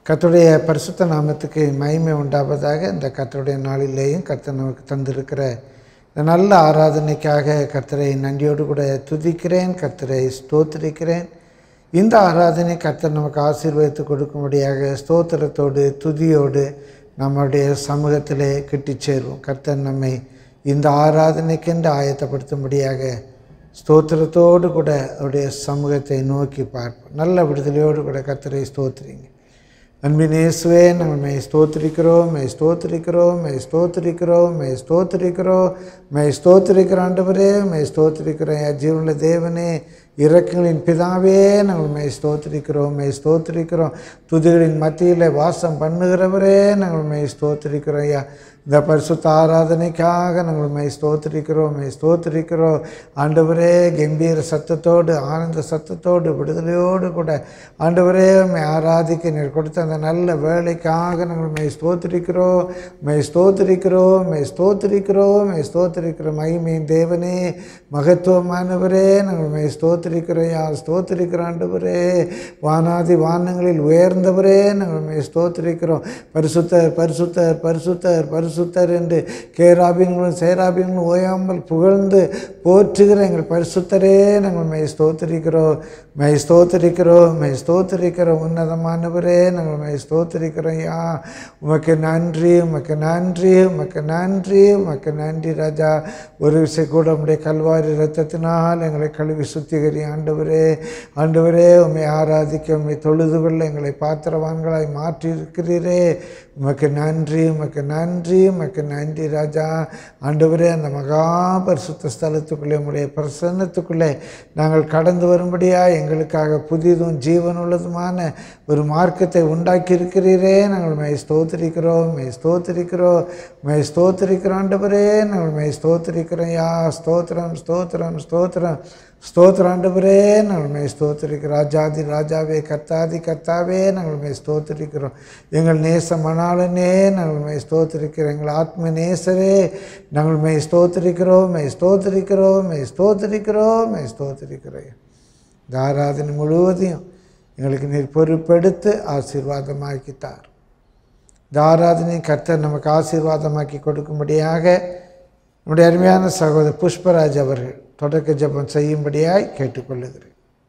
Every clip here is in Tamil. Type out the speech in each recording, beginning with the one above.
கர்த்தருடைய பரிசுத்த நாமத்துக்கு மகிமை உண்டாவதாக இந்த கர்த்தருடைய நாளிலேயும் கர்த்தர் நமக்கு தந்திருக்கிற இந்த நல்ல ஆராதனைக்காக கர்த்தரை நன்றியோடு கூட துதிக்கிறேன் கர்த்தரை ஸ்தோத்திரிக்கிறேன் இந்த ஆராதனை கர்த்தர் நமக்கு ஆசீர்வதித்து கொடுக்கும்படியாக ஸ்தோத்திரத்தோடு துதியோடு நம்முடைய சமூகத்திலே கிட்டிச் சேருவோம் கர்த்தர் நம்மை இந்த ஆராதனைக்கென்று ஆயத்தப்படுத்தும்படியாக ஸ்தோத்திரத்தோடு கூட அவருடைய சமூகத்தை நோக்கி பார்ப்போம் நல்ல விடுதலையோடு கூட கர்த்தரை ஸ்தோத்திரிங்க அன்பின் இயேசுவே நாங்கள் மை ஸ்தோத்திரிக்கிறோம் மை ஸ்தோத்திரிக்கிறோம் மை ஸ்தோத்திரிக்கிறோம் மை ஸ்தோத்திரிக்கிறோம் மை ஸ்தோத்திரிக்கிற ஆண்டவரே மை ஸ்தோத்திரிக்கிறோம் என் ஜீவனுள்ள தேவனே இறக்கங்களின் பிதாவே நாங்கள் மை ஸ்தோத்திரிக்கிறோம் மை ஸ்தோத்திரிக்கிறோம் துதிகளின் மத்தியில் வாசம் பண்ணுகிறவரே நாங்கள் மை ஸ்தோத்திரிக்கிறோம் ஐயா இந்த பரிசுத்த ஆராதனைக்காக நாங்கள் மை ஸ்தோத்திரிக்கிறோம் மை ஸ்தோத்திரிக்கிறோம் ஆண்டவரே கம்பீர சத்தத்தோடு ஆனந்த சத்தத்தோடு விடுதலையோடு கூட ஆண்டவரே மை ஆராதிக்க நீர் கொடுத்த அந்த நல்ல வேலைக்காக நாங்கள் மை ஸ்தோத்திரிக்கிறோம் மை ஸ்தோத்திரிக்கிறோம் மை ஸ்தோத்திரிக்கிறோம் மை ஸ்தோத்திரிக்கிறோம் மகிமையின் தேவனே மகத்துவமானவரே நாங்கள் மை ஸ்தோத்திரிக்கிறோம் யார் ஸ்தோத்திரிக்கிற ஆண்டவரே வானாதி வானங்களில் உயர்ந்தவரே நாங்கள் மை ஸ்தோத்திரிக்கிறோம் பரிசுத்தர் பரிசுத்தர் பரிசுத்தர் பரிசுத்தர் என்று கேராபீன்களும் சேராபீன்களும் ஓயாமல் புகழ்ந்து போற்றுகிற எங்கள் பரிசுத்தரே நாங்கள் மை ஸ்தோத்திரிக்கிறோம் மை ஸ்தோத்திரிக்கிறோம் மை ஸ்தோத்திரிக்கிறோம் உன்னதமானவரே நாங்கள் மை ஸ்தோத்திரிக்கிறோம் யா உமக்கு நன்றி உமக்கு நன்றி உமக்கு நன்றி உமக்கு நன்றி ராஜா ஒரு விஷயம் கூட உம்முடைய கல்வாரி ரத்தத்தினால் எங்களை கழுவி சுத்திகரி ஆண்டவரே ஆண்டவரே உம்மை ஆராதிக்க உம்மை தொழுது கொள்ள எங்களை பாத்திரவான்களாய் மாற்றி இருக்கிறீரே உமக்கு நன்றி உமக்கு நன்றி உமக்கு நன்றி ராஜா ஆண்டவரே அந்த மகா பரிசுத்த ஸ்தலத்துக்குள்ளே உம்முடைய பிரசன்னத்துக்குள்ளே நாங்கள் கடந்து வரும்படியா எங்களுக்காக புதிதும் ஜீவனுள்ளதுமான ஒரு மார்க்கத்தை உண்டாக்கி இருக்கிறீரே நாங்கள் மை ஸ்தோத்திரிக்கிறோம் மை ஸ்தோத்திரிக்கிறோம் மை ஸ்தோத்திரிக்கிறோம் ஆண்டவரே நாங்கள் மை ஸ்தோத்திரிக்கிறோம் யா ஸ்தோத்திரம் ஸ்தோத்திரம் ஸ்தோத்திரம் ஸ்தோத்திர ஆண்டவரே நாங்கள் மை ஸ்தோத்திரிக்கிறோம் ராஜாதி ராஜாவே கர்த்தாதி கர்த்தாவே நாங்கள் மை ஸ்தோத்திரிக்கிறோம் எங்கள் நேச மணாளனே நாங்கள் மை ஸ்தோத்திரிக்கிறோம் எங்கள் ஆத்ம நேசரே நாங்கள் மை ஸ்தோத்திரிக்கிறோம் மை ஸ்தோத்திரிக்கிறோம் மை ஸ்தோத்திரிக்கிறோம் மை ஸ்தோத்திரிக்கிறோம் இந்த ஆராதனை முழுவதையும் எங்களுக்கு நீர் பொறுப்பெடுத்து ஆசீர்வாதமாக்கித்தார் இந்த ஆராதனை கர்த்தர் நமக்கு ஆசீர்வாதமாக்கி கொடுக்கும்படியாக நம்முடைய அருமையான சகோதரர் புஷ்பராஜ் அவர்கள் தொடக்க ஜெபம் செய்யும்படியாய் கேட்டுக்கொள்ளுகிறேன்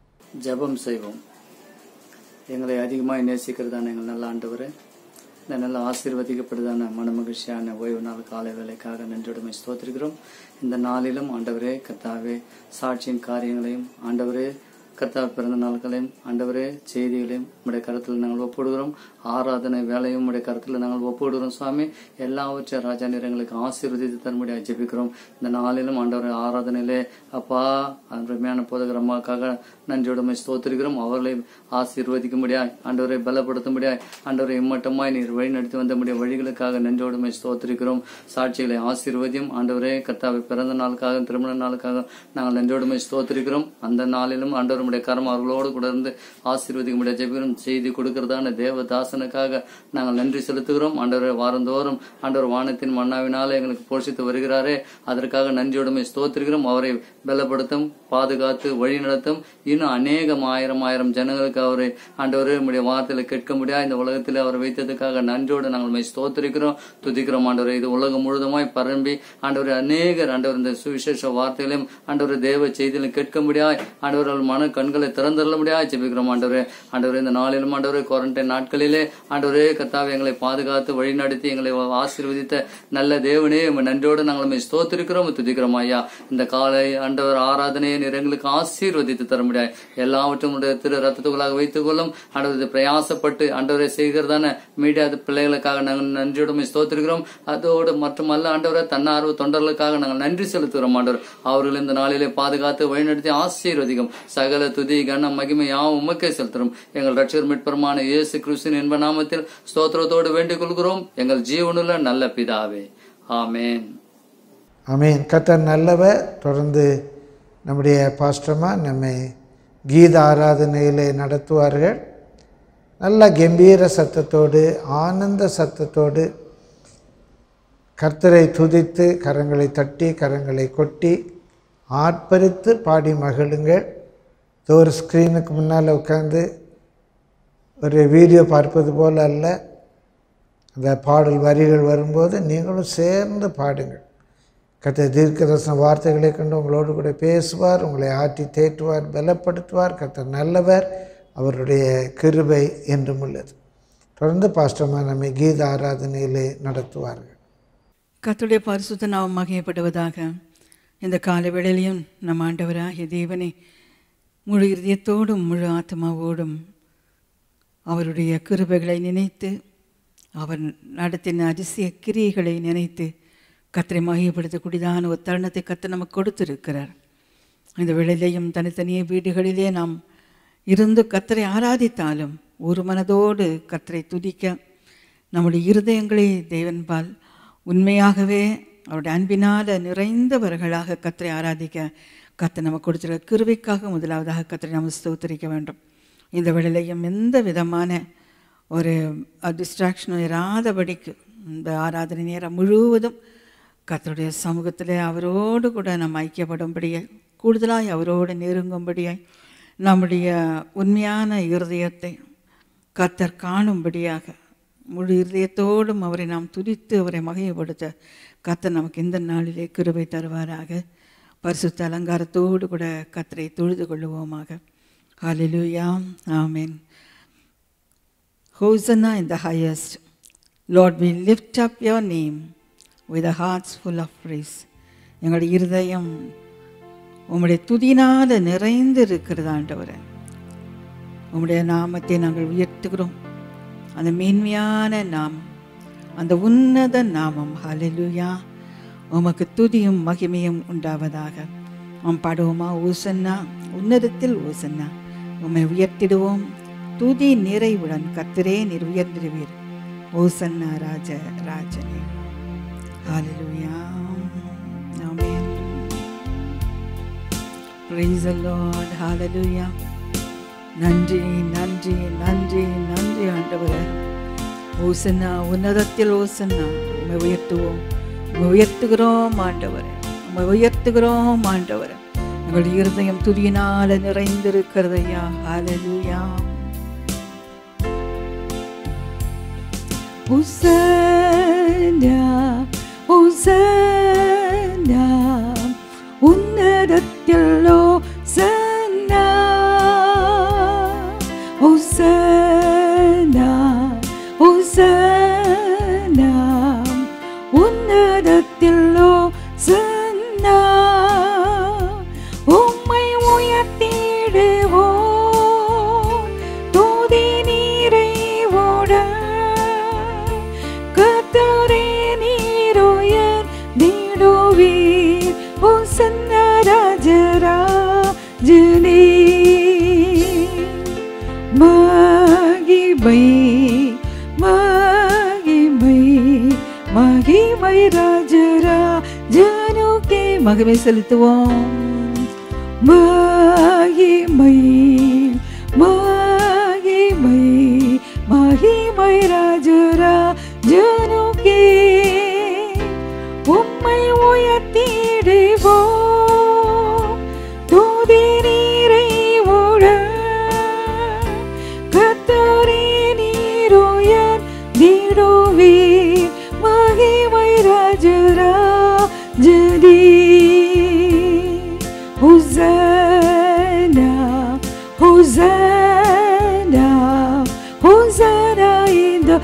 ஜெபம் செய்வோம் எங்களை அதிகமாக நேசிக்கிறதான எங்கள் நல்ல ஆண்டவரே இந்த நல்ல ஆசீர்வதிக்கப்படுதான மனமகிழ்ச்சியான ஓய்வு நாள் காலை வேலைக்காக நன்றியுடைமை ஸ்தோத்திருக்கிறோம் இந்த நாளிலும் ஆண்டவரே கர்த்தாவே சாட்சியின் காரியங்களையும் ஆண்டவரே கர்த்தா பிறந்த நாட்களையும் ஆண்டவரே செய்திகளையும் உடைய கருத்தில் நாங்கள் ஒப்பிடுகிறோம் ஆராதனை வேலையும் உடைய கருத்தில் நாங்கள் ஒப்பிடுகிறோம் சுவாமி எல்லாவற்றையும் ராஜா நீர் எங்களுக்கு ஆசீர்வதித்து தரும்படியாக ஜெபிக்கிறோம் இந்த நாளிலும் ஆண்டவர் ஆராதனையிலே அப்பா அருமையான போதகர் அம்மாவுக்காக நன்றியுடைமை ஸ்தோத்திருக்கிறோம் அவர்களை ஆசீர்வதிக்கும்படியாய் ஆண்டவரை பலப்படுத்தும்படியாய் ஆண்டவரை இம்மட்டமாய் நீர் வழி நடத்தி வந்தபடிய வழிகளுக்காக நன்றியோடுமை ஸ்தோத்திருக்கிறோம் சாட்சிகளை ஆசீர்வதியும் ஆண்டவரே கர்த்தாவை பிறந்த நாளுக்காக திருமண நாளுக்காக நாங்கள் நன்றியோடுமை ஸ்தோத்திருக்கிறோம் அந்த நாளிலும் ஆண்டவர் உடைய கரம் அவர்களோடு கூட இருந்து ஆசீர்வதிக்க முடியாது ஜெபிக்கிறோம் செய்தி கொடுக்கிறதான தேவதாசனுக்காக நாங்கள் நன்றி செலுத்துகிறோம் ஆண்டவரை வாரந்தோறும் ஆண்டவர் வானத்தின் மன்னாவினால எங்களுக்கு போஷித்து வருகிறாரே அதற்காக நன்றியோடுமை ஸ்தோத்திருக்கிறோம் அவரை பலப்படுத்தும் பாதுகாத்து வழி நடத்தும் இன்னும் அநேகம் ஆயிரம் ஆயிரம் ஜனங்களுக்கு அவரை ஆண்டவரே உடைய வார்த்தையில கேட்க முடியாது இந்த உலகத்தில் அவர் வைத்ததுக்காக நன்றியோடு நாங்கள் உம்மை ஸ்தோத்திரிக்கிறோம் துதிக்கிறோம் ஆண்டவரே இது உலகம் முழுதுமாய் பரம்பி ஆண்டவரே அநேகர் ஆண்டவர் இந்த சுவிசேஷ வார்த்தைகளையும் ஆண்டவர் தேவ செய்தியிலும் கேட்க முடியாது ஆண்டவர் அவர்கள் மன கண்களை திறந்தள்ள முடியாது ஜெபிக்கிறோம் ஆண்டவரே ஆண்டவரே இந்த நாளிலும் ஆண்டவரே குவாரண்டைன் நாட்களிலே ஆண்டவரே கத்தாவை எங்களை பாதுகாத்து வழி நடத்தி எங்களை ஆசீர்வதித்த நல்ல தேவனே உம்மை நன்றியோடு நாங்கள் உம்மை ஸ்தோத்திரிக்கிறோம் துதிக்கிறோம் ஐயா இந்த காலை ஆண்டவர் ஆராதனையை நீர் எங்களுக்கு ஆசீர்வதித்து தர முடியாது எல்லாவற்றும் உடைய திரு ரத்தத்துக்குள்ளாக வைத்துக் கொள்ளும் ஆண்டவர் இது பிரயாசப்பட்டு ஆண்டவரை செய்கிறதான மீடியா பிள்ளைகளுக்காக நாங்கள் நன்றியுடன் ஸ்தோத்திருக்கிறோம் அதோடு மட்டுமல்ல ஆண்டவரை தன்னார்வ தொண்டர்களுக்காக நாங்கள் நன்றி செலுத்துகிறோம் ஆண்டவர் அவர்கள் இந்த நாளிலே பாதுகாத்து வழிநடத்தி ஆசீர்வதிக்கும் சகல துதி கன மகிமை யாவும் உமக்கே செலுத்துகிறோம் எங்கள் ரட்சர் மீட்பெருமான இயேசு கிறிஸ்துவின் என்ப நாமத்தில் ஸ்தோத்திரத்தோடு வேண்டிக் கொள்கிறோம் எங்கள் ஜீவனுள்ள நல்ல பிதாவே ஆமென் ஆமீன் கர்த்தர் நல்லவர் தொடர்ந்து நம்முடைய பாஸ்டமா நம்மை கீத ஆராதனையிலே நடத்துவார்கள் நல்ல கம்பீர சத்தத்தோடு ஆனந்த சத்தத்தோடு கர்த்தரை துதித்து கரங்களை தட்டி கரங்களை கொட்டி ஆர்ப்பரித்து பாடி மகிழுங்கள் இதோ ஒரு ஸ்க்ரீனுக்கு முன்னால் உட்காந்து ஒரு வீடியோ பார்ப்பது போல் அல்ல அந்த பாடல் வரிகள் வரும்போது நீங்களும் சேர்ந்து பாடுங்கள் கத்த தீர்க்கதர்சன வார்த்தைகளை கொண்டு உங்களோடு கூட பேசுவார் உங்களை ஆட்டி தேற்றுவார் பலப்படுத்துவார் கத்த நல்லவர் அவருடைய கிருபை என்றும் உள்ளது தொடர்ந்து பாஸ்டமா நம்மை கீத ஆராதனையிலே நடத்துவார்கள் கர்த்தருடைய பரிசுத்த நாமம் மகிமைப்படுவதாக இந்த காலை வேளையிலையும் நம் ஆண்டவராகிய தேவனை முழு இதயத்தோடும் முழு ஆத்மாவோடும் அவருடைய கிருபைகளை நினைத்து அவர் நடத்தின அதிசய கிரியைகளை நினைத்து கத்தரை மகிமைப்படுத்தக்கூடியதான ஒரு தருணத்தை கத்தர் நமக்கு கொடுத்திருக்கிறார் இந்த வேளையிலையும் தனித்தனியே வீடுகளிலே நாம் இருந்து கத்தரை ஆராதித்தாலும் ஒரு மனதோடு கத்தரை துதிக்க நம்முடைய இருதயங்களை தேவன்பால் உண்மையாகவே அவருடைய அன்பினால் நிறைந்தவர்களாக கத்தரை ஆராதிக்க கத்தை நமக்கு கொடுத்துருக்க கிருபைக்காக முதலாவதாக கத்தரை நாம் ஸ்தோத்தரிக்க வேண்டும் இந்த வேளையிலையும் எந்த விதமான ஒரு டிஸ்ட்ராக்ஷனும் இராதபடிக்கு இந்த ஆராதனை நேரம் முழுவதும் கர்த்தருடைய சமூகத்தில் அவரோடு கூட நாம் ஐக்கியப்படும்படியாய் கூடுதலாய் அவரோடு நெருங்கும்படியாய் நம்முடைய உண்மையான இருதயத்தை கர்த்தர் காணும்படியாக முழு இருதயத்தோடும் அவரை நாம் துதித்து அவரை மகிமைப்படுத்த கர்த்தர் நமக்கு இந்த நாளிலே கிருபை தருவாராக பரிசுத்த அலங்காரத்தோடு கூட கர்த்தரை தொழுது கொள்ளுவோமாக ஹalleluya ஆமென் Hosanna in the highest. Lord, we lift up your name with a hearts full of praise. எங்களுடைய இருதயம் உம்முடைய துதினால நிறைந்து இருக்கிறது ஆண்டவரே உம்முடைய நாமத்தை நாங்கள் உயர்த்துகிறோம் அந்த மேன்மையான நாமம் அந்த உன்னத நாமம் ஹalleluya உமக்கு துதியும் மகிமையும் உண்டாவதாக உம் பாடுவோமா ஊசன்னா உன்னதத்தில் ஊசன்னா உம்மை உயர்த்திடுவோம் துதி நிறைவுடன் கத்திரே நீர் உயர்ந்திடுவீர் ஓசன்னா ராஜ ராஜனே ஹalleluya ஆமென் praise the lord hallelujah நன்றி நன்றி நன்றி நன்றி ஆண்டவரே ஓசன்னா உன்னதத்தில் ஓசன்னா உம்மை உயர்த்துவோம் உம்மை உயர்த்துகிறோம் ஆண்டவரே உம்மை உயர்த்துகிறோம் ஆண்டவரே எங்கள் இருதயம் துதியினால நிறைந்திருக்கிறது ஐயா ஹalleluya Hosanna, Hosanna, உன்னதத்தில் Hosanna, Hosanna, Hosanna, உன்னதத்தில் Hosanna, உம்மை உயர்த்திடுவோம் துதி நீரைவோட கத்தரே நீரோயர் நீடுவீர் ஓசன்ன ராஜராஜனே மகிமை மகிமை மகிமை ராஜராஜனுக்கே மகிமை செலுத்துவோம் மகிமை மகிமை மகிமை ராஜராஜனுக்கே உம்மை உயர்த்திடுவோம் தூதி நீரை ஓட கத்தரே நீரோயர் நீடுவீர் மகிமை ராஜராஜனே Hosanna, Hosanna, Hosanna in the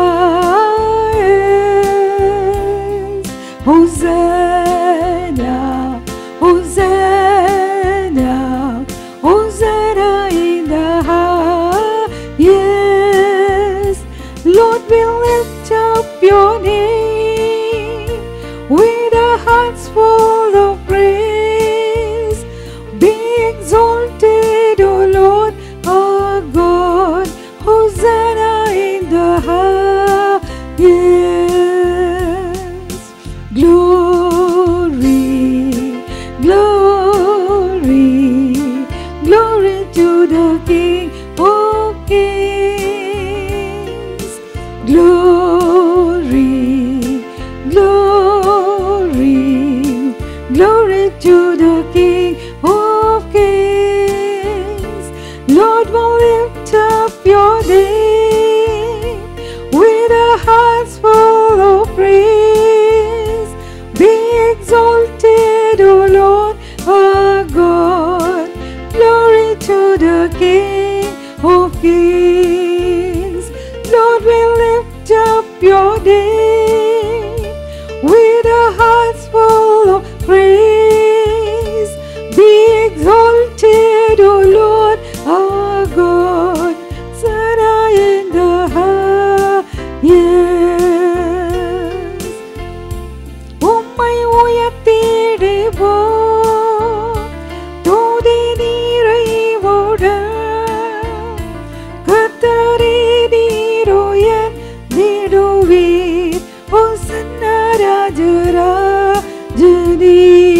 highest. Hosanna, Hosanna, Hosanna in the highest. Lord, we lift up your name with our hearts full of praise. Be exalted, O Lord, our God. Hosanna in the highest. Glory, glory, glory to the King of Kings. Glory, glory, glory to the King of Kings. Lord, will lift up your name worship your name with our hearts full of praise. Be exalted, O Lord, our God, Sarah in the highest. உம்மை உயர்த்திடுவோம் தூதி நீரைவோட கத்தரே நீரோயர் நீடுவீர் ஓ சன்னராஜராஜனே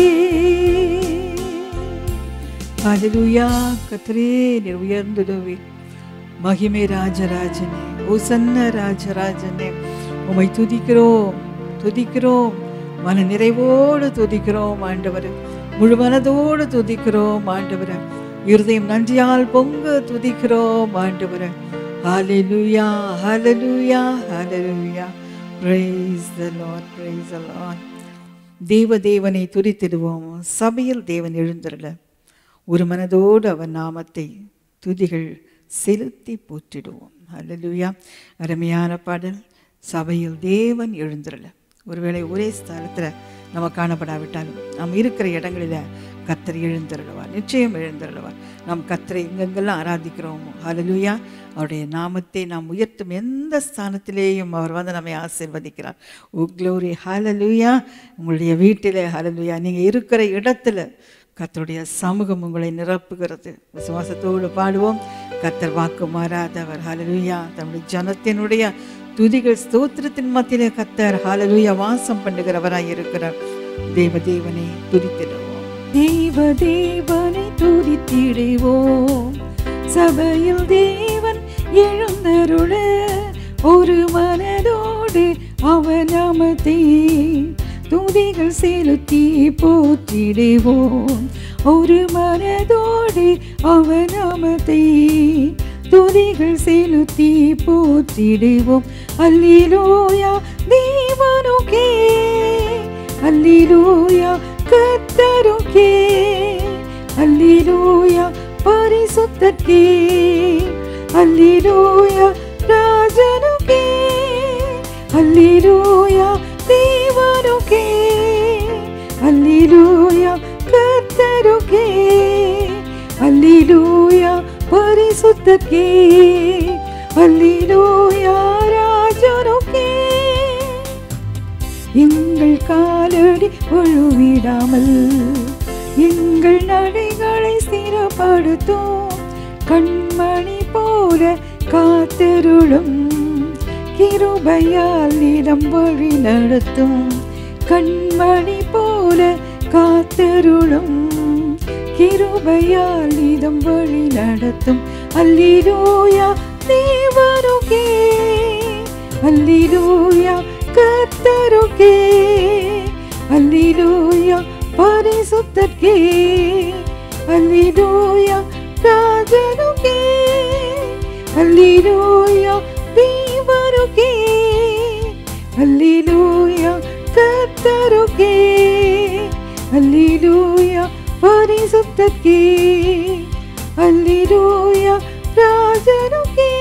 ஹalleluya கர்த்தரே நீர் உயர்ந்திடுவே மகிமை ராஜராஜனே ஓசன்ன ராஜராஜனே உம்மை துதிக்கிறோம் துதிக்கிறோம் மன நிறைவோடு துதிக்கிறோம் ஆண்டவர் முழு மனதோடு துதிக்கிறோம் ஆண்டவர் இருதயம் நன்றியால் பொங்க துதிக்கிறோம் ஆண்டவர் ஹalleluya ஹalleluya ஹalleluya praise the lord praise the lord தேவ தேவனை துதித்திடுவோம் சபையில் தேவன் எழுந்தருள ஒரு மனதோடு அவர் நாமத்தை துதிகள் செலுத்தி போற்றிடுவோம் அல்லலுயா அருமையான பாடல் சபையில் தேவன் எழுந்தருள ஒருவேளை ஒரே ஸ்தலத்தில் நம்ம காணப்படாவிட்டாலும் நாம் இருக்கிற இடங்களில் கத்தர் எழுந்தருளுவார் நிச்சயம் எழுந்தருளுவார் நாம் கத்தரை எங்கெங்கெல்லாம் ஆராதிக்கிறோமோ ஹalleluya அவருடைய நாமத்தை நாம் உயர்த்தும் எந்த ஸ்தானத்திலேயும் அவர் வந்து நம்மை ஆசீர்வதிக்கிறார் ஓ க்ளோரி ஹalleluya உங்களுடைய வீட்டில் ஹalleluya நீங்கள் இருக்கிற இடத்துல கர்த்தருடைய சமூகம் உங்களை நிரப்புகிறது விசுவாசத்தோடு பாடுவோம் கர்த்தர் வாக்கு மாறாதவர் ஹalleluya தம்முடைய ஜனத்தினுடைய துதிகள் ஸ்தோத்திரத்தின் மத்தியிலே கர்த்தர் ஹalleluya வாசம் பண்ணுகிறவராய் இருக்கிறார் தேவ தேவனை துதித்திடுவோம் தேவ தேவனை துதித்திடுவோம் சபையில் தேவன் எழுந்தருள ஒரு மனதோடு அவர் நாமத்தை துதிகள் செலுத்தி போற்றிடுவோம் ஒரு மனதோடு அவர் நாமத்தை துதிகள் செலுத்தி போற்றிடுவோம் அல்லிலோயா தேவனுக்கே அல்லிலூயா கத்தருக்கே அல்லிலூயா பரிசுத்தற்கே அல்லிலூயா ராஜனுக்கே அல்லிலூயா தேவனுக்கே அல்லிலூயா கத்தருக்கே அல்லிலூயா பரிசுத்தற்கே அல்லிலூயா ராஜனுக்கே எங்கள் காலடி ஒழுவிடாமல் எங்கள் நடைகளை ஸ்திரப்படுத்தும் கண்மணி போல காத்தருளும் கிருபையால் இடம் வழி நடத்தும் கண்மணி போல காத்தருளும் கிருபையால் இதம் வழி நடத்தும் அல்லிலூயா தேவருகே அல்லிலூயா கர்த்தருகே அல்லிலூயா பரிசுத்தர்க்கே அல்லிலூயா ராஜனுக்கே அல்லிலூயா தேவருகே அல்லிலூயா கர்த்தருக்கே அல்லிலூயா பரிசுத்தர்க்கே அல்லிலூயா ராஜனுக்கே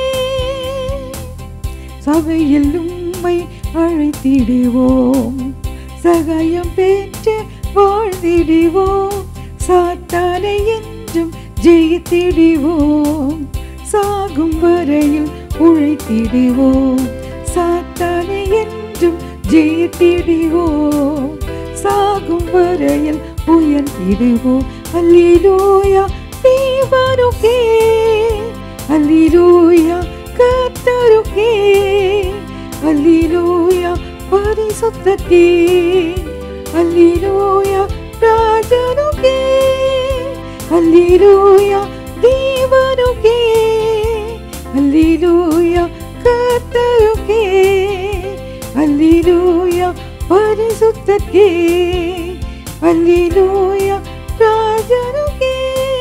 சபையில் உம்மை அழைத்திடுவோம் சகாயம் பெற்று வாழ்ந்திடுவோம் சாத்தானை என்றும் ஜெயித்திடுவோம் சாகும் வரையில் உழைத்திடுவோம் சாத்தானை என்றும் ஜெயித்திடுவோம் சாகும் வரையில் உயர்த்திடுவோம் அல்லிலூயா தேவனுக்கே அல்லிலூயா கர்த்தருக்கே அல்லிலூயா பரிசுத்தர்க்கே அல்லிலூயா ராஜனுக்கே அல்லிலூயா தேவனுக்கே அல்லிலூயா கர்த்தருக்கே அல்லிலூயா பரிசுத்தர்க்கே அல்லிலூயா ராஜனுக்கே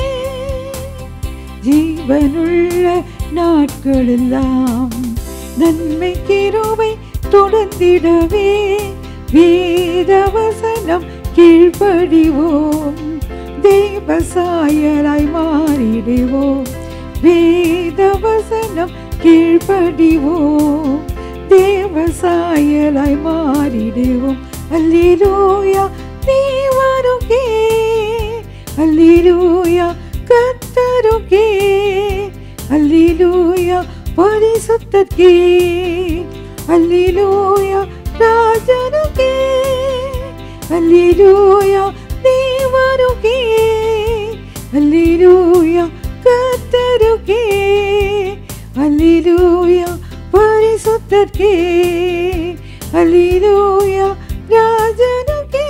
ஜீவனுள்ள நாட்களெல்லாம் நன்மை கிருபை தொடர்ந்திடவே வேதவசனம் கீழ்ப்படிவோம் தேவசாயராய் மாறிடுவோம் வேதவசனம் கீழ்ப்படிவோம் தேவ சாயலாய் மாறிடுவோம் அல்லேலூயா நீ வருகே அல்லேலூயா கத்தருகே அல்லேலூயா பரிசுத்தக்கே அல்லேலூயா ராஜனுக்கே அல்லேலூயா நீ வருகே அல்லேலூயா கத்தருகே அல்லேலூயா பரிசுத்தர்க்கே அல்லேலூயா ராஜனுக்கே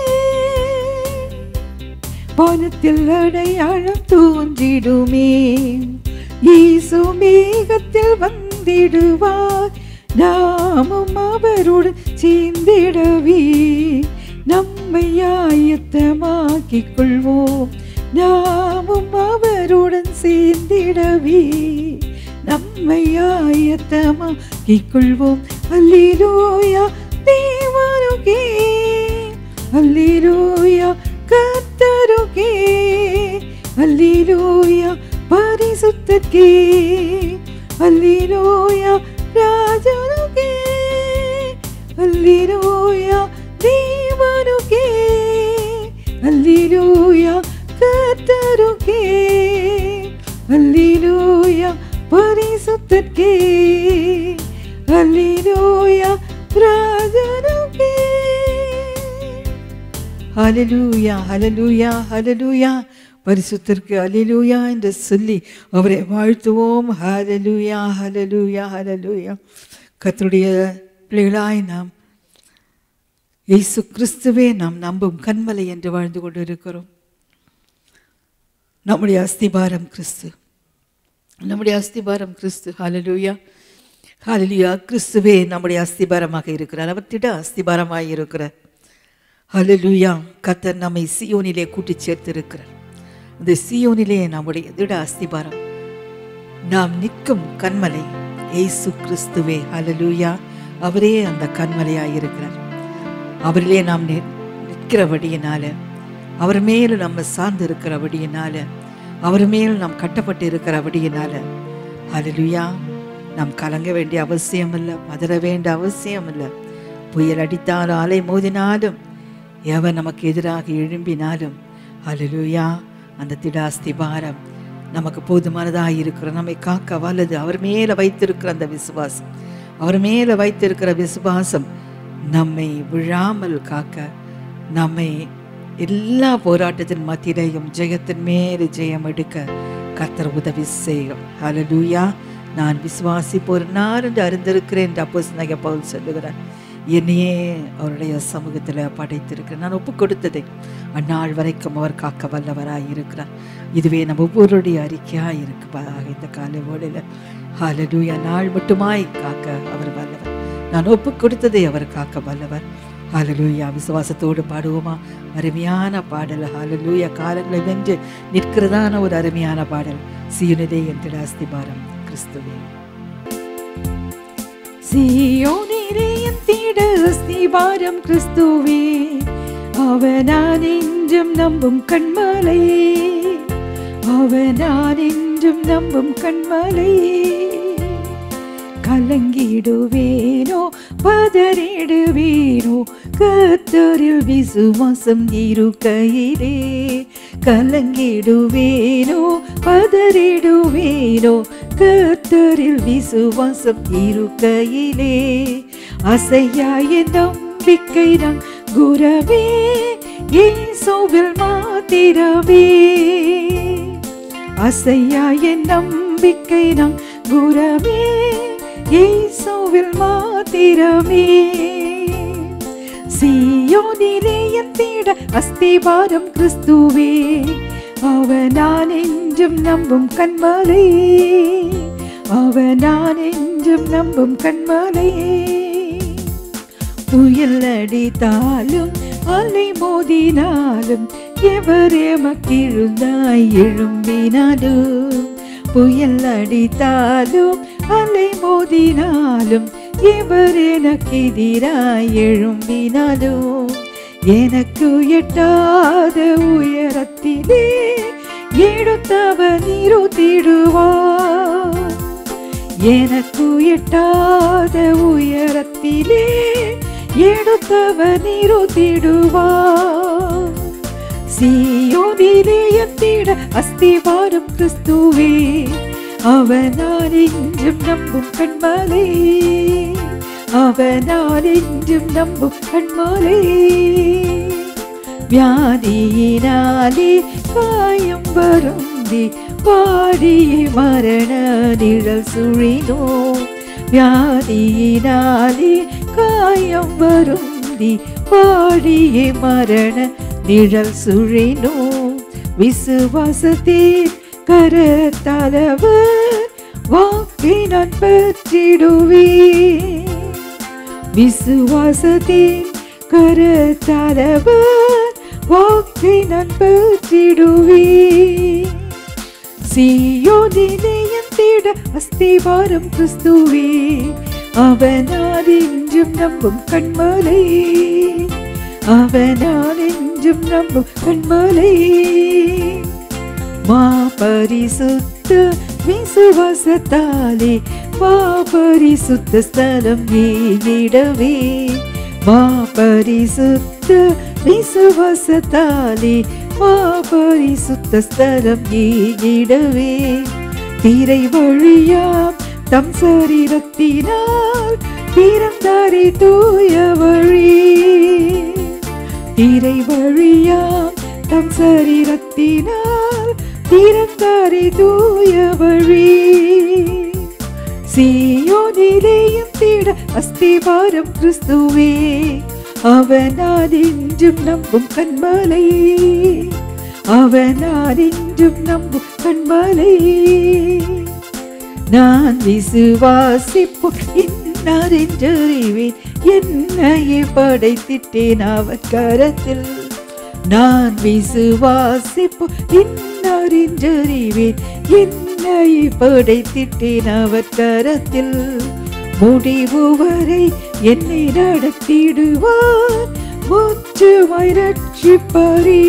வானத்தில் அடையாளம் தோன்றிடுமே இயேசு மேகத்தில் வந்திடுவார் நாமும் அவருடன் சேர்ந்திடவே நம்மை ஆயத்தமாக்கிக் கொள்வோம் நாமும் அவருடன் சேர்ந்திடவே நம்மை ஆயத்தமாக்கிக் கொள்வோம் அல்லேலூயா தேவருகே அல்லேலூயா கர்த்தருகே அல்லேலூயா பரிசுத்தர்க்கே அல்லேலூயா ராஜனுக்கே அல்லேலூயா தேவனுக்கே அல்லேலூயா கர்த்தருக்கே அல்லேலூயா பரிசுத்தர்க்கே அல்லேலூயா ராஜனுக்கே ஹalleluya ஹalleluya ஹalleluya பரிசுத்தருக்கு ஹalleluya என்று சொல்லி அவரை வாழ்த்துவோம் ஹalleluya ஹalleluya ஹalleluya கர்த்தருடைய பிள்ளைகளாய் நாம் இயேசு கிறிஸ்துவே நாம் நம்பும் கண்மலை என்று வாழ்ந்து கொண்டிருக்கிறோம் நம்முடைய அஸ்திபாரம் கிறிஸ்து நம்முடைய அஸ்திபாரம் கிறிஸ்து ஹalleluya ஹalleluya கிறிஸ்துவே நம்முடைய அஸ்திபாரமாக இருக்கிறார் அவர்த்திட அஸ்திபாரமாக இருக்கிறார் ஹalleluya கர்த்தர் நம்மை சியோனிலே கூட்டி சேர்த்திருக்கிறார் அந்த சியோனிலே நம்முடைய திட அஸ்திபாரம் நாம் நிற்கும் கண்மலை இயேசு கிறிஸ்துவே ஹalleluya அவரே அந்த கண்மலையாய் இருக்கிறார் அவரிலே நாம் நி- நிற்கிறபடியினால அவர் மேல் நம்ம சார்ந்து இருக்கிறபடியினால அவர் மேல் நாம் கட்டப்பட்டு இருக்கிறபடியினால ஹalleluya நாம் கலங்க வேண்டிய அவசியம் இல்லை பதற வேண்டிய அவசியம் இல்லை புயல் அடித்தாலும் அலை மோதினாலும் எவன் நமக்கு எதிராக எழும்பினாலும் ஹalleluya அந்த திடாஸ்திபாரம் நமக்கு போதுமானதாக இருக்கிற நம்மை காக்க வல்லது அவர் மேல வைத்திருக்கிற அந்த விசுவாசம் அவர் மேல வைத்திருக்கிற விசுவாசம் நம்மை விழாமல் காக்க நம்மை எல்லா போராட்டத்தின் மத்தியிலையும் ஜெயத்தின் மேல் ஜெயம் எடுக்க கர்த்தர் உதவி செய்யும் ஹalleluya நான் விசுவாசிப்போர் நான் என்று அறிந்திருக்கிறேன் என்று அப்போஸ்தலனாகிய பவுல் சொல்லுகிறார் என்னையே அவருடைய சமூகத்தில் படைத்திருக்கிறேன் நான் ஒப்பு கொடுத்ததை அந்நாள் வரைக்கும் அவர் காக்க வல்லவராய் இருக்கிறார் இதுவே நம்ம ஒவ்வொருடைய அறிக்கையாக இருக்கு இந்த காலை வேளையில் ஹalleluya நாள் மட்டுமாய் காக்க அவர் வல்லவர் நான் ஒப்பு கொடுத்ததை அவர் காக்க வல்லவர் ஹalleluya விசுவாசத்தோடு பாடுவோமா அருமையான பாடல் ஹalleluya காலங்களை வென்று நிற்கிறதான ஒரு அருமையான பாடல் சீனிலே என் திடாஸ்திபாரம் கிறிஸ்துவே சீயோனிலே என் தீட அஸ்திபாரம் கிறிஸ்துவே அவனான் என்றும் நம்பும் கண்மலை அவனான் என்றும் நம்பும் கண்மலை கலங்கிடுவேனோ பதறிடுவேனோ கத்தரில் விசுவாசம் இருக்கையிலே கலங்கிடுவேனோ பதறிடுவேனோ கத்தரில் விசுவாசம் இருக்கையிலே அசையாய நம்பிக்கை நான் குரவே இயேசுவில் மாத்திரவே அசையாய நம்பிக்கை நாம் குரவே இயேசுவில் மாத்திரமே சீயோனிலே என் தேட அஸ்திபாரம் கிறிஸ்துவே அவனான் என்றும் நம்பும் கண்மலை அவனான் என்றும் நம்பும் கண்மலை புயல் அடித்தாலும் அலை மோதினாலும் எவர் எமக்கிழுந்தாய் எழும்பினாலும் புயல் அடித்தாலும் அலை மோதினாலும் எவர் எனக்கெதிராய் எழும்பினாலும் எனக்கு எட்டாத உயரத்திலே எடுத்தவன் இருத்திடுவார் எனக்கு எட்டாத உயர கரத்திலே எடுத்தவர் நிறுத்திடுவார் சீயோனிலே எத்திட அஸ்திவாரம் கிறிஸ்துவே அவனால் என்றும் நம்பும் கண்மலை அவனால் என்றும் நம்பும் கண்மலை வியாதியினாலே காயம் வருந்தி பாடியே மரண நிழல் சுழினோம் வியாதியினாலே காயம் வருந்தி பாடியே மரண நிழல் சுழினோம் விசுவாசத்தின் கரத்தளவர் வாக்கினான் பெற்றிடுவேன் விசுவாசத்தின் கரத்தளவர் வாக்கை நான் பெற்றிடுவேன் சீயோனிலேயும் தேட அஸ்திவாரம் கிறிஸ்துவே அவனால் என்றும் நம்பும் கண்மலை அவனால் என்றும் நம்பும் கண்மலை மா பரிசுத்த விசுவாசத்தாலே மா பரிசுத்த ஸ்தலம் நீடவே மா பரிசுத்த விசுவாசத்தாலே மா பரிசுத்த ஸ்தலம் நீடவே திரை வழியாம் தம் சரீரத்தினால் திறந்தாரி தூய வழி திரை வழியாம் தம் சரீரத்தினால் திறந்தாரி தூய வழி சீயோனிலேயும் தேட அஸ்திவாரம் கிறிஸ்துவே அவனால் என்றும் நம்பும் கண்மலை அவனால் என்றும் நம்பும் கண்மலை நான் விசுவாசிப்பு இன்னார் என்றறிவேன் என்னையே படைத்திட்டேன் அவர் கரத்தில் நான் விசுவாசிப்பு இன்னார் என்றறிவேன் என்னையே படைத்திட்டேன் அவர் கரத்தில் முடிவு வரை என்னை நடத்திடுவார் முற்றுமாய் ரட்சிப்பாரே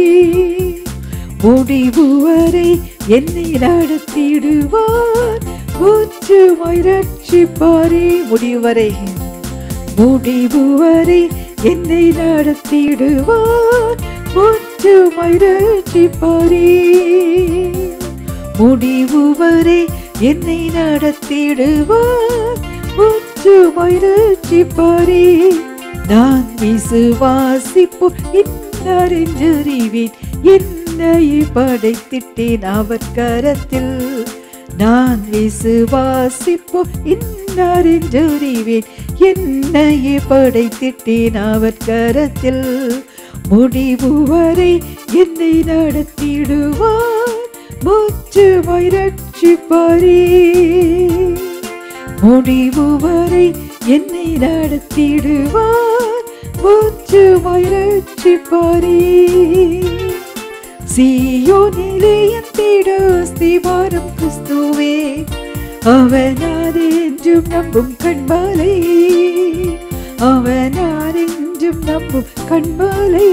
முடிவு வரை என்னை நடத்திடுவார் முற்றுமாய் ரட்சிப்பாரே முடிவு வரை முடிவு வரை என்னை நடத்திடுவார் முற்றுமாய் ரட்சிப்பாரே முடிவு வரை என்னை நடத்திடுவார் முற்றுமாய் ரட்சிப்பாரே நான் விசுவாசிப்பு இன்னார் என்றறிவேன் என்னை படைத்திட்டேன் அவர் கரத்தில் நான் விசுவாசிப்பு இன்னார் என்றறிவேன் என்னையே படைத்திட்டேன் அவர் கரத்தில் முடிவு வரை என்னை நடத்திடுவார் முற்றுமாய் ரட்சிப்பாரே முடிவு வரை என்னை நடத்திடுவார் முற்றுமாய் ரட்சிப்பாரே சீயோனிலே என் தேட அஸ்திவாரம் கிறிஸ்துவே அவனால் என்றும் நம்பும் கண்மலை அவனால் என்றும் நம்பும் கண்மலை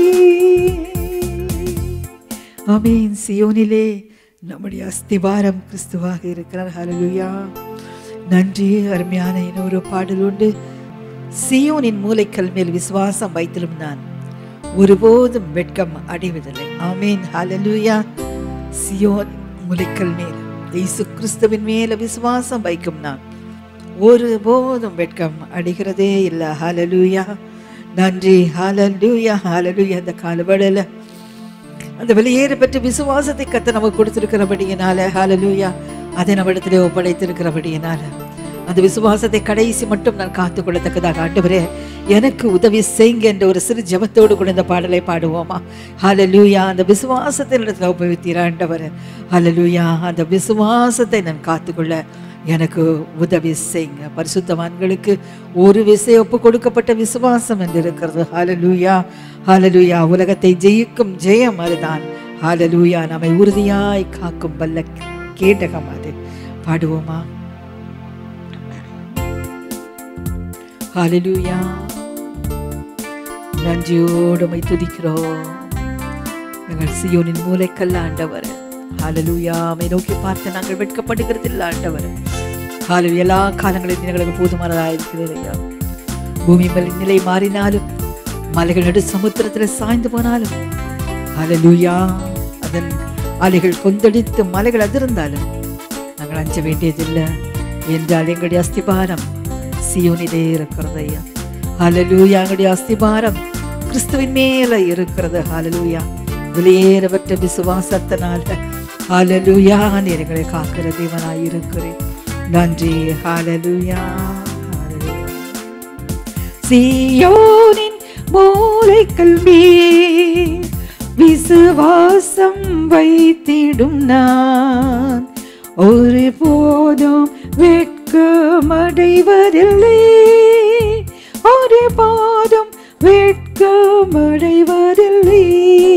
அமீன் சியோனிலே நம்முடைய அஸ்திவாரம் கிறிஸ்துவாக இருக்கிறார் ஹalleluya நன்றி அருமையான இன்னொரு பாடல் உண்டு சியோனின் மூலைக்கல் மேல் விசுவாசம் வைத்திருந்தான் ஒருபோதும் வெட்கம் அடைவதில்லை ஆமீன் ஹalleluya சியோன் மூலைக்கல் மேல் இயேசு கிறிஸ்துவின் மேல விசுவாசம் வைக்கும் நான் ஒருபோதும் வெட்கம் அடைகிறதே இல்லை ஹalleluya நன்றி ஹalleluya ஹalleluya அந்த காலவடல அந்த வெளியேற பெற்ற விசுவாசத்தை கத்த நமக்கு கொடுத்திருக்கிறபடியினால ஹalleluya அதை நம்மிடத்திலே ஒப்படைத்திருக்கிறபடியினால அந்த விசுவாசத்தை கடைசி மட்டும் நான் காத்துக்கொள்ளத்தக்கதாக ஆண்டவரே எனக்கு உதவி செய்யுங்க என்ற ஒரு சிறு ஜெபத்தோடு கூட இந்த பாடலை பாடுவோமா ஹalleluya அந்த விசுவாசத்தை இடத்துல உபயோகித்தீர் ஆண்டவர் ஹalleluya அந்த விசுவாசத்தை நான் காத்துக்கொள்ள எனக்கு உதவி செய்யுங்க பரிசுத்தவான்களுக்கு ஒரு விசை ஒப்பு கொடுக்கப்பட்ட விசுவாசம் என்று இருக்கிறது ஹalleluya ஹalleluya உலகத்தை ஜெயிக்கும் ஜெயம் அதுதான் ஹalleluya நம்மை உறுதியாய் காக்கும் வல்ல கேடகம் அது பாடுவோமா ஹalleluya நன்றியோடு உம்மை துதிக்கிறோம் எங்கள் சியோனின் மூளைக்கல்ல ஆண்டவர் ஹalleluya மை நோக்கி பார்த்து நாங்கள் வெட்கப்படுகிறது இல்லை ஆண்டவர் ஹalleluya எல்லா காலங்களிலும் எங்களுக்கு போதுமானதாக இருக்கிறது ஐயா பூமி மேல் நிலை மாறினாலும் மலைகள் நடு சமுத்திரத்தில் சாய்ந்து போனாலும் ஹalleluya அதன் அலைகள் கொந்தளித்து மலைகள் அதிர்ந்தாலும் நாங்கள் அஞ்ச வேண்டியதில்லை என்றால் எங்களுடைய அஸ்திபாரம் சியோனிலே இருக்கிறது ஐயா ஹalleluya எங்களுடைய அஸ்திபாரம் கிறிஸ்துவின் மேல இருக்கிறது ஹalleluya வெளியேறப்பட்ட விசுவாசத்தினால ஹalleluya நீர் எங்களை காக்கிற தேவனாய் இருக்கிறேன் நன்றி ஹalleluya ஹalleluya சீயோனின் மூளைக்கல் மேல் விசுவாசம் வைத்திடும் நான் ஒரு போதும் வெட்கமடைவதில்லை ஒரு போதும் வெட்கமடைவதில்லை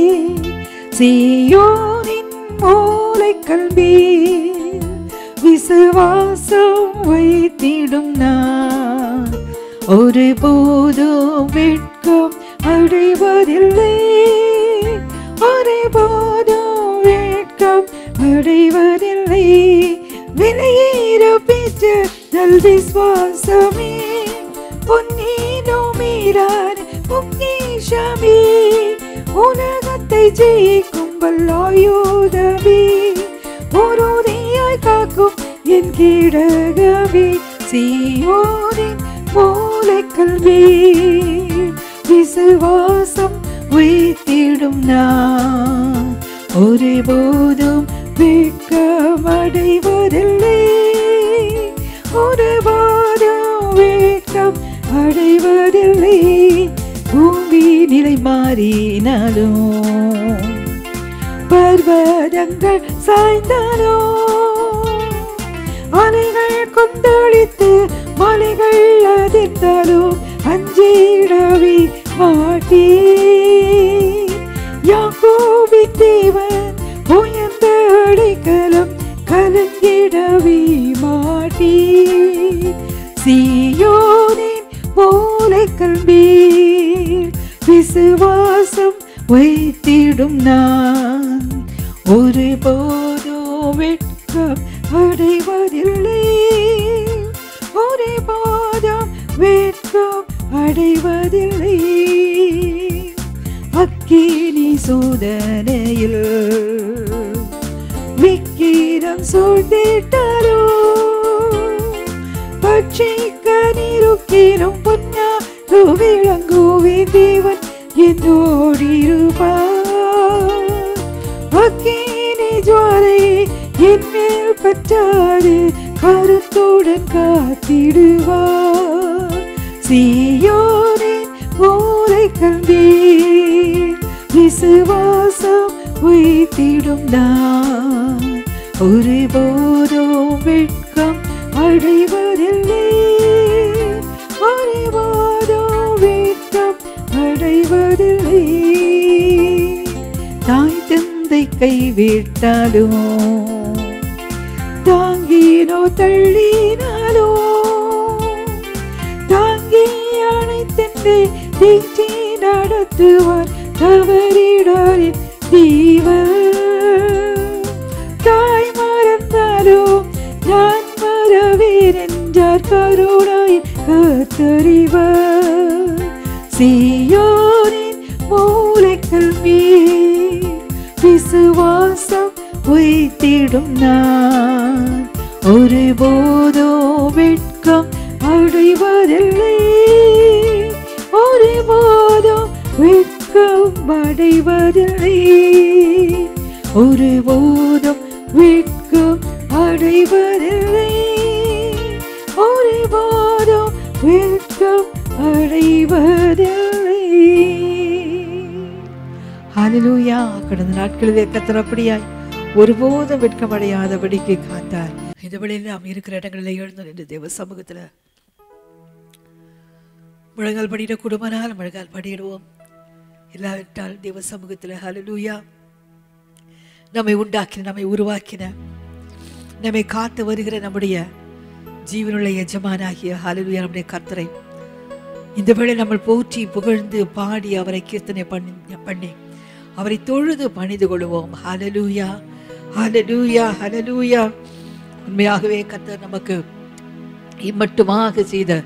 சீயோனின் மூளைக்கல் மேல் விசுவாசம் வைத்திடும் நான் ஒரு போதும் வெட்கம் அடைவதில்லை ஒரு போதும் வெட்கம் அடைவதில்லை விலையேற பெற்ற நல் விசுவாசமே பொன்னீனோ மீறான பொன்னீஷமே உலகத்தை ஜெயிக்கும் வல்லாயுதவே ஒருதையாய் காக்கும் என் கீழகவே சீயோரின் மூளைக்கல்வி விசுவாசம் வைத்திடும் நான் ஒரு போதும் வெட்கமடைவதில்லை ஒரு போதும் வெட்கம் அடைவதில்லை பூமி நிலை மாறினாலும் பர்வதங்கள் சாய்ந்தாலும் அலைகள் கொந்தளித்து மலைகள் அதிர்ந்தாலும் அஞ்சிடவே மாட்டே யாக்கோபின் தேவன் உயர்ந்த அடைக்கலம் கலங்கிடவே மாட்டே சீயோனின் மூளைக்கல் மேல் விசுவாசம் வைத்திடும் நான் ஒரு போதோ வெட்கம் அடைவதில்லை ஒரு போதும் வெட்கம் அடைவதில்லை அக்கினி சோதனையில் விக்கிரம் சூழ்ந்திட்டாரோ பட்சிக்க நீருக்கிலும் பொன்னா விளங்குவே தேவன் என்னோடிருப்பார் அக்கினி ஜுவாலை என் மேல் பற்றாது கருத்துடன் காத்திடுவார் சீயோனின் மூளை கல்வீர் விசுவாசம் வைத்திடும் நான் ஒரு போதும் வெட்கம் அடைவதில்லை ஒரு போதும் வெட்கம் அடைவதில்லை தாய் தந்தை கைவிட்டாலும் தாங்கினோ தள்ளினாலோ தாங்கி அணைத்தென்று தீச்சி நடத்துவார் தவறிடாரின் தீவன் தாய் மறந்தாலும் நான் மறவேன் என்றார் கருணாய் கத்தறிவர் சீயோனின் மூளைக்கல் மீர் விசுவாசம் வைத்திடும் நான் ஒரு போதோ வெட்கம் அடைவதில்லை ஒரு போதோ வெட்கம் அடைவதில்லை ஒரு போதும் வெட்கம் அடைவதில்லை ஒரு போதும் வெட்கம் அடைவதில்லை ஹalleluya கடந்த நாட்களிலே கத்தர் அப்படியாய் ஒருபோதும் வெட்கமடையாதபடிக்கு காத்தார் இந்த வேளையில் நாம் இருக்கிற இடங்களில் எழுந்து நின்று தேவ சமூகத்தில் முழங்கால் படியிட குடும்பனால் முழங்கால் படியிடுவோம் இல்லாவிட்டால் தேவ சமூகத்தில் ஹalleluya நம்மை உண்டாக்கின நம்மை உருவாக்கின நம்மை காத்து வருகிற நம்முடைய ஜீவனுள்ள எஜமானாகிய ஹalleluya நம்முடைய கர்த்தரை இந்த வேளை நம்ம போற்றி புகழ்ந்து பாடி அவரை கீர்த்தனை பண்ணி பண்ணி அவரை தொழுது பணிந்து கொள்வோம் ஹalleluya ஹalleluya ஹalleluya உண்மையாகவே கர்த்தர் நமக்கு இம்மட்டுமாக செய்த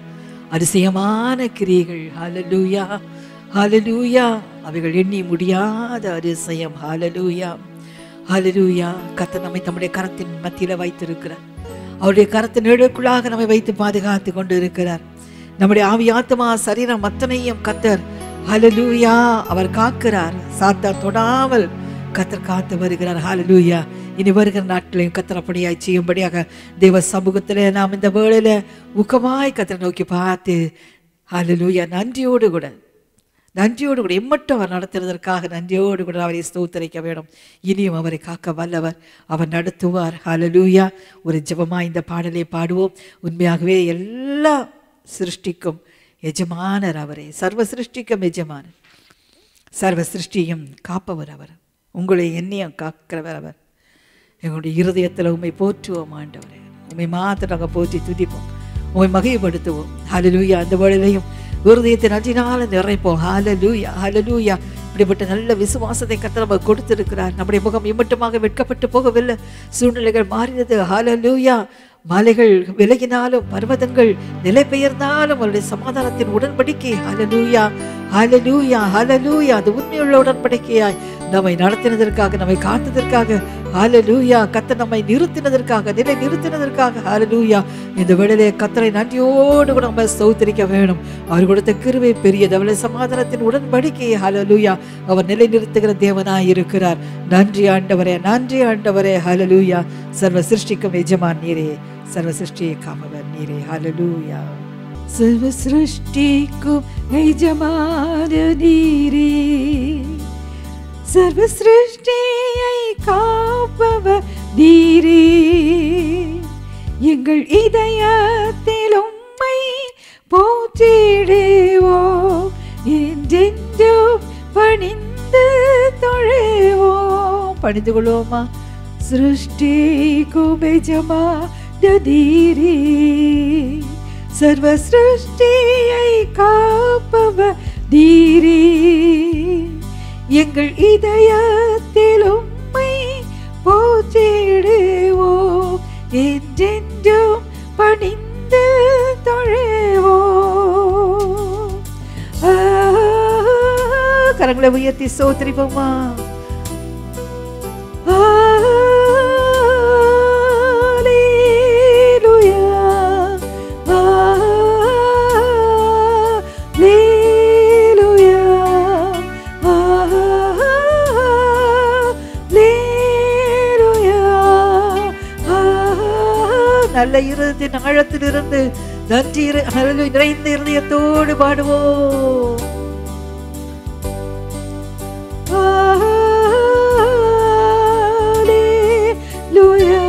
அதிசயமான கிரியைகள் ஹalleluya ஹalleluya அவைகள் எண்ணி முடியாத அதிசயம் ஹalleluya ஹalleluya கர்த்தர் நம்மை தம்முடைய கரத்தின் மத்தியில வைத்திருக்கிறார் அவருடைய கரத்தின் நிழலுக்குள்ளாக நம்மை வைத்து பாதுகாத்து கொண்டு இருக்கிறார் நம்முடைய ஆவி ஆத்மா சரீரம் அத்தனையும் கத்தர் ஹalleluya அவர் காக்கிறார் சாத்தான் தொடாமல் கத்தர் காத்து வருகிறார் ஹalleluya இனி வருகிற நாட்களையும் கத்தர் அப்படியாய் செய்யும்படியாக தேவ சமூகத்திலே நாம் இந்த வேளையில ஊக்கமாய் கத்தரை நோக்கி பார்த்து ஹalleluya நன்றியோடு கூட நன்றியோடு கூட எம்மட்டும் அவர் நடத்துறதற்காக நன்றியோடு கூட அவரை ஸ்தோத்தரிக்க வேண்டும் இனியும் அவரை காக்க வல்லவர் அவர் நடத்துவார் ஹalleluya ஒரு ஜெபமா இந்த பாடலை பாடுவோம் உண்மையாகவே எல்லா சிருஷ்டிக்கும் எஜமானர் அவரே சர்வ சிருஷ்டிக்கும் எஜமானர் சர்வ சிருஷ்டியும் காப்பவர் அவர் உங்களை எண்ணியம் காக்கிறவர் அவர் எங்களுடைய இருதயத்தில் உண்மை போற்றுவோம் ஆண்டவரே உண்மை மாத்திரம் நாங்கள் போற்றி துதிப்போம் உண்மை மகிழ்படுத்துவோம் ஹalleluya அந்த வேளையிலையும் இருதயத்தை நன்றினால நிறைப்போம் ஹalleluya ஹalleluya இப்படிப்பட்ட நல்ல விசுவாசத்தை கர்த்தர் நமக்கு கொடுத்திருக்கிறார் நம்முடைய முகம் இம்மட்டுமாக வெட்கப்பட்டு போகவில்லை சூழ்நிலைகள் மாறினது ஹalleluya மலைகள் விலகினாலும் பர்வதங்கள் நிலை பெயர்ந்தாலும் அவருடைய சமாதானத்தின் உடன்படிக்கை ஹalleluya ஹalleluya ஹalleluya அது உண்மையுள்ள உடன்படிக்கையாய் நம்மை நடத்தினதற்காக நம்மை காத்ததற்காக ஹalleluya கத்தர் நம்மை நிறுத்தினதற்காக நிலை நிறுத்தினதற்காக ஹalleluya இந்த வேளையிலே கத்தரை நன்றியோடு கூட நம்ம ஸ்தோத்திரிக்க வேணும் அவர் கொடுத்த கிருபை பெரியது அவளை சமாதானத்தின் உடன்படிக்கையை ஹalleluya அவர் நிலை நிறுத்துகிற தேவனாய் இருக்கிறார் நன்றி ஆண்டவரே நன்றி ஆண்டவரே ஹalleluya சர்வ சிருஷ்டிக்கும் எஜமான் நீரே சர்வ சிருஷ்டியை காப்பவர் நீரே ஹalleluya சர்வ சிருஷ்டிக்கும் எஜமான நீரே சர்வ சிருஷ்டியை காப்பவர் நீரே எங்கள் இதயத்தில் உம்மை போற்றிடுவோம் என்றென்றும் பணிந்து தொழுவோம் பணிந்து கொள்வோமா சிருஷ்டிக்கும் எஜமா தீரே சர்வ சிருஷ்டியை காப்பவர் தீரே எங்கள் இதயத்தில் உம்மை போற்றிடுவோம் என்றென்றும் பணிந்து தொழுவோம் ஆ, கரங்களை உயர்த்தி சோத்திரிப்போமா நல்ல இருதயத்தின் ஆழத்திலிருந்து நன்றி இரு- ஹalleluya, நிறைந்த இருதயத்தோடு பாடுவோம் Hallelujah.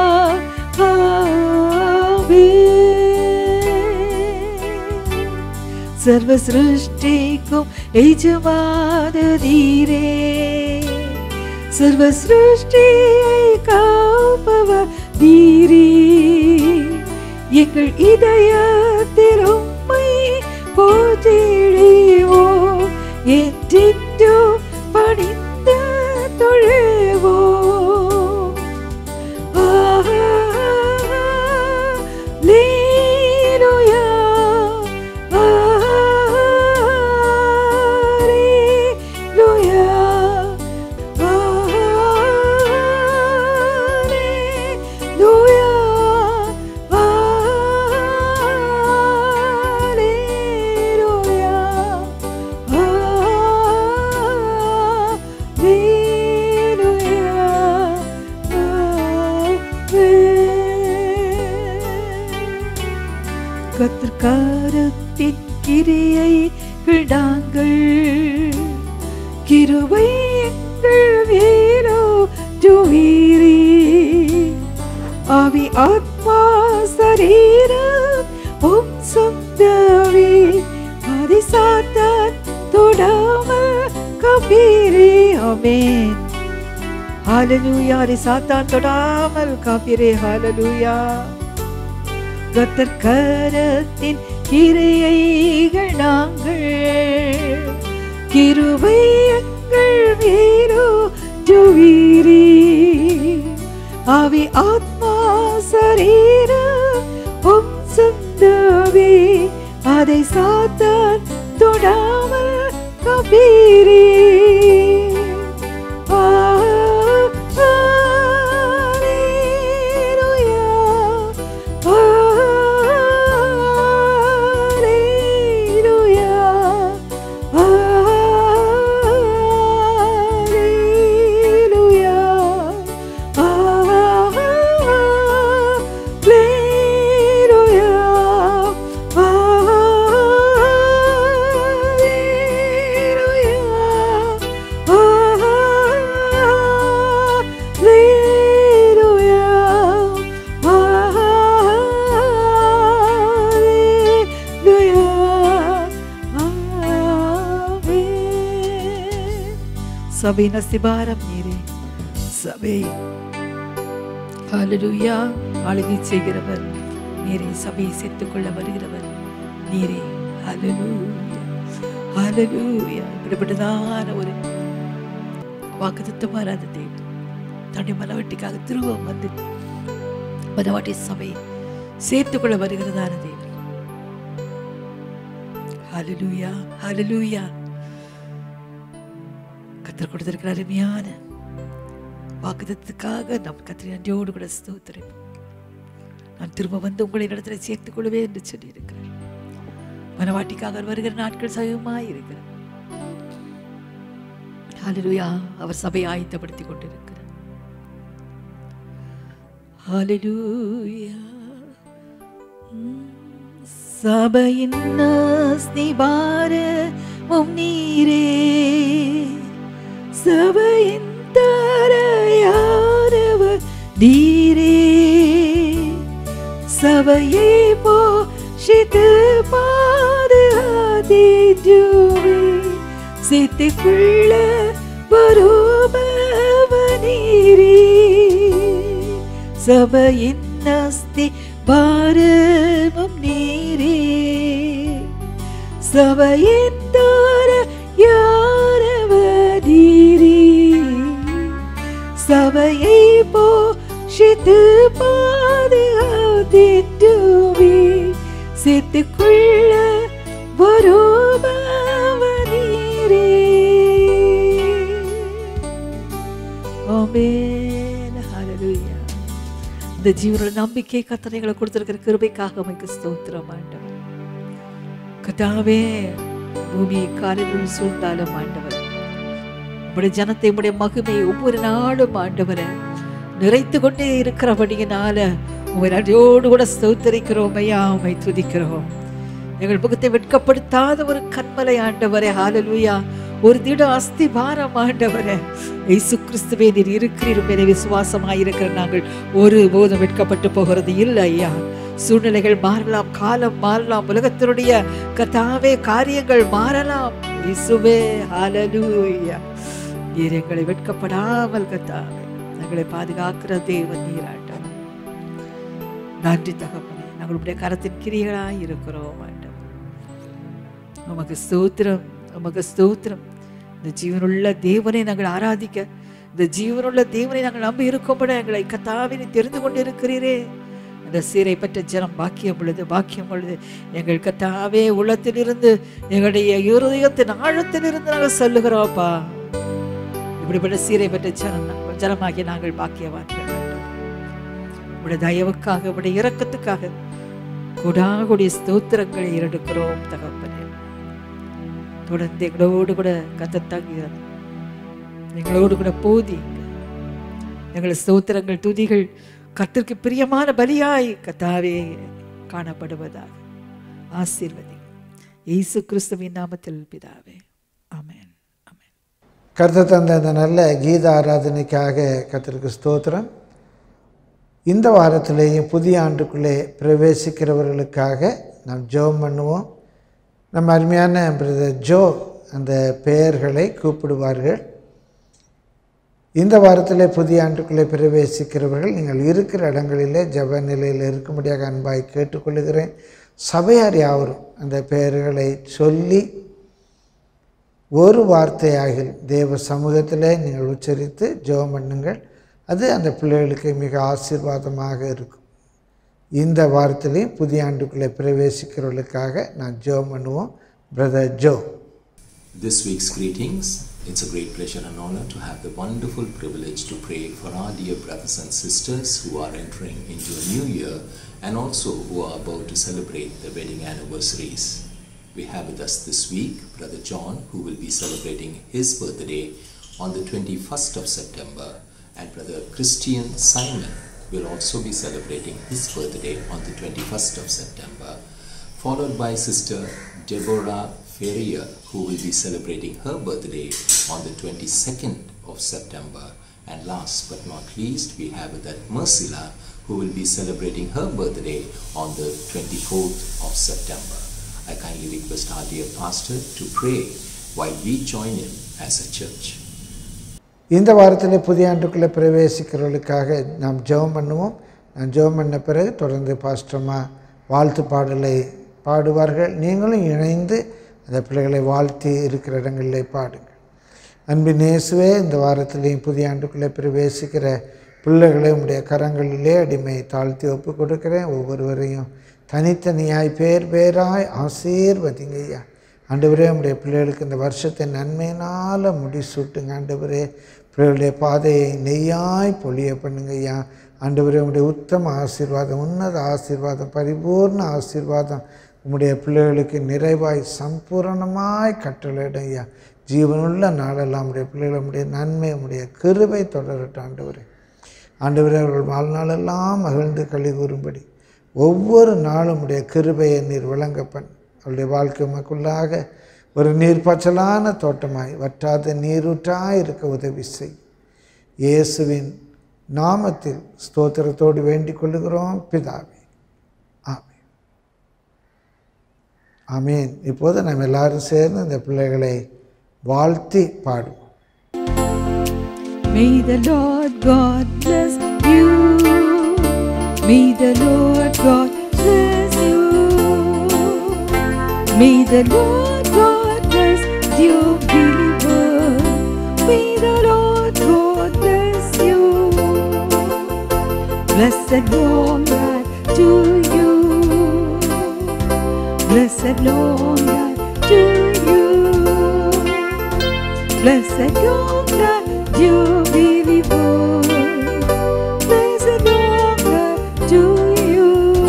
Amen. சர்வ சிருஷ்டிக்கும் எஜமான நீரே சர்வ சிருஷ்டியை காப்பவர் நீரே எங்கள் இதயத்தில் உம்மை போற்றிடுவோம் என்றென்றும் பணிந்து தொழுவோம் கத்திற்காரத்தின் கிரியை நாங்கள் கிருபை எங்கள் வேலோ ஜோவீரி ஆவி ஆத்மா சரீரம் உம் சொந்தவே ஆதி சாத்தான் தொடாமல் கபீரே ஆமென் ஹalleluya ஆதி சாத்தான் தொடாமல் கபீரே ஹalleluya கத்தர் கரத்தின் கிரையைகள் நாங்கள் கிருபை எங்கள் வீரோ ஜோவீரி ஆவி ஆத்மா சரீரம் உம் சொந்தவே அதை சாத்தான் தொடாமல் கபீரே ஆ, ஹalleluya. ஹalleluya. ஹalleluya. ஹalleluya. சபை நசிபாரம் நீரே சபை ஹalleluya ஆளுகை செய்கிறவர் நீரே சபையை சேர்த்துக் கொள்ள வருகிறவர் நீரே ஹalleluya ஹalleluya இப்படிப்பட்டதான ஒரு வாக்குத்தத்தம் வராத தேவன் தன்னுடைய மனவட்டிக்காக திருவம் வந்து மனவாட்டி சபையை சேர்த்துக் கொள்ள வருகிறதான தேவன் ஹalleluya ஹalleluya கத்தர் கொடுத்திருக்கிற அருமையான வாக்குதத்துக்காக நம் கத்திரி நன்றியோடு கூட ஸ்தோத்திரம் நான் திரும்ப வந்து உங்களை இடத்துல சேர்த்துக் கொள்வேன் என்று சொல்லியிருக்கிறேன் மனவாட்டிக்காக அவர் வருகிற நாட்கள் சமயமாய் இருக்கிறது ஹalleluya அவர் சபையை ஆயத்தப்படுத்திக் கொண்டிருக்கிறார் ஹalleluya உம், சபையின் ஸ்திபாரமும் நீரே சபையின் தரையானவர் நீரே சபையை போஷித்து பாதுகாத்தீட்டுவே சேர்த்துக்குள்ள வருபவ நீரே சபையின் அஸ்தி பாரமும் நீரே சபையின் தோர யாரவரீரே சபையை போஷித்து பாதுகாத்திட்டுவே சேர்த்துக்குள்ள வருபவரீரே ஆமென் ஹalleluya இந்த ஜீவனோட நம்பிக்கை கத்தனைகளை கொடுத்திருக்கிற கிருபைக்காக அமைக்கு ஸ்தோத்திரம் ஆண்டவர் கத்தாவே பூமியை காரில் சூழ்ந்தாலும் ஆண்டவர் உம்முடைய ஜனத்தை உம்முடைய மகிமை ஒவ்வொரு நாளும் ஆண்டவரை நிறைத்து கொண்டே இருக்கிறபடியினால உமை நடியோடு கூட ஸ்தோத்தரிக்கிறோம் ஐயா உமை துதிக்கிறோம் எங்கள் முகத்தை வெட்கப்படுத்தாத ஒரு கண்மலை ஆண்டவரே ஹalleluya ஒரு திட அஸ்தி பாரம் ஆண்டவரே இயேசு கிறிஸ்துவே நீர் இருக்கிறீர் என விசுவாசமாயிருக்கிற நாங்கள் ஒரு போதும் வெட்கப்பட்டு போகிறது இல்லை ஐயா சூழ்நிலைகள் மாறலாம் காலம் மாறலாம் உலகத்தினுடைய கத்தாவே காரியங்கள் மாறலாம் இயேசுவே ஹalleluya நீர் எங்களை வெட்கப்படாமல் கத்தாவே எங்களை பாதுகாக்கிற தேவன் நீராட்டம் நன்றி தகப்பனே நாங்களுடைய கரத்தின் கிரிகளாய் இருக்கிறோம் ஆண்டவர் உமக்கு ஸ்தோத்திரம் உமக்கு ஸ்தோத்திரம் இந்த ஜீவனுள்ள தேவனை நாங்கள் ஆராதிக்க இந்த ஜீவனுள்ள தேவனை நாங்கள் நம்பி இருக்கும்பட எங்களை கத்தாவினை தெரிந்து கொண்டு இருக்கிறீரே அந்த சீரை பெற்ற ஜனம் பாக்கியம் பொழுது பாக்கியம் பொழுது எங்கள் கத்தாவே உள்ளத்திலிருந்து எங்களுடைய இருதயத்தின் ஆழத்திலிருந்து நாங்கள் சொல்லுகிறோம்ப்பா இப்படிப்பட்ட சீரை பெற்ற ஜனம் ஜனமாகிய நாங்கள் பாக்கியவான்கள் உடைய தயவுக்காக உடைய இரக்கத்துக்காக கொடாகுடைய ஸ்தோத்திரங்களை எடுக்கிறோம் தகப்பனே தொடர்ந்து எங்களோடு கூட கத்தத்தாங்கிறது எங்களோடு கூட போதி எங்கள் ஸ்தோத்திரங்கள் துதிகள் கர்த்தருக்கு பிரியமான பலியாய் கத்தாவே காணப்படுவதாக ஆசீர்வதி இயேசு கிறிஸ்துவின் நாமத்தில் பிதாவே ஆமென் ஆமென் கர்த்தர் தந்த இந்த நல்ல கீத ஆராதனைக்காக கர்த்தருக்கு ஸ்தோத்திரம் இந்த வாரத்திலேயும் புதிய ஆண்டுக்குள்ளே பிரவேசிக்கிறவர்களுக்காக நாம் ஜெபம் பண்ணுவோம் நம்ம அருமையான பிரதர் ஜோ அந்த பெயர்களை கூப்பிடுவார்கள் இந்த வாரத்திலே புதிய ஆண்டுக்குள்ளே பிரவேசிக்கிறவர்கள் நீங்கள் இருக்கிற இடங்களிலே ஜப நிலையில் இருக்கும்படியாக அன்பாய் கேட்டுக்கொள்கிறேன் சபையார் யாவரும் அந்த பெயர்களை சொல்லி ஒரு வார்த்தையாக தேவ சமூகத்திலே நீங்கள் உச்சரித்து ஜெபம் பண்ணுங்கள் அது அந்த பிள்ளைகளுக்கு மிக ஆசீர்வாதமாக இருக்கும் இந்த வாரத்திலையும் புதிய ஆண்டுக்குள்ளே பிரவேசிக்கிறவர்களுக்காக நான் ஜோ பண்ணுவோம் brother Joe This week's greetings. It's a great pleasure and honor to have the wonderful privilege to pray for our dear brothers and sisters who are entering into a new year and also who are about to celebrate their wedding anniversaries. We have with us this week Brother John, who will be celebrating his birthday on the 21st of September, and Brother Christian Simon will also be celebrating his birthday on the 21st of September, followed by Sister Deborah Ferrier, who will be celebrating her birthday on the 22nd of September. And last but not least, we have that Mercila, who will be celebrating her birthday on the 24th of September. I kindly request our dear pastor to pray while we join in as a church. இந்த வாரத்தில் புதிய ஆண்டுக்குள்ளே பிரவேசிக்கிறவர்களுக்காக நாம் ஜெபம் பண்ணுவோம் நான் ஜெபம் பண்ண பிறகு தொடர்ந்து பாஸ்டமா வாழ்த்து பாடலை பாடுவார்கள் நீங்களும் இணைந்து அந்த பிள்ளைகளை வாழ்த்தி இருக்கிற இடங்களிலே பாடுங்கள் அன்பின் இயேசுவே இந்த வாரத்திலேயும் புதிய ஆண்டுக்குள்ளே பிரவேசிக்கிற பிள்ளைகளை உடைய கரங்களிலே அடிமை தாழ்த்தி ஒப்பு கொடுக்கிறேன் ஒவ்வொருவரையும் தனித்தனியாய் பேர் பேராய் ஆசீர்வதிங்க ஐயா ஆண்டவரே உடைய பிள்ளைகளுக்கு இந்த வருஷத்தை நன்மையினால் முடிசூட்டுங்க ஆண்டவரே பிள்ளைகளுடைய பாதையை நெய்யாய் பொழிய பண்ணுங்க ஐயா ஆண்டவரே உடைய உத்தம ஆசீர்வாதம் உன்னத ஆசீர்வாதம் பரிபூர்ண ஆசீர்வாதம் உம்முடைய பிள்ளைகளுக்கு நிறைவாய் சம்பூரணமாய் கட்டளையிடும் ஐயா ஜீவனுள்ள நாளெல்லாம் உடைய பிள்ளைகள் உடைய நன்மை உடைய கிருபை தொடரட்டும் ஆண்டவரே ஆண்டவரே அவர்கள் வாழ்நாளெல்லாம் மகிழ்ந்து களி கூறும்படி ஒவ்வொரு நாளும் உடைய கிருபையை நீர் விளங்கப்பன் அவருடைய வாழ்க்கை மக்களாக ஒரு நீர்ப்பாய்ச்சலான தோட்டமாய் வற்றாத நீரூற்றாய் இருக்க உதவி செய் இயேசுவின் நாமத்தில் ஸ்தோத்திரத்தோடு வேண்டிக் கொள்ளுகிறோம் பிதாவே ஆமென் ஆமீன் இப்போது நம்ம எல்லாரும் சேர்ந்து இந்த பிள்ளைகளை வாழ்த்தி பாடுவோம் May the Lord God bless you. May the Lord God bless you. May the Lord God bless you, believer. May the Lord God bless you. Blessed long life to you. Blessed long life to you. Blessed long life, you believer. Blessed long life to you.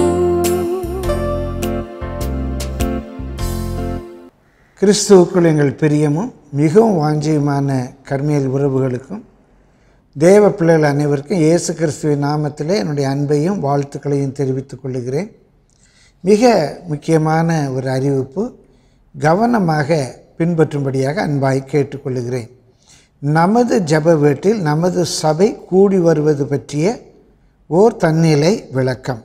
கிறிஸ்துவுக்குள் எங்கள் பிரியமும் மிகவும் வாஞ்சியுமான கர்மியல் உறவுகளுக்கும் தேவ பிள்ளைகள் அனைவருக்கும் இயேசு கிறிஸ்துவின் நாமத்திலே என்னுடைய அன்பையும் வாழ்த்துக்களையும் தெரிவித்துக் கொள்கிறேன் மிக முக்கியமான ஒரு அறிவிப்பு கவனமாக பின்பற்றும்படியாக அன்பாய் கேட்டுக்கொள்கிறேன் நமது ஜெப வீட்டில் நமது சபை கூடி வருவது பற்றிய ஓர் தன்னிலை விளக்கம்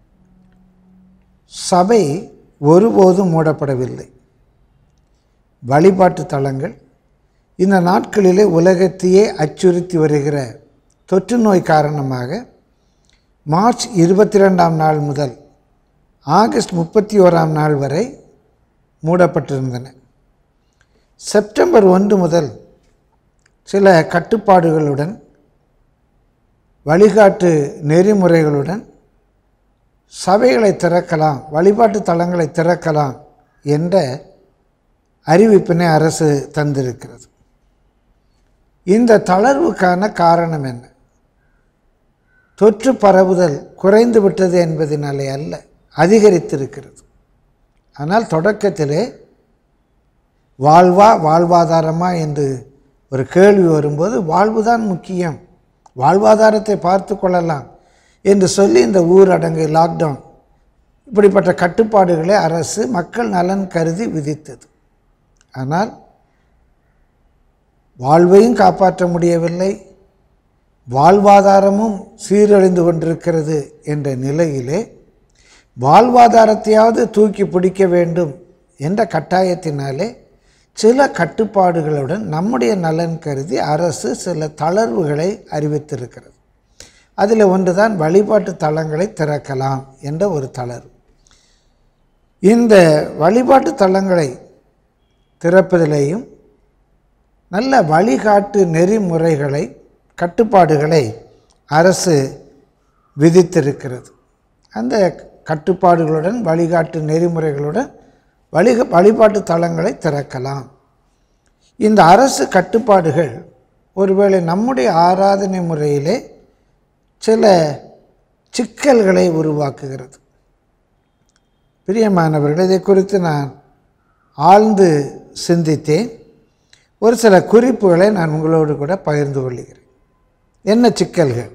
சபை ஒருபோதும் மூடப்படவில்லை வழிபாட்டு தலங்கள் இந்த நாட்களிலே உலகத்தையே அச்சுறுத்தி வருகிற தொற்று நோய் காரணமாக மார்ச் இருபத்தி ரெண்டாம் நாள் முதல் ஆகஸ்ட் முப்பத்தி ஓராம் நாள் வரை மூடப்பட்டிருந்தன செப்டம்பர் ஒன்று முதல் சில கட்டுப்பாடுகளுடன் வழிகாட்டு நெறிமுறைகளுடன் சபைகளை திறக்கலாம் வழிபாட்டு தலங்களை திறக்கலாம் என்ற அறிவிப்பினை அரசு தந்திருக்கிறது இந்த தளர்வுக்கான காரணம் என்ன தொற்று பரவுதல் குறைந்து விட்டது என்பதனாலே அல்ல அதிகரித்திருக்கிறது ஆனால் தொடக்கத்திலே வாழ்வா வாழ்வாதாரமா என்று ஒரு கேள்வி வரும்போது வாழ்வுதான் முக்கியம் வாழ்வாதாரத்தை பார்த்து கொள்ளலாம் என்று சொல்லி இந்த ஊரடங்கு லாக்டவுன் இப்படிப்பட்ட கட்டுப்பாடுகளை அரசு மக்கள் நலன் கருதி விதித்தது ஆனால் வாழ்வையும் காப்பாற்ற முடியவில்லை வாழ்வாதாரமும் சீரழிந்து கொண்டிருக்கிறது என்ற நிலையிலே வாழ்வாதாரத்தையாவது தூக்கி பிடிக்க வேண்டும் என்ற கட்டாயத்தினாலே சில கட்டுப்பாடுகளுடன் நம்முடைய நலன் கருதி அரசு சில தளர்வுகளை அறிவித்திருக்கிறது அதில் ஒன்றுதான் வழிபாட்டு தலங்களை திறக்கலாம் என்ற ஒரு தளர்வு இந்த வழிபாட்டு தலங்களை திறப்பதிலேயும் நல்ல வழிகாட்டு நெறிமுறைகளை கட்டுப்பாடுகளை அரசு விதித்திருக்கிறது அந்த கட்டுப்பாடுகளுடன் வழிகாட்டு நெறிமுறைகளுடன் வழிக வழிபாட்டு தலங்களை திறக்கலாம் இந்த அரசு கட்டுப்பாடுகள் ஒருவேளை நம்முடைய ஆராதனை முறையிலே சில சிக்கல்களை உருவாக்குகிறது பிரியமானவர்கள் இதை குறித்து நான் ஆழ்ந்து சிந்தித்தேன் ஒரு சில குறிப்புகளை நான் உங்களோடு கூட பகிர்ந்து கொள்கிறேன் என்ன சிக்கல்கள்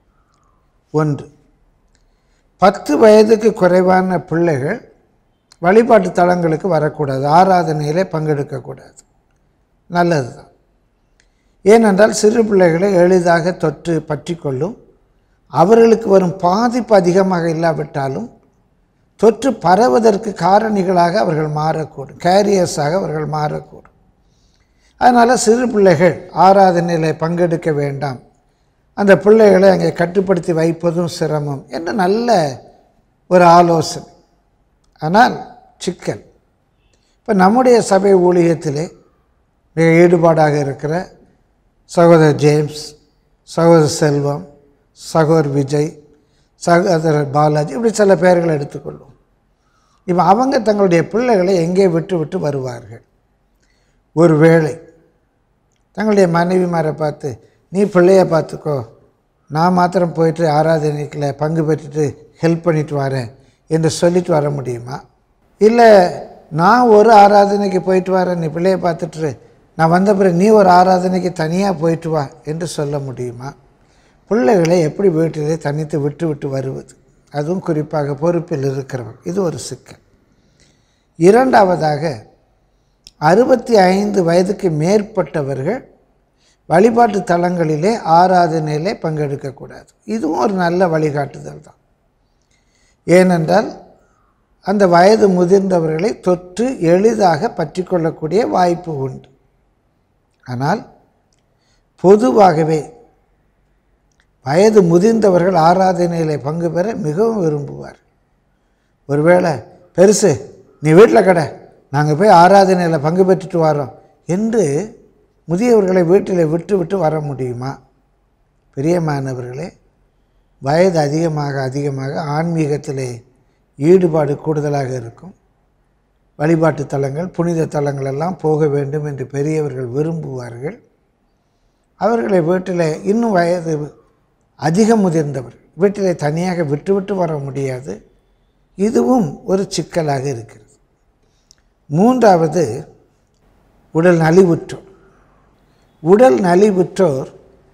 ஒன்று பத்து வயதுக்கு குறைவான பிள்ளைகள் வழிபாட்டு தலங்களுக்கு வரக்கூடாது ஆராதனையிலே பங்கெடுக்கக்கூடாது நல்லது தான் ஏனென்றால் சிறு பிள்ளைகளை எளிதாக தொற்று பற்றி கொள்ளும் அவர்களுக்கு வரும் பாதிப்பு அதிகமாக இல்லாவிட்டாலும் தொற்று பரவதற்கு காரணிகளாக அவர்கள் மாறக்கூடும் கேரியர்ஸாக அவர்கள் மாறக்கூடும் அதனால் சிறு பிள்ளைகள் ஆராதனையில் பங்கெடுக்க வேண்டாம் அந்த பிள்ளைகளை அங்கே கட்டுப்படுத்தி வைப்பதும் சிரமம் என்று நல்ல ஒரு ஆலோசனை ஆனால் சிக்கல் இப்போ நம்முடைய சபை ஊழியத்திலே மிக ஈடுபாடாக இருக்கிற சகோதரர் ஜேம்ஸ் சகோதரர் செல்வம் சகோதர் விஜய் சகோதரர் பாலாஜி இப்படி சில பெயர்களை எடுத்துக்கொள்வோம் இப்போ அவங்க தங்களுடைய பிள்ளைகளை எங்கே விட்டு விட்டு வருவார்கள் ஒரு வேளை தங்களுடைய மனைவிமாரை பார்த்து நீ பிள்ளைய பார்த்துக்கோ நான் மாத்திரம் போயிட்டு ஆராதனைக்கில் பங்கு பெற்றுட்டு ஹெல்ப் பண்ணிட்டு வரேன் என்று சொல்லிட்டு வர முடியுமா இல்லை நான் ஒரு ஆராதனைக்கு போயிட்டு வரேன் நீ பிள்ளைய பார்த்துட்டு நான் வந்த பிறகு நீ ஒரு ஆராதனைக்கு தனியாக போயிட்டு வா என்று சொல்ல முடியுமா பிள்ளைகளை எப்படி வீட்டிலே தனித்து விட்டு விட்டு வருவது அதுவும் குறிப்பாக பொறுப்பில் இருக்கிறவங்க இது ஒரு சிக்கல் இரண்டாவதாக அறுபத்தி ஐந்து வயதுக்கு மேற்பட்டவர்கள் வழிபாட்டு தலங்களிலே ஆராதனையிலே பங்கெடுக்கக்கூடாது இதுவும் ஒரு நல்ல வழிகாட்டுதல் தான் ஏனென்றால் அந்த வயது முதிர்ந்தவர்களை தொற்று எளிதாக பற்றி கொள்ளக்கூடிய வாய்ப்பு உண்டு ஆனால் பொதுவாகவே வயது முதிர்ந்தவர்கள் ஆராதனையிலே பங்கு பெற மிகவும் விரும்புவார் ஒருவேளை பெருசு நீ வீட்டில் கடை நாங்கள் போய் ஆராதனையில் பங்கு பெற்றுட்டு வரோம் என்று முதியவர்களை வீட்டில் விட்டு விட்டு வர முடியுமா பிரியமானவர்களே வயது அதிகமாக அதிகமாக ஆன்மீகத்திலே ஈடுபாடு கூடுதலாக இருக்கும் வழிபாட்டு தலங்கள் புனித தலங்கள் எல்லாம் போக வேண்டும் என்று பெரியவர்கள் விரும்புவார்கள் அவர்களை வீட்டில் இன்னும் வயது அதிகம் முதிர்ந்தவர் வீட்டிலே தனியாக விட்டு விட்டு வர முடியாது இதுவும் ஒரு சிக்கலாக இருக்கிறது மூன்றாவது உடல் நலிவுற்றோர் உடல் நலிவுற்றோர்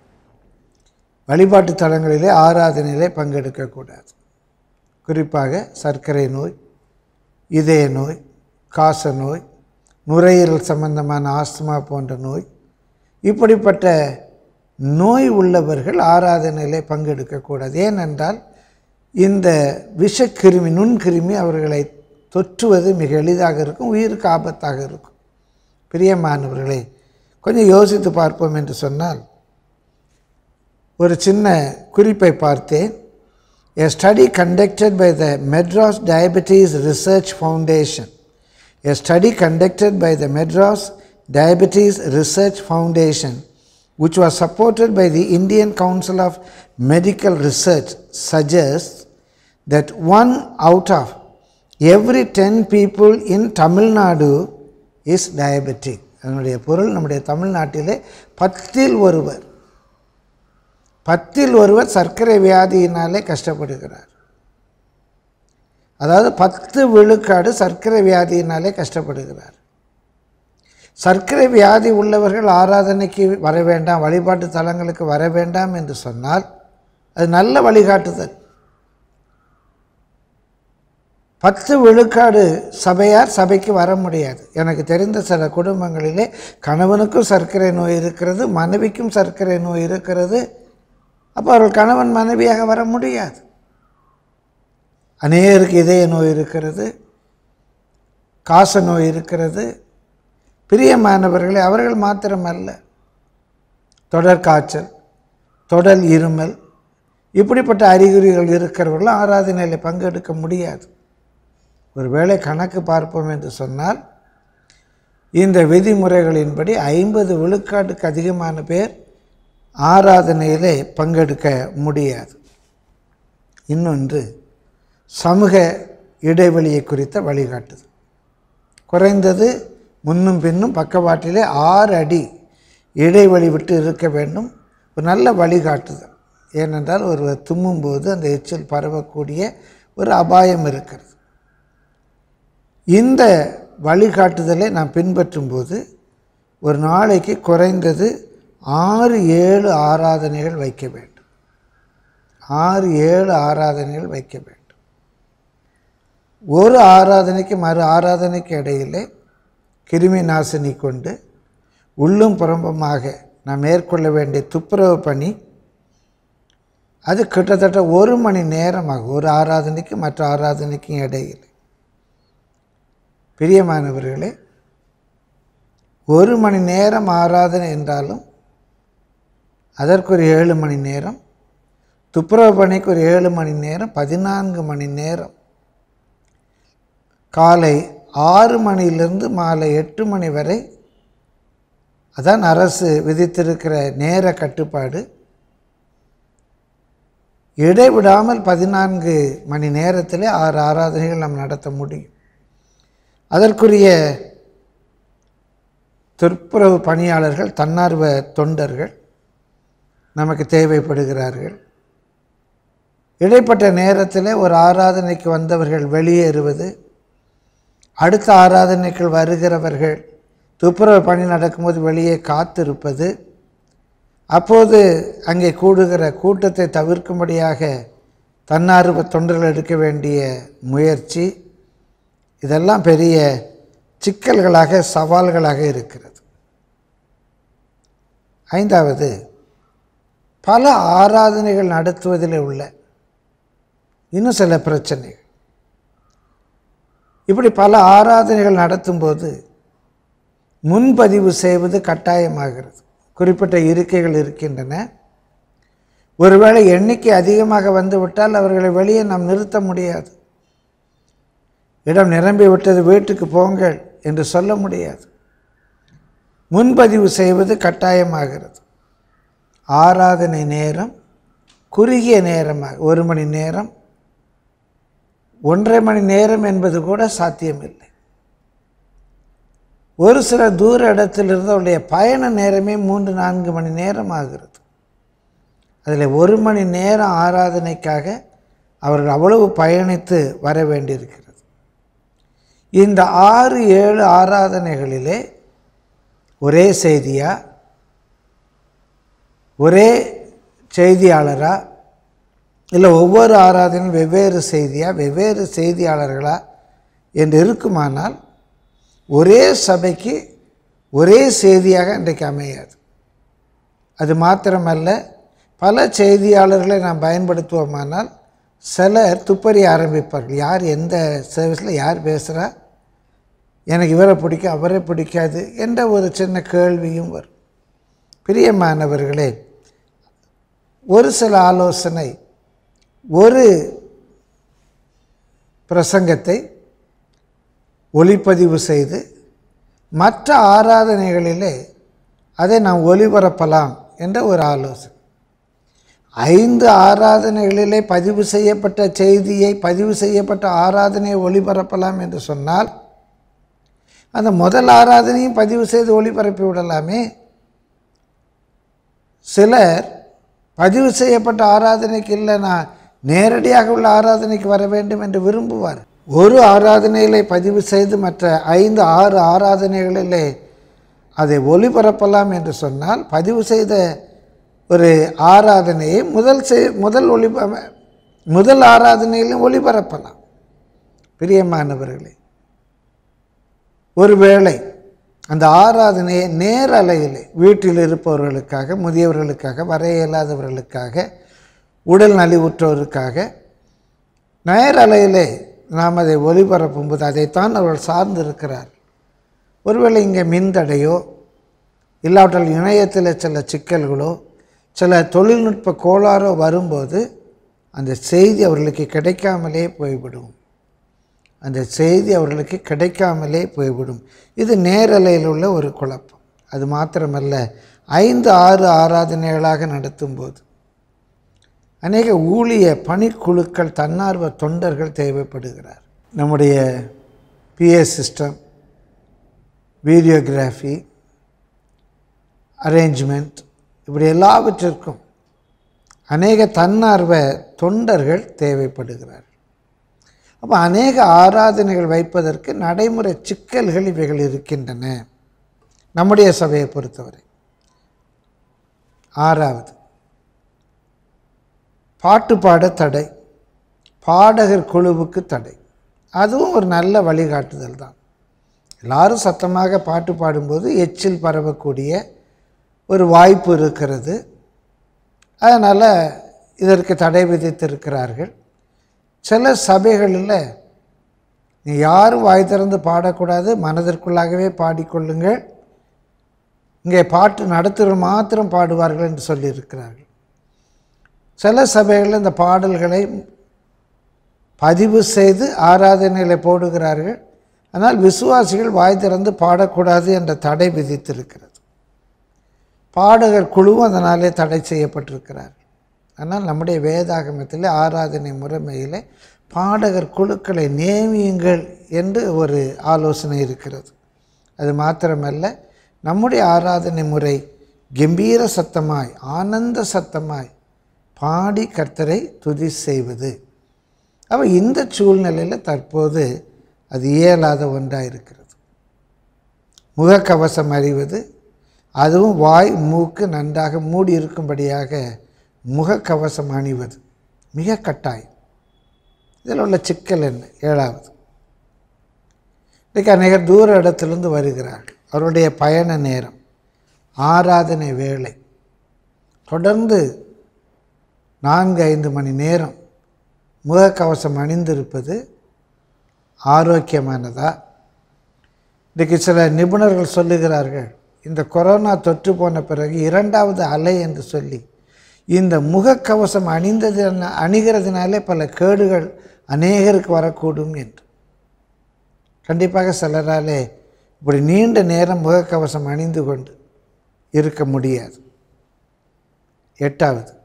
வழிபாட்டு தலங்களிலே ஆராதனையிலே பங்கெடுக்கக்கூடாது குறிப்பாக சர்க்கரை நோய் இதய நோய் காச நோய் நுரையீரல் சம்பந்தமான ஆஸ்துமா போன்ற நோய் இப்படிப்பட்ட நோய் உள்ளவர்கள் ஆராதனையிலே பங்கெடுக்கக்கூடாது ஏனென்றால் இந்த விஷக்கிருமி நுண்கிருமி அவர்களை தொற்றுவது மிக எளிதாக இருக்கும் உயிருக்கு ஆபத்தாக இருக்கும் பிரியமானவர்களே கொஞ்சம் யோசித்து பார்ப்போம் என்று சொன்னால் ஒரு சின்ன குறிப்பை பார்த்தேன் A study conducted by the Madras Diabetes Research Foundation. A study conducted by the Madras Diabetes Research Foundation, which was supported by the Indian Council of Medical Research, suggests that one out of every 10 people in Tamil Nadu is diabetic. அதனுடைய பொருள் நம்முடைய தமிழ்நாட்டிலே பத்தில் ஒருவர் பத்தில் ஒருவர் சர்க்கரை வியாதியினாலே கஷ்டப்படுகிறார் அதாவது பத்து விழுக்காடு சர்க்கரை வியாதியினாலே கஷ்டப்படுகிறார் சர்க்கரை வியாதி உள்ளவர்கள் ஆராதனைக்கு வர வேண்டாம் வழிபாட்டு தலங்களுக்கு வர வேண்டாம் என்று சொன்னால் அது நல்ல வழிகாட்டுதல் பத்து விழுக்காடு சபையார் சபைக்கு வர முடியாது எனக்கு தெரிந்த சில குடும்பங்களிலே கணவனுக்கும் சர்க்கரை நோய் இருக்கிறது மனைவிக்கும் சர்க்கரை நோய் இருக்கிறது அப்போ அவர்கள் கணவன் மனைவியாக வர முடியாது அநேகருக்கு இதய நோய் இருக்கிறது காச நோய் இருக்கிறது பிரியமானவர்களே அவர்கள் மாத்திரமல்ல தொடர் காய்ச்சல் தொடர் இருமல் இப்படிப்பட்ட அறிகுறிகள் இருக்கிறவர்களும் ஆராதனையில் பங்கெடுக்க முடியாது ஒருவேளை கணக்கு பார்ப்போம் என்று சொன்னால் இந்த விதிமுறைகளின்படி ஐம்பது விழுக்காட்டுக்கு அதிகமான பேர் ஆராதனையிலே பங்கெடுக்க முடியாது இன்னொன்று சமூக இடைவெளியை குறித்த வழிகாட்டுது குறைந்தது முன்னும் பின்னும் பக்கவாட்டிலே ஆறு அடி இடைவெளி விட்டு இருக்க வேண்டும் ஒரு நல்ல வழிகாட்டுதல் ஏனென்றால் ஒருவர் தும்மும்போது அந்த எச்சில் பரவக்கூடிய ஒரு அபாயம் இருக்கிறது இந்த வழிகாட்டுதலை நாம் பின்பற்றும்போது ஒரு நாளைக்கு குறைந்தது ஆறு ஏழு ஆராதனைகள் வைக்க வேண்டும் ஆறு ஏழு ஆராதனைகள் வைக்க வேண்டும் ஒரு ஆராதனைக்கு மறு ஆராதனைக்கு இடையிலே கிருமி நாசினி கொண்டு உள்ளும் புறம்புமாக நாம் மேற்கொள்ள வேண்டிய துப்புரவு பணி அது கிட்டத்தட்ட ஒரு மணி நேரமாகும் ஒரு ஆராதனைக்கு மற்ற ஆராதனைக்கும் இடையில் பிரியமானவர்களே ஒரு மணி நேரம் ஆராதனை என்றாலும் அதற்கு ஒரு ஏழு மணி நேரம் துப்புரவு பணிக்கு ஒரு ஏழு மணி நேரம் பதினான்கு மணி நேரம் காலை ஆறு மணியிலிருந்து மாலை எட்டு மணி வரை அதான் அரசு விதித்திருக்கிற நேர கட்டுப்பாடு இடைவிடாமல் பதினான்கு மணி நேரத்தில் ஆறு ஆராதனைகள் நாம் நடத்த முடியும் அதற்குரிய துப்புரவு பணியாளர்கள் தன்னார்வ தொண்டர்கள் நமக்கு தேவைப்படுகிறார்கள் இடைப்பட்ட நேரத்தில் ஒரு ஆராதனைக்கு வந்தவர்கள் வெளியேறுவது அடுத்த ஆராதனைக்குள் வருகிறவர்கள் துப்புரவு பணி நடக்கும்போது வெளியே காத்திருப்பது அப்போது அங்கே கூடுகிற கூட்டத்தை தவிர்க்கும்படியாக தன்னார்வ தொண்டர்கள் எடுக்க வேண்டிய முயற்சி இதெல்லாம் பெரிய சிக்கல்களாக சவால்களாக இருக்கிறது ஐந்தாவது பல ஆராதனைகள் நடத்துவதில் உள்ள இன்னும் சில பிரச்சனைகள் இப்படி பல ஆராதனைகள் நடத்தும்போது முன்பதிவு செய்வது கட்டாயமாகிறது குறிப்பிட்ட இருக்கைகள் இருக்கின்றன ஒருவேளை எண்ணிக்கை அதிகமாக வந்துவிட்டால் அவர்களை வெளியே நாம் நிறுத்த முடியாது இடம் நிரம்பி விட்டது வீட்டுக்கு போங்கள் என்று சொல்ல முடியாது முன்பதிவு செய்வது கட்டாயமாகிறது ஆராதனை நேரம் குறுகிய நேரமாக ஒரு மணி நேரம் ஒன்றரை மணி நேரம் என்பது கூட சாத்தியமில்லை ஒரு சில தூர இடத்திலிருந்து அவருடைய பயண நேரமே மூன்று நான்கு மணி நேரம் ஆகிறது அதில் ஒரு மணி நேரம் ஆராதனைக்காக அவர்கள் அவ்வளவு பயணித்து வர வேண்டியிருக்கிறது இந்த ஆறு ஏழு ஆராதனைகளிலே ஒரே செய்தியா ஒரே செய்தியாளரா இல்லை ஒவ்வொரு ஆராதனையும் வெவ்வேறு செய்தியா வெவ்வேறு செய்தியாளர்களா என்று இருக்குமானால் ஒரே சபைக்கு ஒரே செய்தியாக இன்றைக்கு அமையாது அது மாத்திரமல்ல பல செய்தியாளர்களை நாம் பயன்படுத்துவோமானால் சிலர் துப்பறி ஆரம்பிப்பார்கள் யார் எந்த சர்வீஸில் யார் பேசுகிறா எனக்கு இவரை பிடிக்கும் அவரை பிடிக்காது என்ற ஒரு சின்ன கேள்வியும் வரும் பிரியமானவர்களே ஒரு சில ஆலோசனை ஒரு பிரசங்கத்தை ஒளிப்பதிவு செய்து மற்ற ஆராதனைகளிலே அதை நாம் ஒளிபரப்பலாம் என்ற ஒரு ஆலோசனை ஐந்து ஆராதனைகளிலே பதிவு செய்யப்பட்ட செய்தியை பதிவு செய்யப்பட்ட ஆராதனையை ஒளிபரப்பலாம் என்று சொன்னால் அந்த முதல் ஆராதனையும் பதிவு செய்து ஒளிபரப்பி விடலாமே சிலர் பதிவு செய்யப்பட்ட ஆராதனைக்கு இல்லை நான் நேரடியாக உள்ள ஆராதனைக்கு வர வேண்டும் என்று விரும்புவார் ஒரு ஆராதனையிலே பதிவு செய்து மற்ற ஐந்து ஆறு ஆராதனைகளிலே அதை ஒளிபரப்பலாம் என்று சொன்னால் பதிவு செய்த ஒரு ஆராதனையை முதல் செய் முதல் ஒளி முதல் ஆராதனையிலும் ஒளிபரப்பலாம் பிரியமானவர்களே ஒருவேளை அந்த ஆராதனையை நேரலையிலே வீட்டில் இருப்பவர்களுக்காக முதியவர்களுக்காக வர இயலாதவர்களுக்காக உடல் நலிவுற்றோருக்காக நேரலையிலே நாம் அதை ஒளிபரப்பும்போது அதைத்தான் அவர்கள் சார்ந்து இருக்கிறார் ஒருவேளை இங்கே மின்தடையோ இல்லாவிட்டால் இணையத்தில் சில சிக்கல்களோ சில தொழில்நுட்ப கோளாறோ வரும்போது அந்த செய்தி அவர்களுக்கு கிடைக்காமலே போய்விடும் அந்த செய்தி அவர்களுக்கு கிடைக்காமலே போய்விடும் இது நேரலையில் உள்ள ஒரு குழப்பம் அது மாத்திரமல்ல ஐந்து ஆறு ஆராதனைகளாக நடத்தும்போது அநேக ஊழிய பணிக்குழுக்கள் தன்னார்வ தொண்டர்கள் தேவைப்படுகிறார் நம்முடைய பிஏ சிஸ்டம் வீடியோகிராஃபி அரேஞ்ச்மெண்ட் இப்படி எல்லாவற்றிற்கும் அநேக தன்னார்வ தொண்டர்கள் தேவைப்படுகிறார் அப்போ அநேக ஆராதனைகள் வைப்பதற்கு நடைமுறை சிக்கல்கள் இவைகள் இருக்கின்றன நம்முடைய சபையை பொறுத்தவரை ஆறாவது பாட்டு பாட தடை பாடகர் குழுவுக்கு தடை அதுவும் ஒரு நல்ல வழிகாட்டுதல் தான் எல்லாரும் சத்தமாக பாட்டு பாடும்போது எச்சில் பரவக்கூடிய ஒரு வாய்ப்பு இருக்கிறது அதனால் இதற்கு தடை விதித்திருக்கிறார்கள் சில சபைகளில் நீ யாரும் வாய் திறந்து பாடக்கூடாது மனதிற்குள்ளாகவே பாடிக்கொள்ளுங்கள் இங்கே பாட்டு நடத்துகிற மாத்திரம் பாடுவார்கள் என்று சொல்லியிருக்கிறார்கள் சில சபைகளில் இந்த பாடல்களை பதிவு செய்து ஆராதனையில் போடுகிறார்கள் ஆனால் விசுவாசிகள் வாய் திறந்து பாடக்கூடாது என்ற தடை விதித்திருக்கிறது பாடகர் குழுவும் அதனாலே தடை செய்யப்பட்டிருக்கிறார் ஆனால் நம்முடைய வேதாகமத்தில் ஆராதனை முறைமையில் பாடகர் குழுக்களை நியமியுங்கள் என்று ஒரு ஆலோசனை இருக்கிறது அது மாத்திரமல்ல நம்முடைய ஆராதனை முறை கம்பீர சத்தமாய் ஆனந்த சத்தமாய் பாடி கர்த்தரை துதி செய்வது அப்போ இந்த சூழ்நிலையில் தற்போது அது இயலாத ஒன்றாக இருக்கிறது முகக்கவசம் அறிவது அதுவும் வாய் மூக்கு நன்றாக மூடி இருக்கும்படியாக முகக்கவசம் அணிவது மிக கட்டாயம் இதில் உள்ள சிக்கல் என்ன ஏழாவது இன்றைக்கு அநேகர் தூர இடத்திலிருந்து வருகிறார்கள் அவருடைய பயண நேரம் ஆராதனை வேலை தொடர்ந்து நான்கு ஐந்து மணி நேரம் முகக்கவசம் அணிந்திருப்பது ஆரோக்கியமானதா இன்றைக்கு சில நிபுணர்கள் சொல்லுகிறார்கள் இந்த கொரோனா தொற்று போன பிறகு இரண்டாவது அலை என்று சொல்லி இந்த முகக்கவசம் அணிந்தது அணிகிறதுனாலே பல கேடுகள் அநேகருக்கு வரக்கூடும் என்று கண்டிப்பாக சிலராலே இப்படி நீண்ட நேரம் முகக்கவசம் அணிந்து கொண்டு இருக்க முடியாது எட்டாவது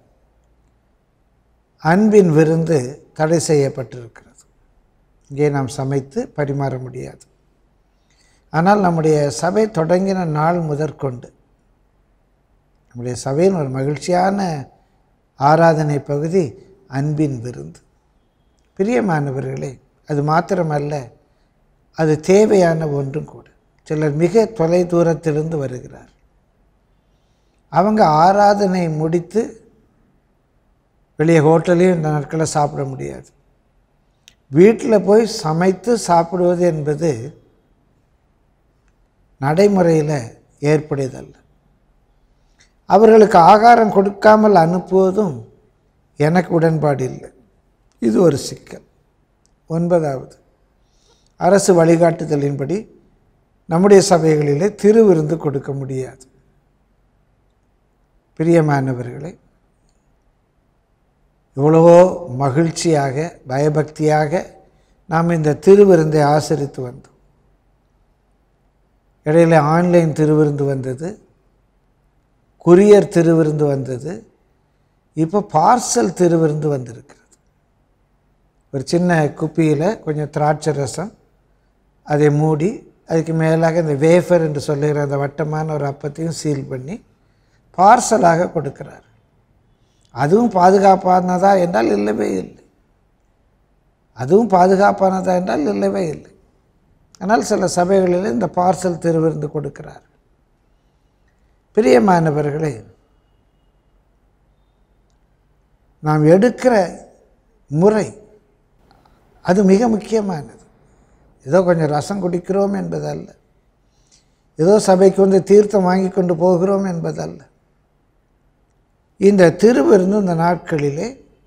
அன்பின் விருந்து தடை செய்யப்பட்டிருக்கிறது இங்கே நாம் சமைத்து பரிமாற முடியாது ஆனால் நம்முடைய சபை தொடங்கின நாள் முதற்கொண்டு நம்முடைய சபையின் ஒரு மகிழ்ச்சியான ஆராதனை பகுதி அன்பின் விருந்து பிரியமானவர்களே அது மாத்திரமல்ல அது தேவையான ஒன்றும் கூட சிலர் மிக தொலை தூரத்திலிருந்து வருகிறார் அவங்க ஆராதனை முடித்து வெளியே ஹோட்டலையும் இந்த நாட்களில் சாப்பிட முடியாது வீட்டில் போய் சமைத்து சாப்பிடுவது என்பது நடைமுறையில் ஏற்புடையதல்ல அவர்களுக்கு ஆகாரம் கொடுக்காமல் அனுப்புவதும் எனக்கு உடன்பாடு இல்லை இது ஒரு சிக்கல் ஒன்பதாவது அரசு வழிகாட்டுதலின்படி நம்முடைய சபைகளிலே திருவிருந்து கொடுக்க முடியாது பிரியமானவர்களே எவ்வளவோ மகிழ்ச்சியாக பயபக்தியாக நாம் இந்த திருவிருந்தை ஆசரித்து வந்தோம் இடையில ஆன்லைன் திருவிருந்து வந்தது குரியர் திருவிருந்து வந்தது இப்போ பார்சல் திருவிருந்து வந்திருக்கிறது ஒரு சின்ன குப்பியில் கொஞ்சம் திராட்சை ரசம் அதை மூடி அதுக்கு மேலாக இந்த வேஃபர் என்று சொல்லுகிற அந்த வட்டமான ஒரு அப்பத்தையும் சீல் பண்ணி பார்சலாக கொடுக்கிறார் அதுவும் பாதுகாப்பானதா என்றால் இல்லவே இல்லை அதுவும் பாதுகாப்பானதா என்றால் இல்லவே இல்லை ஆனால் சில சபைகளில் இந்த பார்சல் திருவிருந்து கொடுக்கிறார் பிரியமானவர்களே நாம் எடுக்கிற முறை அது மிக முக்கியமானது ஏதோ கொஞ்சம் ரசம் குடிக்கிறோம் என்பதல்ல ஏதோ சபைக்கு வந்து தீர்த்தம் வாங்கி கொண்டு போகிறோம் என்பதல்ல இந்த திருவிருந்து இந்த நாட்களிலே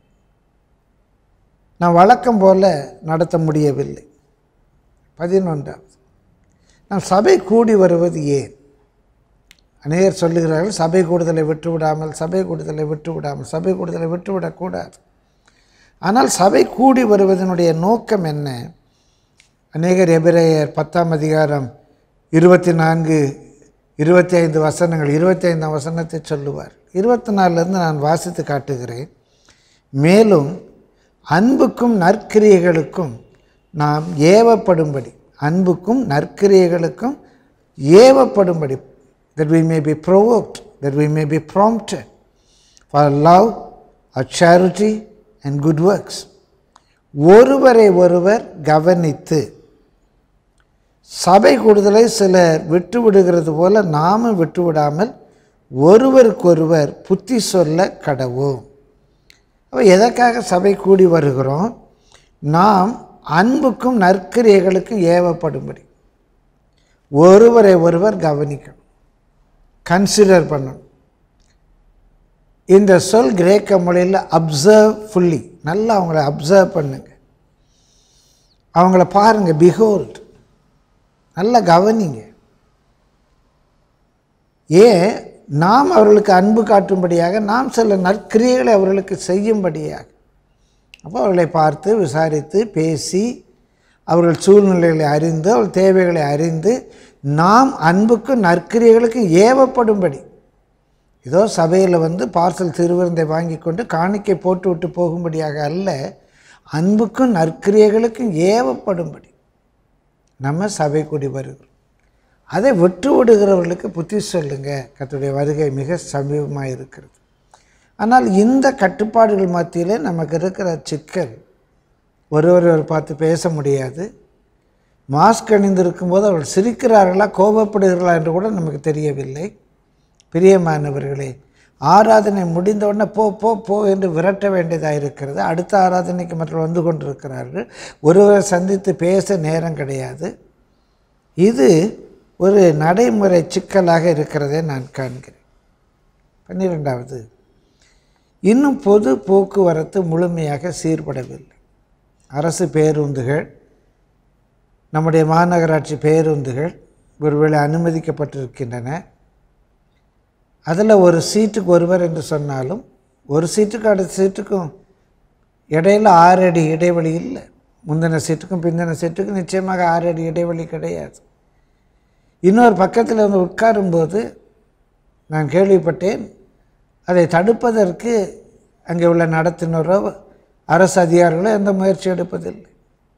நான் வழக்கம் போல நடத்த முடியவில்லை பதினொன்றாவது நாம் சபை கூடி வருவது ஏன் அநேகர் சொல்லுகிறார்கள் சபை கூடுதலை விட்டு விடாமல் சபை கூடுதலை விட்டு விடாமல் சபை கூடுதலை விட்டு விடக்கூடாது ஆனால் சபை கூடி வருவதனுடைய நோக்கம் என்ன அநேகர் எபிரேயர் பத்தாம் அதிகாரம் இருபத்தி நான்கு இருபத்தி ஐந்து வசனங்கள் இருபத்தி ஐந்தாம் வசனத்தை சொல்லுவார் இருபத்தி நாலுலேருந்து நான் வாசித்து காட்டுகிறேன் மேலும் அன்புக்கும் நற்கிரியைகளுக்கும் நாம் ஏவப்படும்படி அன்புக்கும் நற்கிரியைகளுக்கும் ஏவப்படும்படி that we may be provoked, that we may be prompted for love, or charity and good works. ஒருவரை ஒருவர் கவனித்து சபை கூடுதலை சிலர் விட்டு விடுகிறது போல நாமும் விட்டு விடாமல் ஒருவருக்கொருவர் புத்தி சொல்ல கடவோம் அப்போ எதற்காக சபை கூடி வருகிறோம் நாம் அன்புக்கும் நற்கிரியைகளுக்கும் ஏவப்படும்படி ஒருவரை ஒருவர் கவனிக்கணும் கன்சிடர் பண்ணணும் இந்த சொல் கிரேக்க மொழியில் அப்சர்வ் ஃபுல்லி நல்லா அவங்கள அப்சர்வ் பண்ணுங்க அவங்கள பாருங்க பிஹோல்ட் நல்லா கவனிங்க ஏன் நாம் அவர்களுக்கு அன்பு காட்டும்படியாக நாம் சில நற்கிரியைகளை அவர்களுக்கு செய்யும்படியாக அப்போ அவர்களை பார்த்து விசாரித்து பேசி அவர்கள் சூழ்நிலைகளை அறிந்து அவர்கள் தேவைகளை அறிந்து நாம் அன்புக்கு நற்கிரியைகளுக்கு ஏவப்படும்படி ஏதோ சபையில் வந்து பார்சல் திருவிருந்தை வாங்கி கொண்டு காணிக்கை போட்டு விட்டு போகும்படியாக அல்ல அன்புக்கும் நற்கிரியைகளுக்கும் ஏவப்படும்படி நம்ம சபை கூடி வருகிறோம் அதை விட்டு விடுகிறவர்களுக்கு புத்தி சொல்லுங்க கர்த்தருடைய வருகை மிக சமீபமாக இருக்கிறது ஆனால் இந்த கட்டுப்பாடுகள் மத்தியிலே நமக்கு இருக்கிற சிக்கல் ஒருவர் ஒரு பார்த்து பேச முடியாது மாஸ்க் அணிந்திருக்கும் போது அவர்கள் சிரிக்கிறார்களா கோபப்படுகிறார்களா என்று கூட நமக்கு தெரியவில்லை பிரியமானவர்களே ஆராதனை முடிந்தவுடனே போ போ போ என்று விரட்ட வேண்டியதாக இருக்கிறது அடுத்த ஆராதனைக்கு மற்றவர்கள் வந்து கொண்டிருக்கிறார்கள் ஒருவரை சந்தித்து பேச நேரம் கிடையாது இது ஒரு நடைமுறை சிக்கலாக இருக்கிறதை நான் காண்கிறேன் பன்னிரெண்டாவது இன்னும் பொது போக்குவரத்து முழுமையாக சீர்படவில்லை அரசு பேருந்துகள் நம்முடைய மாநகராட்சி பேருந்துகள் ஒருவேளை அனுமதிக்கப்பட்டிருக்கின்றன அதில் ஒரு சீட்டுக்கு ஒருவர் என்று சொன்னாலும் ஒரு சீட்டுக்கு அடுத்த சீட்டுக்கும் இடையில ஆறு அடி இடைவெளி இல்லை முந்தின சீட்டுக்கும் பிந்தின சீட்டுக்கும் நிச்சயமாக ஆறு அடி இடைவெளி கிடையாது இன்னொரு பக்கத்தில் வந்து உட்காரும்போது நான் கேள்விப்பட்டேன் அதை தடுப்பதற்கு அங்கே உள்ள நடத்துனரோ அரசு அதிகாரிகளோ எந்த முயற்சி எடுப்பதில்லை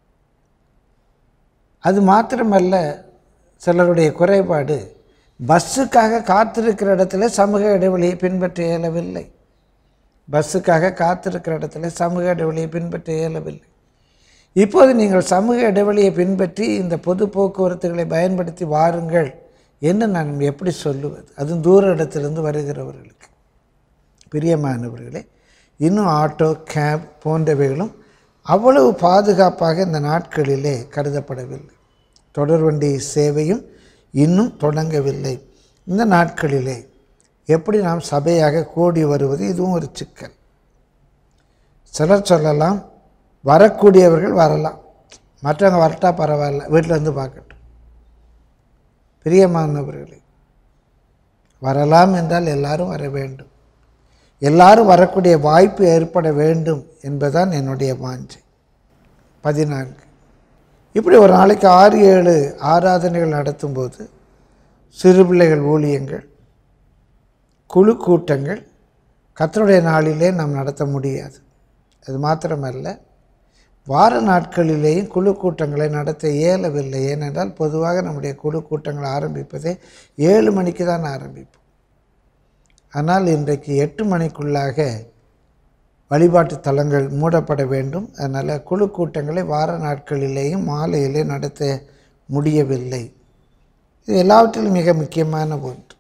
அது மாத்திரமல்ல சிலருடைய குறைபாடு பஸ்ஸுக்காக காத்திருக்கிற இடத்துல சமூக இடைவெளியை பின்பற்ற இயலவில்லை பஸ்ஸுக்காக காத்திருக்கிற இடத்துல சமூக இடைவெளியை பின்பற்ற இயலவில்லை இப்போது நீங்கள் சமூக இடைவெளியை பின்பற்றி இந்த பொது போக்குவரத்துகளை பயன்படுத்தி வாருங்கள் என்று நான் எப்படி சொல்லுவது அதுவும் தூர இடத்திலிருந்து வருகிறவர்களுக்கு பிரியமானவர்களே இன்னும் ஆட்டோ கேப் போன்றவைகளும் அவ்வளவு பாதுகாப்பாக இந்த நாட்களிலே கருதப்படவில்லை தொடர்வண்டி சேவையும் இன்னும் தொடங்கவில்லை இந்த நாட்களிலே எப்படி நாம் சபையாக கூடி வருவது இதுவும் ஒரு சிக்கல் சிலர் சொல்லலாம் வரக்கூடியவர்கள் வரலாம் மற்றவங்க வரட்டா பரவாயில்ல வீட்டில் இருந்து பார்க்கட்டும் பிரியமானவர்களே வரலாம் என்றால் எல்லாரும் வர வேண்டும் எல்லாரும் வரக்கூடிய வாய்ப்பு ஏற்பட வேண்டும் என்பதுதான் என்னுடைய வாஞ்சை பதினான்கு இப்படி ஒரு நாளைக்கு ஆறு ஏழு ஆராதனைகள் நடத்தும்போது சிறு பிள்ளைகள் ஊழியங்கள் குழு கூட்டங்கள் கத்தருடைய நாளிலே நாம் நடத்த முடியாது அது மாத்திரமல்ல வார நாட்களிலேயும் குழு கூட்டங்களை நடத்த இயலவில்லை ஏனென்றால் பொதுவாக நம்முடைய குழு கூட்டங்களை ஆரம்பிப்பதே ஏழு மணிக்கு தான் ஆரம்பிப்போம் ஆனால் இன்றைக்கு எட்டு மணிக்குள்ளாக வழிபாட்டு தலங்கள் மூடப்பட வேண்டும் அதனால் குழு கூட்டங்களை வார நாட்களிலேயும் மாலையிலே நடத்த முடியவில்லை இது எல்லாவற்றிலும் மிக முக்கியமான ஒன்று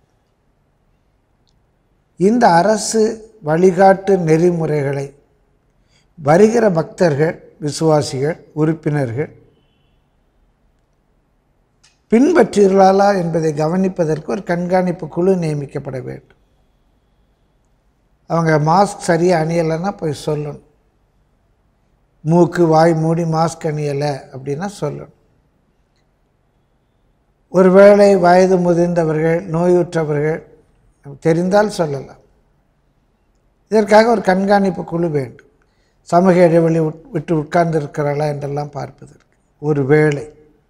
இந்த அரசு வழிகாட்டு நெறிமுறைகளை வருகிற பக்தர்கள் விசுவாசிகள் உறுப்பினர்கள் பின்பற்றுகிறாளா என்பதை கவனிப்பதற்கு ஒரு கண்காணிப்பு குழு நியமிக்கப்பட வேண்டும் அவங்க மாஸ்க் சரியாக அணியலைன்னா போய் சொல்லணும் மூக்கு வாய் மூடி மாஸ்க் அணியலை அப்படின்னா சொல்லணும் ஒருவேளை வயது முதிர்ந்தவர்கள் நோயுற்றவர்கள் தெரிந்தால் சொல்லலாம் இதற்காக ஒரு கண்காணிப்பு குழு வேண்டும் சமூக இடைவெளி உட்- விட்டு உட்கார்ந்து இருக்கிறாளா என்றெல்லாம் பார்ப்பதற்கு ஒரு வேளை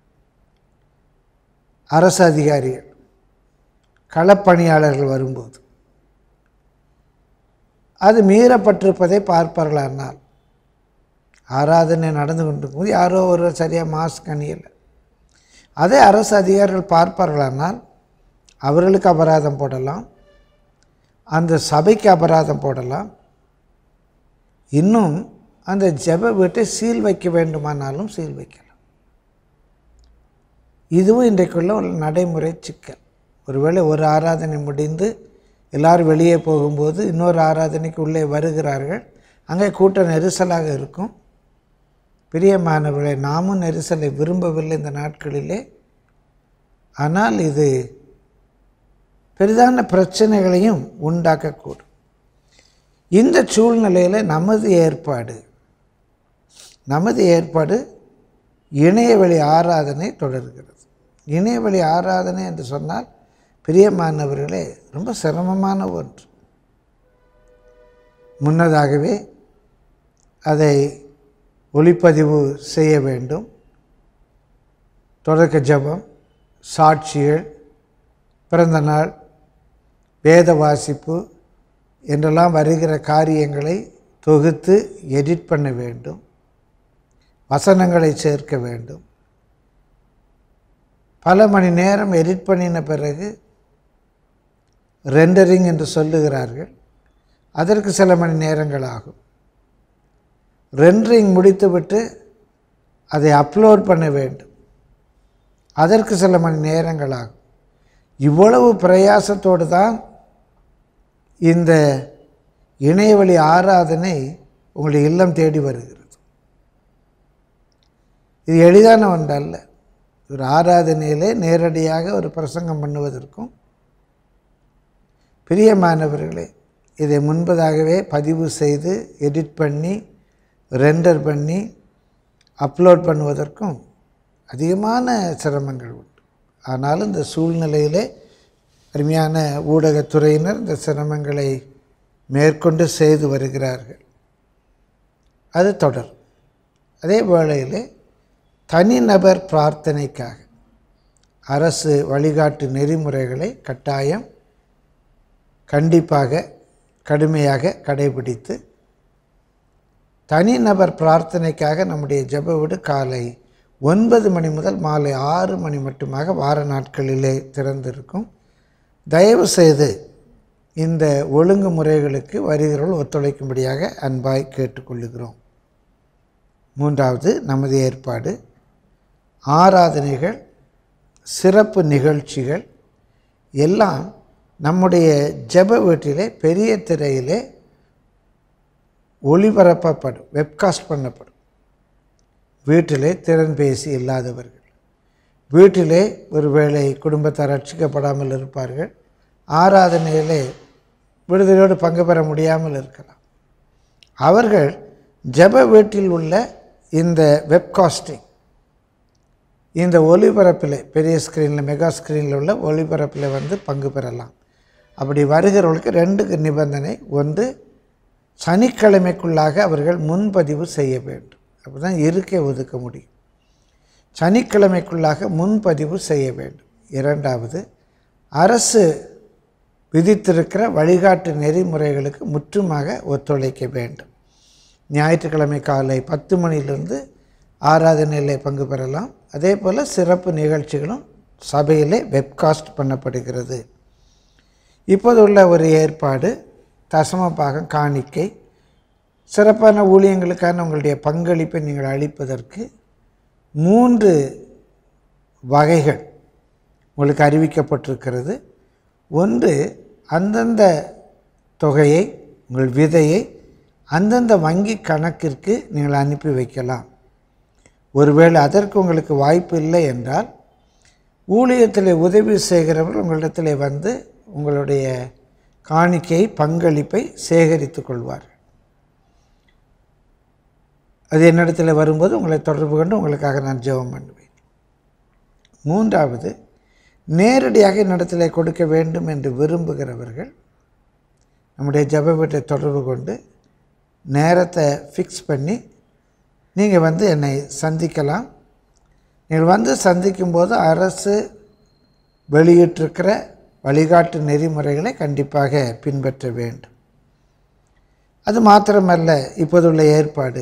அரசு அதிகாரிகள் களப்பணியாளர்கள் வரும்போது அது மீறப்பட்டிருப்பதை பார்ப்பார்களானால் ஆராதனை நடந்து கொண்டிருக்கும்போது யாரோ ஒரு சரியாக மாஸ்க் அணியலை அதே அரசு அதிகாரிகள் பார்ப்பார்களானால் அவர்களுக்கு அபராதம் போடலாம் அந்த சபைக்கு அபராதம் போடலாம் இன்னும் அந்த ஜெப வீட்டை சீல் வைக்க வேண்டுமானாலும் சீல் வைக்கலாம் இதுவும் இன்றைக்குள்ள ஒரு நடைமுறை சிக்கல் ஒருவேளை ஒரு ஆராதனை முடிந்து எல்லாரும் வெளியே போகும்போது இன்னொரு ஆராதனைக்கு உள்ளே வருகிறார்கள் அங்கே கூட்ட நெரிசலாக இருக்கும் பிரியமானவர்களை நாமும் நெரிசலை விரும்பவில்லை இந்த நாட்களிலே ஆனால் இது பெரிதான பிரச்சனைகளையும் உண்டாக்கக்கூடும் இந்த சூழ்நிலையில் நமது ஏற்பாடு நமது ஏற்பாடு இணையவழி ஆராதனை தொடர்கிறது இணையவழி ஆராதனை என்று சொன்னால் பிரியமானவர்களே ரொம்ப சிரமமான ஒன்று முன்னதாகவே அதை ஒளிப்பதிவு செய்ய வேண்டும் தொடக்க ஜெபம் சாட்சிகள் பிறந்த நாள் வேத வாசிப்பு என்றெல்லாம் வருகிற காரியங்களை தொகுத்து எடிட் பண்ண வேண்டும் வசனங்களை சேர்க்க வேண்டும் பல மணி நேரம் எடிட் பண்ணின பிறகு ரெண்டரிங் என்று சொல்லுகிறார்கள் அதற்கு சில மணி நேரங்கள் ஆகும் ரெண்டரிங் முடித்துவிட்டு அதை அப்லோட் பண்ண வேண்டும் அதற்கு சில மணி நேரங்கள் ஆகும் இவ்வளவு பிரயாசத்தோடு தான் இந்த இணையவழி ஆராதனை உங்களுடைய இல்லம் தேடி வருகிறது இது எளிதான ஒன்றல்ல ஒரு ஆராதனையிலே நேரடியாக ஒரு பிரசங்கம் பண்ணுவதற்கும் பிரியமானவர்களே இதை முன்பதாகவே பதிவு செய்து எடிட் பண்ணி ரெண்டர் பண்ணி அப்லோட் பண்ணுவதற்கும் அதிகமான சிரமங்கள் உண்டு ஆனாலும் இந்த சூழ்நிலையிலே அருமையான ஊடகத்துறையினர் இந்த சிரமங்களை மேற்கொண்டு செய்து வருகிறார்கள் அது தொடர் அதே வேளையிலே தனிநபர் பிரார்த்தனைக்காக அரசு வழிகாட்டு நெறிமுறைகளை கட்டாயம் கண்டிப்பாக கடுமையாக கடைபிடித்து தனிநபர் பிரார்த்தனைக்காக நம்முடைய ஜெப வீடு காலை ஒன்பது மணி முதல் மாலை ஆறு மணி மட்டுமாக வார நாட்களிலே திறந்திருக்கும் தயவு செய்து இந்த ஒழுங்குமுறைகளுக்கு வருகிறவர்கள் ஒத்துழைக்கும்படியாக அன்பாய் கேட்டுக்கொள்ளுகிறோம் மூன்றாவது நமது ஏற்பாடு ஆராதனைகள் சிறப்பு நிகழ்ச்சிகள் எல்லாம் நம்முடைய ஜெப வீட்டிலே பெரிய திரையிலே ஒளிபரப்பப்படும் வெப்காஸ்ட் பண்ணப்படும் வீட்டிலே திறன்பேசி இல்லாதவர்கள் வீட்டிலே ஒருவேளை குடும்பத்தார் ரட்சிக்கப்படாமல் இருப்பார்கள் ஆராதனையிலே விடுதலையோடு பங்கு பெற முடியாமல் இருக்கலாம் அவர்கள் ஜெப வீட்டில் உள்ள இந்த வெப்காஸ்டிங் இந்த ஒளிபரப்பில் பெரிய ஸ்க்ரீனில் மெகா ஸ்க்ரீனில் உள்ள ஒளிபரப்பில் வந்து பங்கு பெறலாம் அப்படி வருகிறவர்களுக்கு ரெண்டு நிபந்தனை ஒன்று சனிக்கிழமைக்குள்ளாக அவர்கள் முன்பதிவு செய்ய வேண்டும் அப்போ தான் இருக்கை ஒதுக்க முடியும் சனிக்கிழமைக்குள்ளாக முன்பதிவு செய்ய வேண்டும் இரண்டாவது அரசு விதித்திருக்கிற வழிகாட்டு நெறிமுறைகளுக்கு முற்றுமாக ஒத்துழைக்க வேண்டும் ஞாயிற்றுக்கிழமை காலை பத்து மணியிலிருந்து ஆராதனையில் பங்கு பெறலாம் அதே போல் சிறப்பு நிகழ்ச்சிகளும் சபையிலே வெப்காஸ்ட் பண்ணப்படுகிறது இப்போது உள்ள ஒரு ஏற்பாடு தசம பாகம் காணிக்கை சிறப்பான ஊழியங்களுக்கான உங்களுடைய பங்களிப்பை நீங்கள் அளிப்பதற்கு மூன்று வகைகள் உங்களுக்கு அறிவிக்கப்பட்டிருக்கிறது ஒன்று அந்தந்த தொகையை உங்கள் விதையை அந்தந்த வங்கி கணக்கிற்கு நீங்கள் அனுப்பி வைக்கலாம் ஒருவேளை அதற்கு உங்களுக்கு வாய்ப்பு இல்லை என்றால் ஊழியத்தில் உதவி செய்கிறவர்கள் உங்களிடத்தில் வந்து உங்களுடைய காணிக்கை பங்களிப்பை சேகரித்து கொள்வார் அது என்னிடத்தில் வரும்போது உங்களை தொடர்பு கொண்டு உங்களுக்காக நான் ஜெபம் பண்ணுவேன் மூன்றாவது நேரடியாக என்னிடத்தில் கொடுக்க வேண்டும் என்று விரும்புகிறவர்கள் நம்முடைய ஜெப வீட்டை தொடர்பு கொண்டு நேரத்தை ஃபிக்ஸ் பண்ணி நீங்கள் வந்து என்னை சந்திக்கலாம் நீங்கள் வந்து சந்திக்கும்போது அரசு வெளியிட்டிருக்கிற வழிகாட்டு நெறிமுறைகளை கண்டிப்பாக பின்பற்ற வேண்டும் அது மாத்திரமல்ல இப்போதுள்ள ஏற்பாடு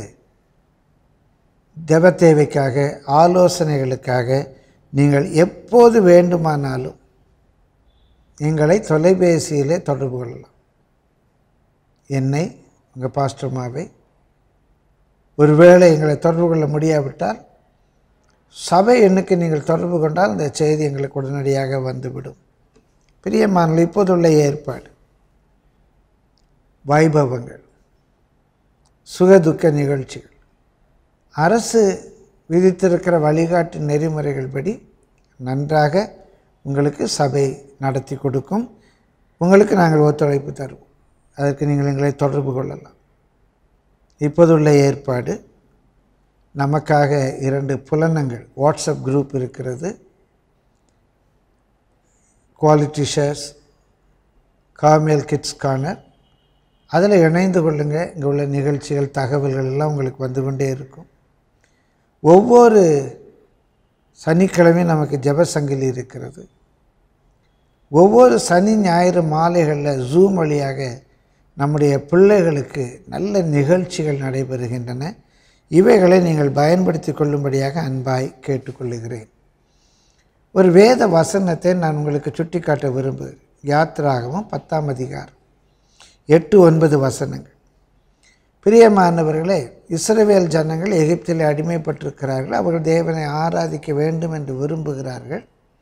ஜெப தேவைக்காக ஆலோசனைகளுக்காக நீங்கள் எப்போது வேண்டுமானாலும் எங்களை தொலைபேசியிலே தொடர்பு கொள்ளலாம் என்னை உங்கள் பாஸ்டர்மாவை ஒருவேளை எங்களை தொடர்பு கொள்ள முடியாவிட்டால் சபை எண்ணுக்கு நீங்கள் தொடர்பு கொண்டால் இந்த செய்தி எங்களுக்கு உடனடியாக வந்துவிடும் பிரியமானல் இப்போதுள்ள ஏற்பாடு வைபவங்கள் சுகதுக்க நிகழ்ச்சிகள் அரசு விதித்திருக்கிற வழிகாட்டு நெறிமுறைகள் படி நன்றாக உங்களுக்கு சபை நடத்தி கொடுக்கும் உங்களுக்கு நாங்கள் ஒத்துழைப்பு தருவோம் அதற்கு நீங்கள் எங்களை தொடர்பு கொள்ளலாம் இப்போதுள்ள ஏற்பாடு நமக்காக இரண்டு புலனங்கள் வாட்ஸ்அப் குரூப் இருக்கிறது குவாலிட்டி ஷேர்ஸ் காமியல் கிட்ஸ் கார்னர் அதில் இணைந்து கொள்ளுங்கள் இங்கே உள்ள நிகழ்ச்சிகள் தகவல்கள் எல்லாம் உங்களுக்கு வந்து கொண்டே இருக்கும் ஒவ்வொரு சனிக்கிழமையும் நமக்கு ஜெபசங்கிலி இருக்கிறது ஒவ்வொரு சனி ஞாயிறு மாலைகளில் ஜூம் வழியாக நம்முடைய பிள்ளைகளுக்கு நல்ல நிகழ்ச்சிகள் நடைபெறுகின்றன இவைகளை நீங்கள் பயன்படுத்தி கொள்ளும்படியாக அன்பாய் கேட்டுக்கொள்ளுகிறேன் ஒரு வேத வசனத்தை நான் உங்களுக்கு சுட்டிக்காட்ட விரும்புகிறேன் யாத்திராகவும் பத்தாம் அதிகாரம் எட்டு ஒன்பது வசனங்கள் பிரியமானவர்களே இஸ்ரவேல் ஜனங்கள் எகிப்தில் அடிமைப்பட்டிருக்கிறார்கள் அவர்கள் தேவனை ஆராதிக்க வேண்டும் என்று விரும்புகிறார்கள்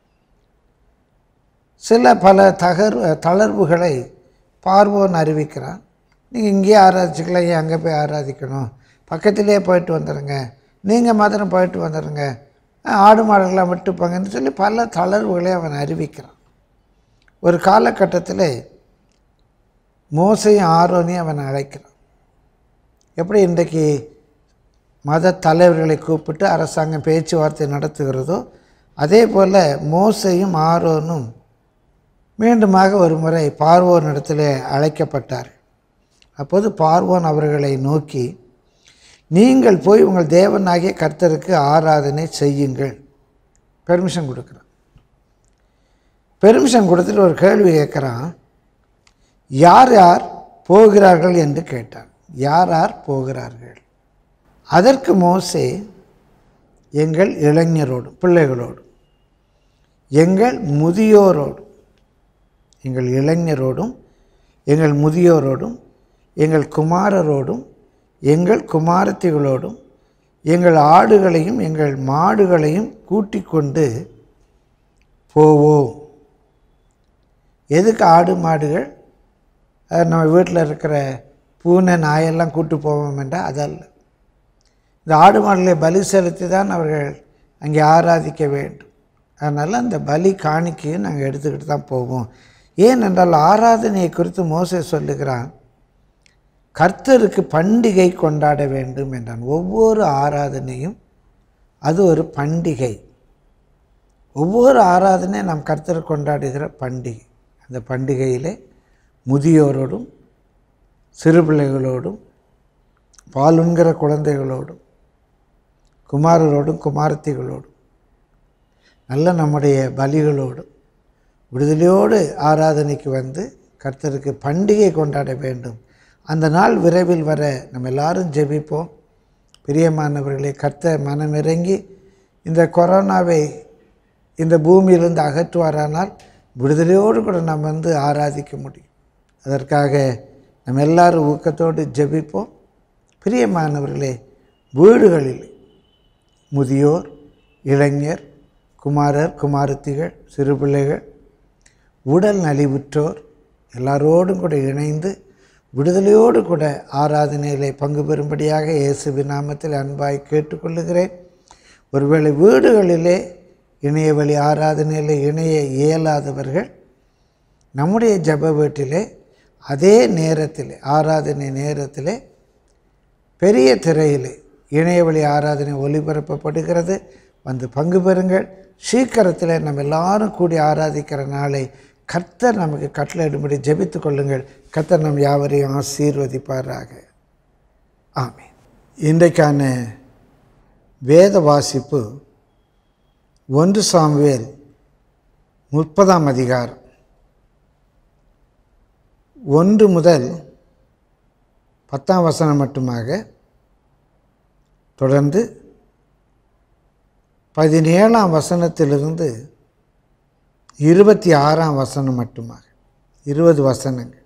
சில பல தகர் தளர்வுகளை பார்வோன் அறிவிக்கிறான் நீங்கள் இங்கேயே ஆராதிச்சுக்கலாம் ஏன் அங்கே போய் ஆராதிக்கணும் பக்கத்திலே போயிட்டு வந்துடுங்க நீங்கள் மாத்திரம் போயிட்டு வந்துடுங்க ஆடு மாடுகளாக விட்டுப்பாங்கன்னு சொல்லி பல தளர்வுகளை அவன் அறிவிக்கிறான் ஒரு காலகட்டத்தில் மோசையும் ஆரோனையும் அவன் அழைக்கிறான் எப்படி இன்றைக்கு மத தலைவர்களை கூப்பிட்டு அரசாங்கம் பேச்சுவார்த்தை நடத்துகிறதோ அதே போல் மோசையும் ஆரோனும் மீண்டுமாக ஒரு முறை பார்வோன் இடத்துல அழைக்கப்பட்டார் அப்போது பார்வோன் அவர்களை நோக்கி நீங்கள் போய் உங்கள் தேவனாகிய கர்த்தருக்கு ஆராதனை செய்யுங்கள் பெர்மிஷன் கொடுக்குறான் பெர்மிஷன் கொடுத்துட்டு ஒரு கேள்வி கேட்குறான் யார் யார் போகிறார்கள் என்று கேட்டான் யார் யார் போகிறார்கள் அதற்கு மோசே எங்கள் இளைஞரோடும் பிள்ளைகளோடும் எங்கள் முதியோரோடும் எங்கள் இளைஞரோடும் எங்கள் முதியோரோடும் எங்கள் குமாரரோடும் எங்கள் குமாரத்திகளோடும் எங்கள் ஆடுகளையும் எங்கள் மாடுகளையும் கூட்டிக் கொண்டு போவோம் எதுக்கு ஆடு மாடுகள் அது நம்ம வீட்டில் இருக்கிற பூனை நாயெல்லாம் கூட்டு போவோம் என்றால் அதல்ல இந்த ஆடு மாடுகளை பலி செலுத்தி தான் அவர்கள் அங்கே ஆராதிக்க வேண்டும் அதனால் அந்த பலி காணிக்கையும் நாங்கள் எடுத்துக்கிட்டு தான் போவோம் ஏனென்றால் ஆராதனையை குறித்து மோசே சொல்லுகிறான் கர்த்தருக்கு பண்டிகை கொண்டாட வேண்டும் என்றான் ஒவ்வொரு ஆராதனையும் அது ஒரு பண்டிகை ஒவ்வொரு ஆராதனையும் நாம் கர்த்தர் கொண்டாடுகிற பண்டிகை அந்த பண்டிகையிலே முதியோரோடும் சிறு பிள்ளைகளோடும் பாலுண்கிற குழந்தைகளோடும் குமாரரோடும் குமாரத்திகளோடும் நல்ல நம்முடைய பலிகளோடும் விடுதலையோடு ஆராதனைக்கு வந்து கர்த்தருக்கு பண்டிகை கொண்டாட வேண்டும் அந்த நாள் விரைவில் வர நம்ம எல்லாரும் ஜெபிப்போம் பிரியமானவர்களே கர்த்தர் மனமிறங்கி இந்த கொரோனாவை இந்த பூமியிலிருந்து அகற்றுவாரானால் விடுதலையோடு கூட நம்ம வந்து ஆராதிக்க முடியும் அதற்காக நம்ம எல்லாரும் ஊக்கத்தோடு ஜெபிப்போம் பிரியமானவர்களே வீடுகளில் முதியோர் இளைஞர் குமாரர் குமாரத்திகள் சிறு பிள்ளைகள் உடல் நலிவுற்றோர் எல்லாரோடும் கூட இணைந்து விடுதலையோடு கூட ஆராதனையிலே பங்கு பெறும்படியாக இயேசுவின் நாமத்தில் அன்பாய் கேட்டுக்கொள்ளுகிறேன் ஒருவேளை வீடுகளிலே இணைய வழி ஆராதனையில் இணைய இயலாதவர்கள் நம்முடைய ஜப வீட்டிலே அதே நேரத்தில் ஆராதனை நேரத்தில் பெரிய திரையிலே இணையவழி ஆராதனை ஒளிபரப்பப்படுகிறது வந்து பங்கு பெறுங்கள் சீக்கிரத்தில் நம்ம எல்லாரும் கூடி ஆராதிக்கிற நாளை கர்த்தர் நமக்கு கட்டளையிடும்படி ஜெபித்து கொள்ளுங்கள் கர்த்தர் நம் யாவரையும் ஆசீர்வதிப்பாராக ஆமென் இன்றைக்கான வேத வாசிப்பு ஒன்று சாமுவேல் முப்பதாம் அதிகாரம் ஒன்று முதல் பத்தாம் வசனம் மட்டுமாக தொடர்ந்து பதினேழாம் வசனத்திலிருந்து இருபத்தி ஆறாம் வசனம் மட்டுமாக இருபது வசனங்கள்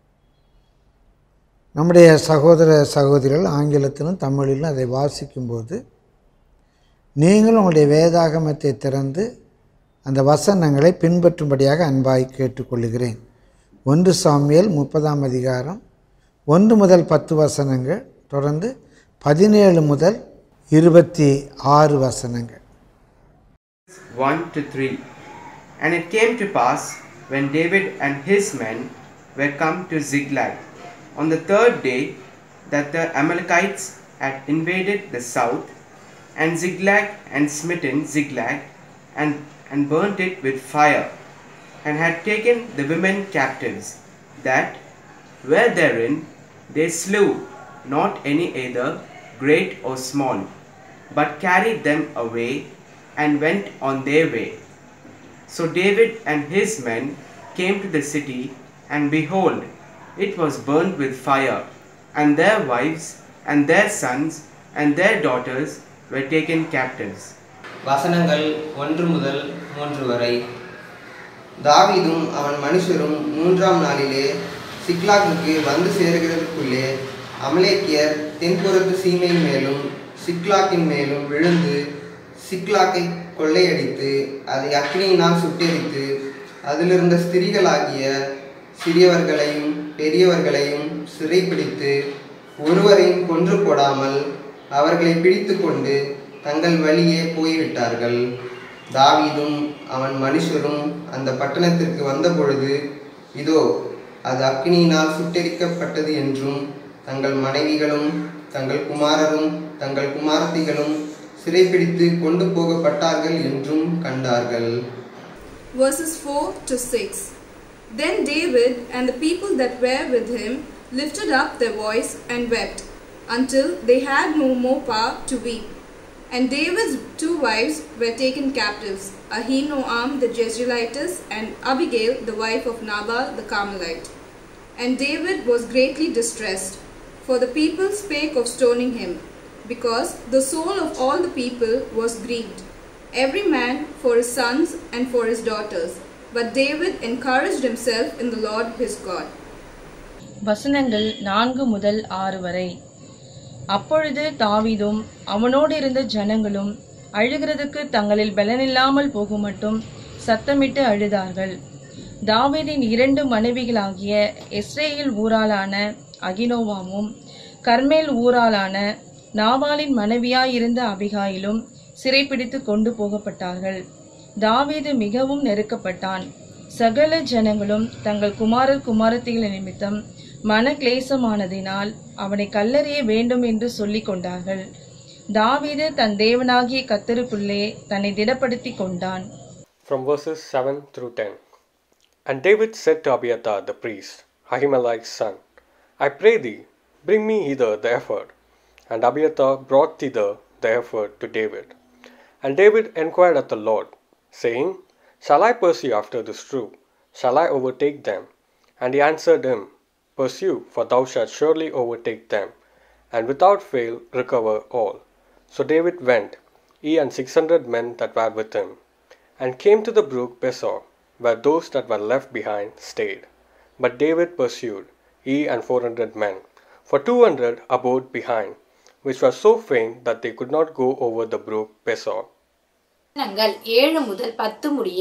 நம்முடைய சகோதர சகோதரிகள் ஆங்கிலத்திலும் தமிழிலும் அதை வாசிக்கும்போது நீங்களும் உங்களுடைய வேதாகமத்தை திறந்து அந்த வசனங்களை பின்பற்றும்படியாக அன்பாய் கேட்டுக்கொள்கிறேன் ஒன்று சாமியல் முப்பதாம் அதிகாரம் ஒன்று முதல் பத்து வசனங்கள் தொடர்ந்து பதினேழு முதல் இருபத்தி ஆறு வசனங்கள் 1 to 3. And it came to pass, when David and his men were come to Ziklag, on the third day, that the Amalekites had invaded the south, and Ziklag and smitten Ziklag, and, and burnt it with fire, and had taken the women captives, that were therein they slew not any either, great or small, but carried them away and went on their way. So David and his men came to the city, and behold, it was burnt with fire, and their wives, and their sons, and their daughters were taken captives. வசனங்கள் ஒன்று முதல் மூன்று வரை தாவீதும் அவன் மனுஷரும் மூன்றாம் நாளிலே சிக்லாகுக்கு வந்து சேருகிறதுக்குள்ளே அமலேக்கியர் தென்புறத்து சீமை மேலும் சிக்லாக்கின் மேலும் விழுந்து சிக்லாக்கை கொள்ளையடித்து அதை அக்னியினால் சுட்டெரித்து அதிலிருந்த ஸ்திரீகளாகிய சிறியவர்களையும் பெரியவர்களையும் சிறைப்பிடித்து ஒருவரையும் கொன்று போடாமல் அவர்களை பிடித்து கொண்டு தங்கள் வழியே போய்விட்டார்கள் தாவீதும் அவன் மனுஷரும் அந்த பட்டணத்திற்கு வந்தபொழுது இதோ அது அக்னியினால் சுட்டெரிக்கப்பட்டது என்றும் தங்கள் மனைவிகளும் தங்கள் குமாரரும் தங்கள் குமாரத்திகளும் சிறைப்பிடித்து கொண்டு போகப்பட்டார்கள் என்றும் கண்டார்கள் verses 4 to 6. Then David and the people that were with him lifted up their voice and wept, until they had no more power to weep. And David's two wives were taken captives, Ahinoam the Jezreelitess and Abigail the wife of Nabal the Carmelite. And David was greatly distressed, for the people spake of stoning him, because the soul of all the people was grieved, every man for his sons and for his daughters. But David encouraged himself in the Lord his God. வசனங்கள் நான்கு முதல் ஆறு வரை அப்பொழுது தாவீதும் அவனோடு இருந்த ஜனங்களும் அழுகிறதுக்கு தங்களில் பலனில்லாமல் போகும் மட்டும் சத்தமிட்டு அழுதார்கள் தாவீதின் இரண்டு மனைவிகளாகிய இஸ்ரேல் ஊராளான அகினோவாமும் கர்மேல் ஊராளான நாபாலின் மனைவியாயிருந்த அபிகாயிலும் சிறைப்பிடித்து கொண்டு போகப்பட்டார்கள் தாவீது மிகவும் நெருக்கப்பட்டான் சகல ஜனங்களும் தங்கள் குமாரர் குமாரத்திகள் நிமித்தம் மன கிளேசமானதினால் அவனை கல்லறிய வேண்டும் என்று சொல்லிக் கொண்டார்கள் தாவீது தன் தேவனாகிய கத்தருக்குள்ளே தன்னை திடப்படுத்திக் கொண்டான் From verses 7 through 10. And David said to Abiathar the priest, Ahimelech's son, I pray thee, bring me hither the ephod. And Abiathar brought thither the ephod to David. And David inquired of the Lord, saying, Shall I pursue after this troop? Shall I overtake them? And he answered him, Pursue, for thou shalt surely overtake them, and without fail recover all. So David went, he and six hundred men that were with him, and came to the brook Besor, where those that were left behind stayed. But David pursued, he and four hundred men, for two hundred abode behind, which were so faint that they could not go over the brook Besor. வசனங்கள் ஏழு முதல் பத்து முடிய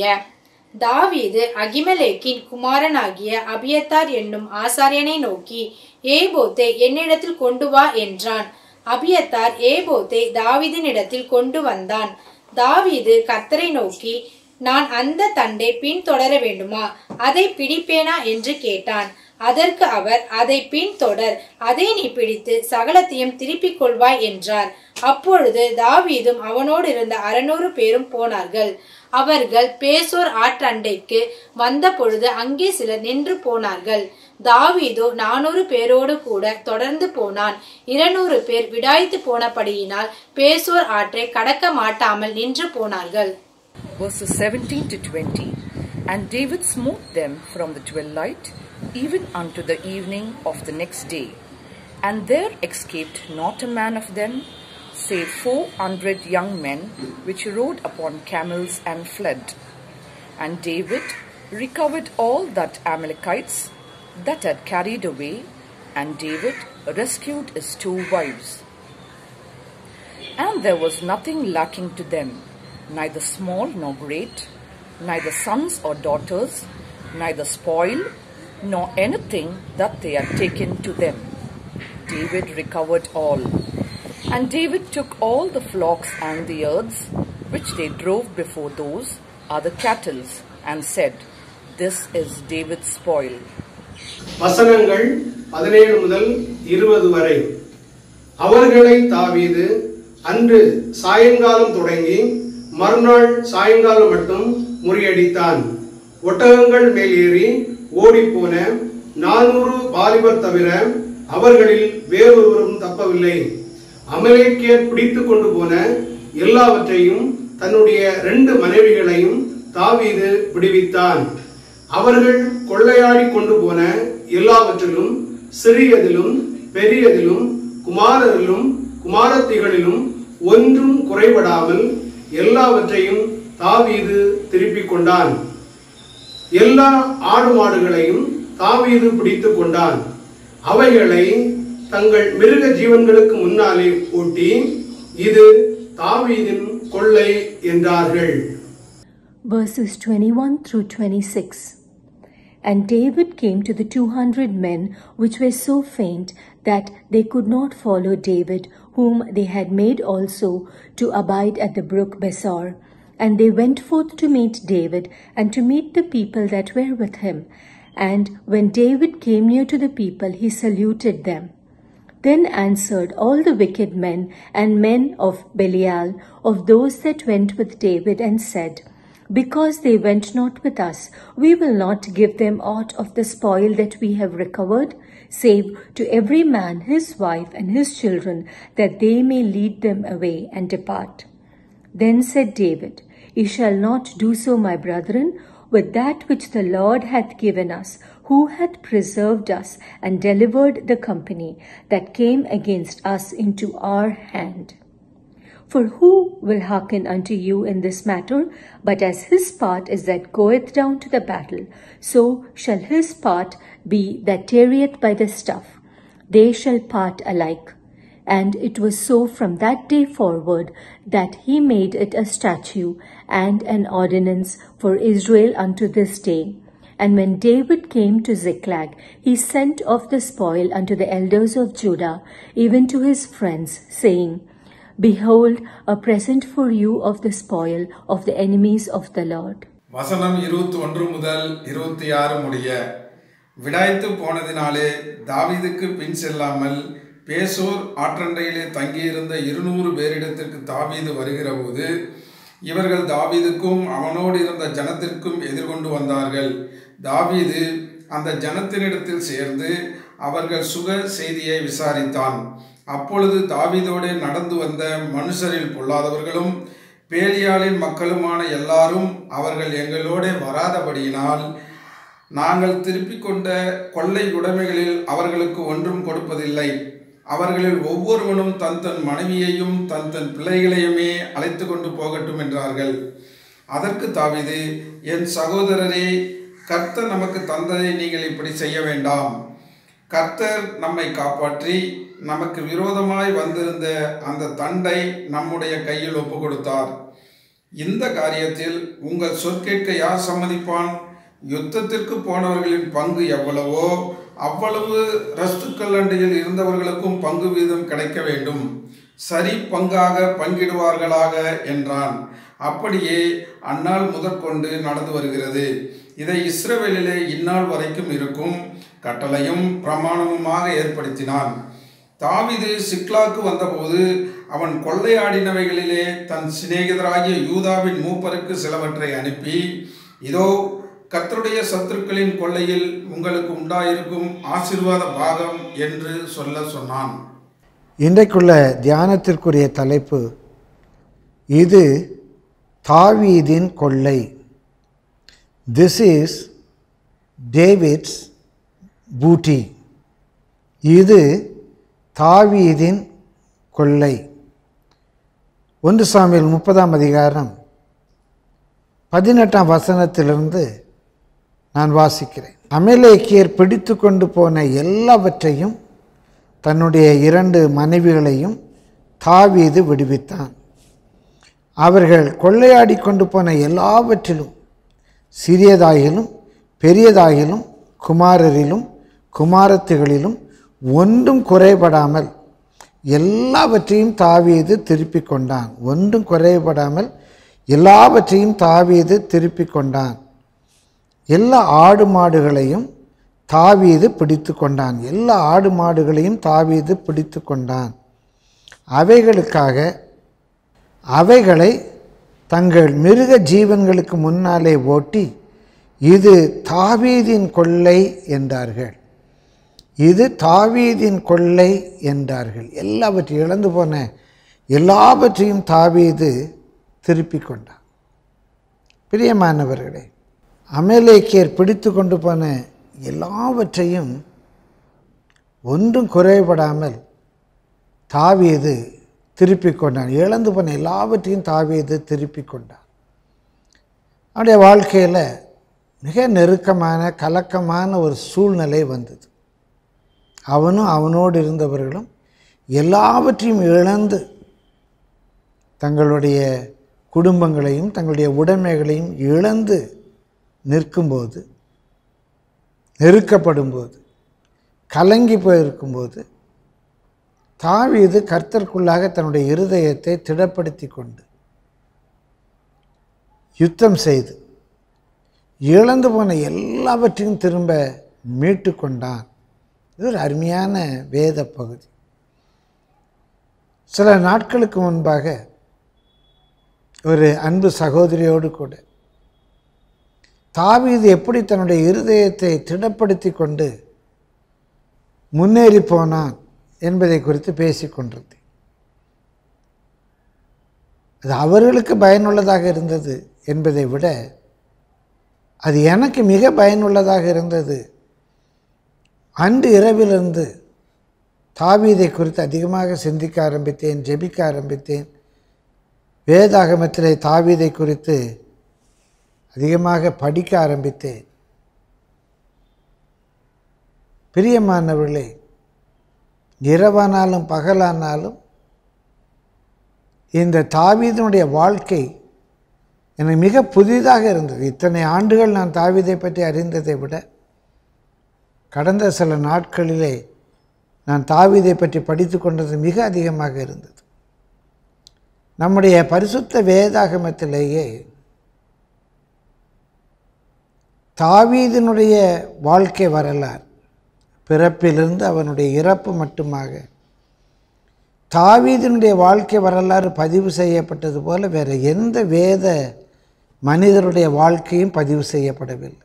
தாவீது அகிமலேக்கின் குமாரனாகிய அபியத்தார் என்னும் ஆசாரியனை நோக்கி ஏபோத்தை என்னிடத்தில் கொண்டு வா என்றான் அபியத்தார் ஏபோத்தை தாவீதினிடத்தில் கொண்டு வந்தான் தாவீது கர்த்தரை நோக்கி நான் அந்த தண்டை பின்தொடர வேண்டுமா அதை பிடிப்பேனா என்று கேட்டான் அதற்கு அவர் அதை பின்தொடர் அதை நீ பிடித்து சகலத்தையும் திருப்பிக் கொள்வாய் என்றார் அப்பொழுது தாவீதும் அவனோடு இருந்த அறுநூறு பேரும் போனார்கள் அவர்கள் பேசோர் ஆற்றண்டைக்கு வந்த பொழுது அங்கே சிலர் நின்று போனார்கள் தாவீதோ நானூறு பேரோடு கூட தொடர்ந்து போனான் இருநூறு பேர் விடாய்த்து போனபடியினால் பேசோர் ஆற்றை கடக்க மாட்டாமல் நின்று போனார்கள் verses 17 to 20. And David smote them from the twilight even unto the evening of the next day. And there escaped not a man of them, save four hundred young men, which rode upon camels and fled. And David recovered all that Amalekites that had carried away, and David rescued his two wives. And there was nothing lacking to them, neither small nor great, neither sons or daughters, neither spoil, nor anything that they had taken to them. David recovered all. And David took all the flocks and the herds, which they drove before those other cattle, and said, This is David's spoil. வசனங்கள் பதினேழு முதல் இருபது வரை அவர்களை தாவீது அன்று சாயங்காலம் தொடங்கி மறுநாள் சாயங்காலம் மட்டும் முறியடித்தான் ஒட்டகங்கள் மேல் ஏறி ஓடிப்போன நானூறு வாலிபர் தவிர அவர்களில் வேறொருவரும் தப்பவில்லை அமலேக்கியர் பிடித்து கொண்டு போன எல்லாவற்றையும் தன்னுடைய ரெண்டு மனைவிகளையும் தாவீது விடுவித்தான் அவர்கள் கொள்ளையாடி கொண்டு போன எல்லாவற்றிலும் சிறியதிலும் பெரியதிலும் குமாரரிலும் குமாரத்திகளிலும் ஒன்றும் குறைபடாமல் எல்லாவற்றையும் தாவீது திருப்பிக் கொண்டான் எல்லா ஆடு மாடுகளையும் தாவீது பிடித்துக் கொண்டான் அவைகளை தங்கள் மிருக ஜீவன்களுக்கு முன்னாலே ஓட்டி இது தாவீதின் கொள்ளை என்றார்கள் verses 21 through 26. And David came to the two hundred men which were so faint that they could not follow David, whom they had made also to abide at the brook Besor. And they went forth to meet David, and to meet the people that were with him. And when David came near to the people, he saluted them. Then answered all the wicked men and men of Belial, of those that went with David, and said, Because they went not with us, we will not give them aught of the spoil that we have recovered, save to every man his wife and his children, that they may lead them away and depart. Then said David, Ye shall not do so, my brethren, with that which the Lord hath given us, who hath preserved us and delivered the company that came against us into our hand. For who will hearken unto you in this matter? But as his part is that goeth down to the battle, so shall his part be that tarrieth by the stuff. They shall part alike. And it was so from that day forward that he made it a statute and an ordinance for Israel unto this day. And when David came to Ziklag, he sent of the spoil unto the elders of Judah, even to his friends, saying, Behold, a present for you of the spoil of the enemies of the Lord. வசனம் இருபத்தி ஒன்று முதல் இருபத்தி ஆறு முடிய விடாய்த்து போனதினாலே தாவீதுக்கு பின் செல்லாமல் பேசோர் ஆற்றண்டையிலே தங்கியிருந்த இருநூறு பேரிடத்திற்கு தாவீது வருகிறபோது இவர்கள் தாவீதுக்கும் அவனோடு இருந்த ஜனத்திற்கும் எதிர்கொண்டு வந்தார்கள் தாவீது அந்த ஜனத்தினிடத்தில் சேர்ந்து அவர்கள் சுக செய்தியை விசாரித்தான் அப்பொழுது தாவீதோடு நடந்து வந்த மனுஷரில் பொல்லாதவர்களும் பேலியாளின் மக்களுமான எல்லாரும் அவர்கள் எங்களோட வராதபடியினால் நாங்கள் திருப்பிக் கொண்ட கொள்ளை உடைமைகளில் அவர்களுக்கு ஒன்றும் கொடுப்பதில்லை அவர்களில் ஒவ்வொருவனும் தன் தன் மனைவியையும் தன் தன் பிள்ளைகளையுமே அழைத்து கொண்டு போகட்டும் என்றார்கள் அதற்கு தாவிது என் சகோதரரே கர்த்தர் நமக்கு தந்ததை நீங்கள் இப்படி செய்ய வேண்டாம் கர்த்தர் நம்மை காப்பாற்றி நமக்கு விரோதமாய் வந்திருந்த அந்த தண்டை நம்முடைய கையில் ஒப்பு கொடுத்தார் இந்த காரியத்தில் உங்கள் சொற்கேட்க யார் சம்மதிப்பான் யுத்தத்திற்கு போனவர்களின் பங்கு எவ்வளவோ அவ்வளவு ரஸ்துக்கள் அண்டையில் இருந்தவர்களுக்கும் பங்கு வீதம் கிடைக்க வேண்டும் சரி பங்காக பங்கிடுவார்களாக என்றான் அப்படியே அந்நாள் முதற்கொண்டு நடந்து வருகிறது இதை இஸ்ரவேலிலே இந்நாள் வரைக்கும் இருக்கும் கட்டளையும் பிரமாணமுமாக ஏற்படுத்தினான் தாவிது சிக்லாக்கு வந்தபோது அவன் கொள்ளையாடினவைகளிலே தன் சிநேகிதராகிய யூதாவின் மூப்பருக்கு சிலவற்றை அனுப்பி இதோ கர்த்தருடைய சத்துருக்களின் கொள்ளையில் உங்களுக்கு உண்டாயிருக்கும் ஆசிர்வாத பாகம் என்று சொல்ல சொன்னான் இன்றைக்குள்ள தியானத்திற்குரிய தலைப்பு இது தாவீதின் கொள்ளை திஸ் இஸ் டேவிட்ஸ் பூட்டி இது தாவீதின் கொள்ளை ஒன்று சாமியில் முப்பதாம் அதிகாரம் பதினெட்டாம் வசனத்திலிருந்து நான் வாசிக்கிறேன் அமலேக்கியர் பிடித்து கொண்டு போன எல்லாவற்றையும் தன்னுடைய இரண்டு மனைவிகளையும் தாவீது விடுவித்தான் அவர்கள் கொள்ளையாடி கொண்டு போன எல்லாவற்றிலும் சிறியதாகிலும் பெரியதாகிலும் குமாரரிலும் குமாரத்திகளிலும் ஒன்றும் குறைபடாமல் எல்லாவற்றையும் தாவீது திருப்பிக் கொண்டான் ஒன்றும் குறைபடாமல் எல்லாவற்றையும் தாவீது திருப்பிக் கொண்டான் எல்லா ஆடு மாடுகளையும் தாவீது பிடித்து கொண்டான் எல்லா ஆடு மாடுகளையும் தாவீது பிடித்து கொண்டான் அவைகளுக்காக அவைகளை தங்கள் மிருக ஜீவன்களுக்கு முன்னாலே ஓட்டி இது தாவீதின் கொள்ளை என்றார்கள் இது தாவீதின் கொள்ளை என்றார்கள் எல்லாவற்றையும் இழந்து போன எல்லாவற்றையும் தாவீது திருப்பி கொண்டான் பிரியமானவர்களே அமலேக்கியர் பிடித்து கொண்டு போன எல்லாவற்றையும் ஒன்றும் குறைபடாமல் தாவீது திருப்பி கொண்டான் இழந்து போன எல்லாவற்றையும் தாவீது திருப்பி கொண்டான் அவனுடைய வாழ்க்கையில் மிக நெருக்கமான கலக்கமான ஒரு சூழ்நிலை வந்தது அவனும் அவனோடு இருந்தவர்களும் எல்லாவற்றையும் இழந்து தங்களுடைய குடும்பங்களையும் தங்களுடைய உடைமைகளையும் இழந்து நிற்கும்போது நெருக்கப்படும்போது கலங்கி போயிருக்கும்போது தாவீது கர்த்தருக்குள்ளாக தன்னுடைய இருதயத்தை திடப்படுத்தி கொண்டு யுத்தம் செய்து இழந்து போன எல்லாவற்றையும் திரும்ப மீட்டு கொண்டான் இது ஒரு அருமையான வேத பகுதி சில நாட்களுக்கு முன்பாக ஒரு அன்பு சகோதரியோடு கூட தாவீது எப்படி தன்னுடைய இருதயத்தை திடப்படுத்தி கொண்டு முன்னேறி போனான் என்பதை குறித்து பேசிக்கொண்டிருந்தேன் அது அவர்களுக்கு பயனுள்ளதாக இருந்தது என்பதை விட அது எனக்கு மிக பயனுள்ளதாக இருந்தது அன்று இரவிலிருந்து தாவீதை குறித்து அதிகமாக சிந்திக்க ஆரம்பித்தேன் ஜெபிக்க ஆரம்பித்தேன் வேதாகமத்திலே தாவீதை குறித்து அதிகமாக படிக்க ஆரம்பித்தேன் பிரியமானவர்களே இரவானாலும் பகலானாலும் இந்த தாவீதனுடைய வாழ்க்கை எனக்கு மிக புதிதாக இருந்தது இத்தனை ஆண்டுகள் நான் தாவீதை பற்றி அறிந்ததை விட கடந்த சில நாட்களிலே நான் தாவீதை பற்றி படித்து கொண்டது மிக அதிகமாக இருந்தது நம்முடைய பரிசுத்த வேதாகமத்திலேயே தாவீதினுடைய வாழ்க்கை வரலாறு பிறப்பிலிருந்து அவனுடைய இறப்பு மட்டுமாக தாவீதினுடைய வாழ்க்கை வரலாறு பதிவு செய்யப்பட்டது போல வேறு எந்த வேத மனிதருடைய வாழ்க்கையும் பதிவு செய்யப்படவில்லை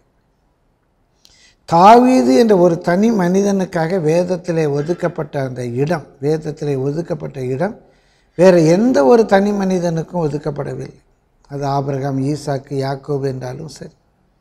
தாவீது என்ற ஒரு தனி மனிதனுக்காக வேதத்திலே ஒதுக்கப்பட்ட அந்த இடம் வேதத்திலே ஒதுக்கப்பட்ட இடம் வேறு எந்த ஒரு தனி மனிதனுக்கும் ஒதுக்கப்படவில்லை அது ஆபிரகாம் ஈசாக்கு யாக்கோபு என்றாலும் சரி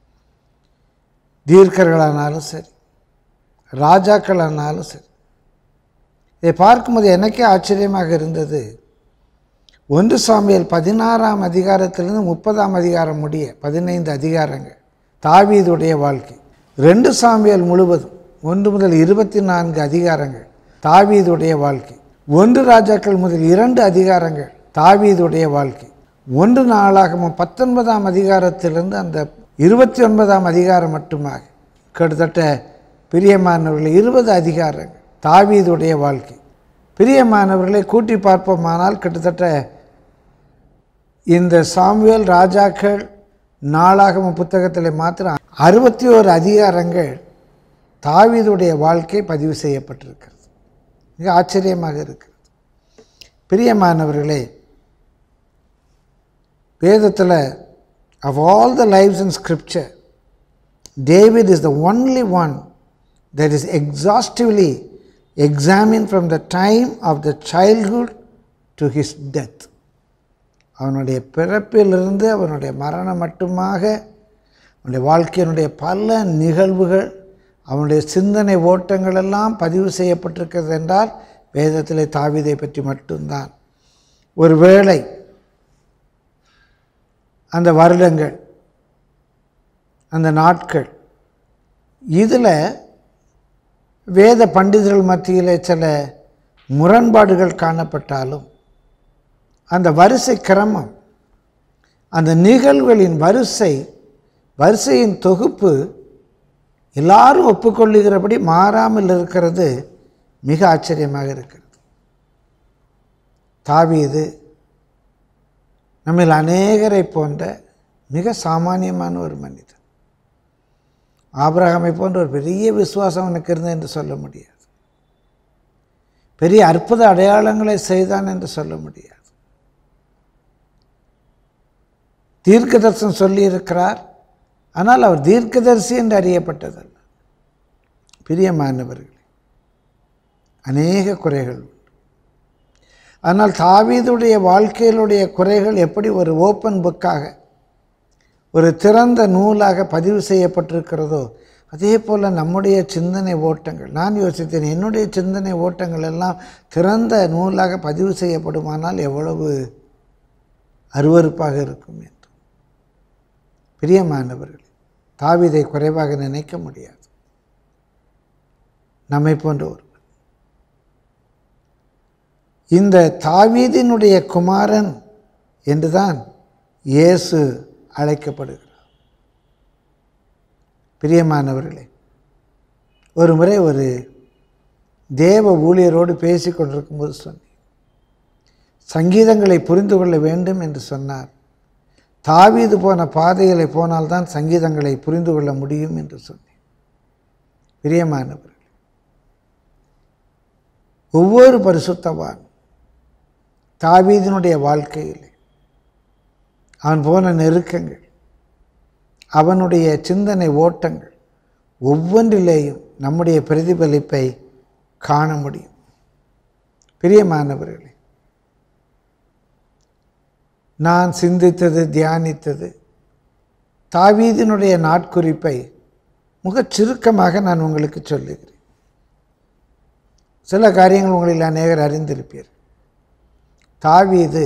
தீர்க்கர்களானாலும் சரி ராஜாக்களானாலும் சரி இதை பார்க்கும்போது எனக்கே ஆச்சரியமாக இருந்தது ஒன்று சாமியல் பதினாறாம் அதிகாரத்திலிருந்து முப்பதாம் அதிகாரம் முடிய பதினைந்து அதிகாரங்கள் தாவீதுடைய வாழ்க்கை ரெண்டு சாமியல் முழுவதும் ஒன்று முதல் இருபத்தி நான்கு அதிகாரங்கள் தாவீதுடைய வாழ்க்கை ஒன்று ராஜாக்கள் முதல் இரண்டு அதிகாரங்கள் தாவீதுடைய வாழ்க்கை ஒன்று நாளாகவும் பத்தொன்பதாம் அதிகாரத்திலிருந்து அந்த இருபத்தி ஒன்பதாம் அதிகாரம் மட்டுமாக கிட்டத்தட்ட பிரியமானவர்கள் இருபது அதிகாரங்கள் தாவீதுடைய வாழ்க்கை பிரியமானவர்களை கூட்டி பார்ப்போமானால் கிட்டத்தட்ட இந்த சாமுவேல் ராஜாக்கள் நாளாகம புத்தகத்தில் மாத்திரம் அறுபத்தி ஓரு அதிகாரங்கள் தாவீதுடைய வாழ்க்கை பதிவு செய்யப்பட்டிருக்கிறது மிக ஆச்சரியமாக இருக்கிறது பிரியமானவர்களே வேதத்தில் of all the lives in scripture david is the only one that is exhaustively examined from the time of the childhood to his death அவனுடைய பிறப்பிலிருந்து அவனுடைய மரணம் மட்டுமாக அவனுடைய வாழ்க்கையினுடைய பல நிகழ்வுகள் அவனுடைய சிந்தனை ஓட்டங்கள் எல்லாம் பதிவு செய்யப்பட்டிருக்கிறது என்றால் வேதத்திலே தாவீதை பற்றி மட்டும்தான் ஒருவேளை அந்த வருடங்கள் அந்த நாட்கள் இதில் வேத பண்டிதர்கள் மத்தியில் சில முரண்பாடுகள் காணப்பட்டாலும் அந்த வரிசை கிரமம் அந்த நிகழ்வுகளின் வரிசை வரிசையின் தொகுப்பு எல்லாரும் ஒப்புக்கொள்ளுகிறபடி மாறாமல் இருக்கிறது மிக ஆச்சரியமாக இருக்கிறது தாவீது நம்மில் அநேகரை போன்ற மிக சாமானியமான ஒரு மனிதன் ஆபிரகாமை போன்ற ஒரு பெரிய விசுவாசம் அவனுக்கு இருந்தது என்று சொல்ல முடியாது பெரிய அற்புத அடையாளங்களை செய்தான் என்று சொல்ல முடியாது தீர்க்கதர்சனம் சொல்லியிருக்கிறார் ஆனால் அவர் தீர்க்கதரிசி என்று அறியப்பட்டதல்ல பிரியமானவர்களே அநேக குறைகள் உண்டு ஆனால் தாவீதுடைய வாழ்க்கையிலுடைய குறைகள் எப்படி ஒரு ஓப்பன் புக்காக ஒரு திறந்த நூலாக பதிவு செய்யப்பட்டிருக்கிறதோ அதே போல் நம்முடைய சிந்தனை ஓட்டங்கள் நான் யோசித்தேன் என்னுடைய சிந்தனை ஓட்டங்கள் எல்லாம் திறந்த நூலாக பதிவு செய்யப்படுமானால் எவ்வளவு அருவறுப்பாக இருக்கும் என்று பிரியமானவர்கள் தாவிதை குறைவாக நினைக்க முடியாது நம்மை போன்ற ஒரு இந்த தாவீதினுடைய குமாரன் என்றுதான் இயேசு அழைக்கப்படுகிறார் பிரியமானவர்களே ஒரு முறை ஒரு தேவ ஊழியரோடு பேசி கொண்டிருக்கும்போது சொன்னேன் சங்கீதங்களை புரிந்து கொள்ள வேண்டும் என்று சொன்னார் தாவீது போன பாதைகளை போனால்தான் சங்கீதங்களை புரிந்து கொள்ள முடியும் என்று சொன்னேன் பிரியமானவர்கள் ஒவ்வொரு பரிசுத்தவான் தாவீதினுடைய வாழ்க்கையில் அவன் போன நெருக்கங்கள் அவனுடைய சிந்தனை ஓட்டங்கள் ஒவ்வொன்றிலேயும் நம்முடைய பிரதிபலிப்பை காண முடியும் பிரியமானவர்களே நான் சிந்தித்தது தியானித்தது தாவீதினுடைய நாட்குறிப்பை மிகச் சுருக்கமாக நான் உங்களுக்கு சொல்லுகிறேன் சில காரியங்கள் உங்களில் அநேகர் அறிந்திருப்பீர் தாவீது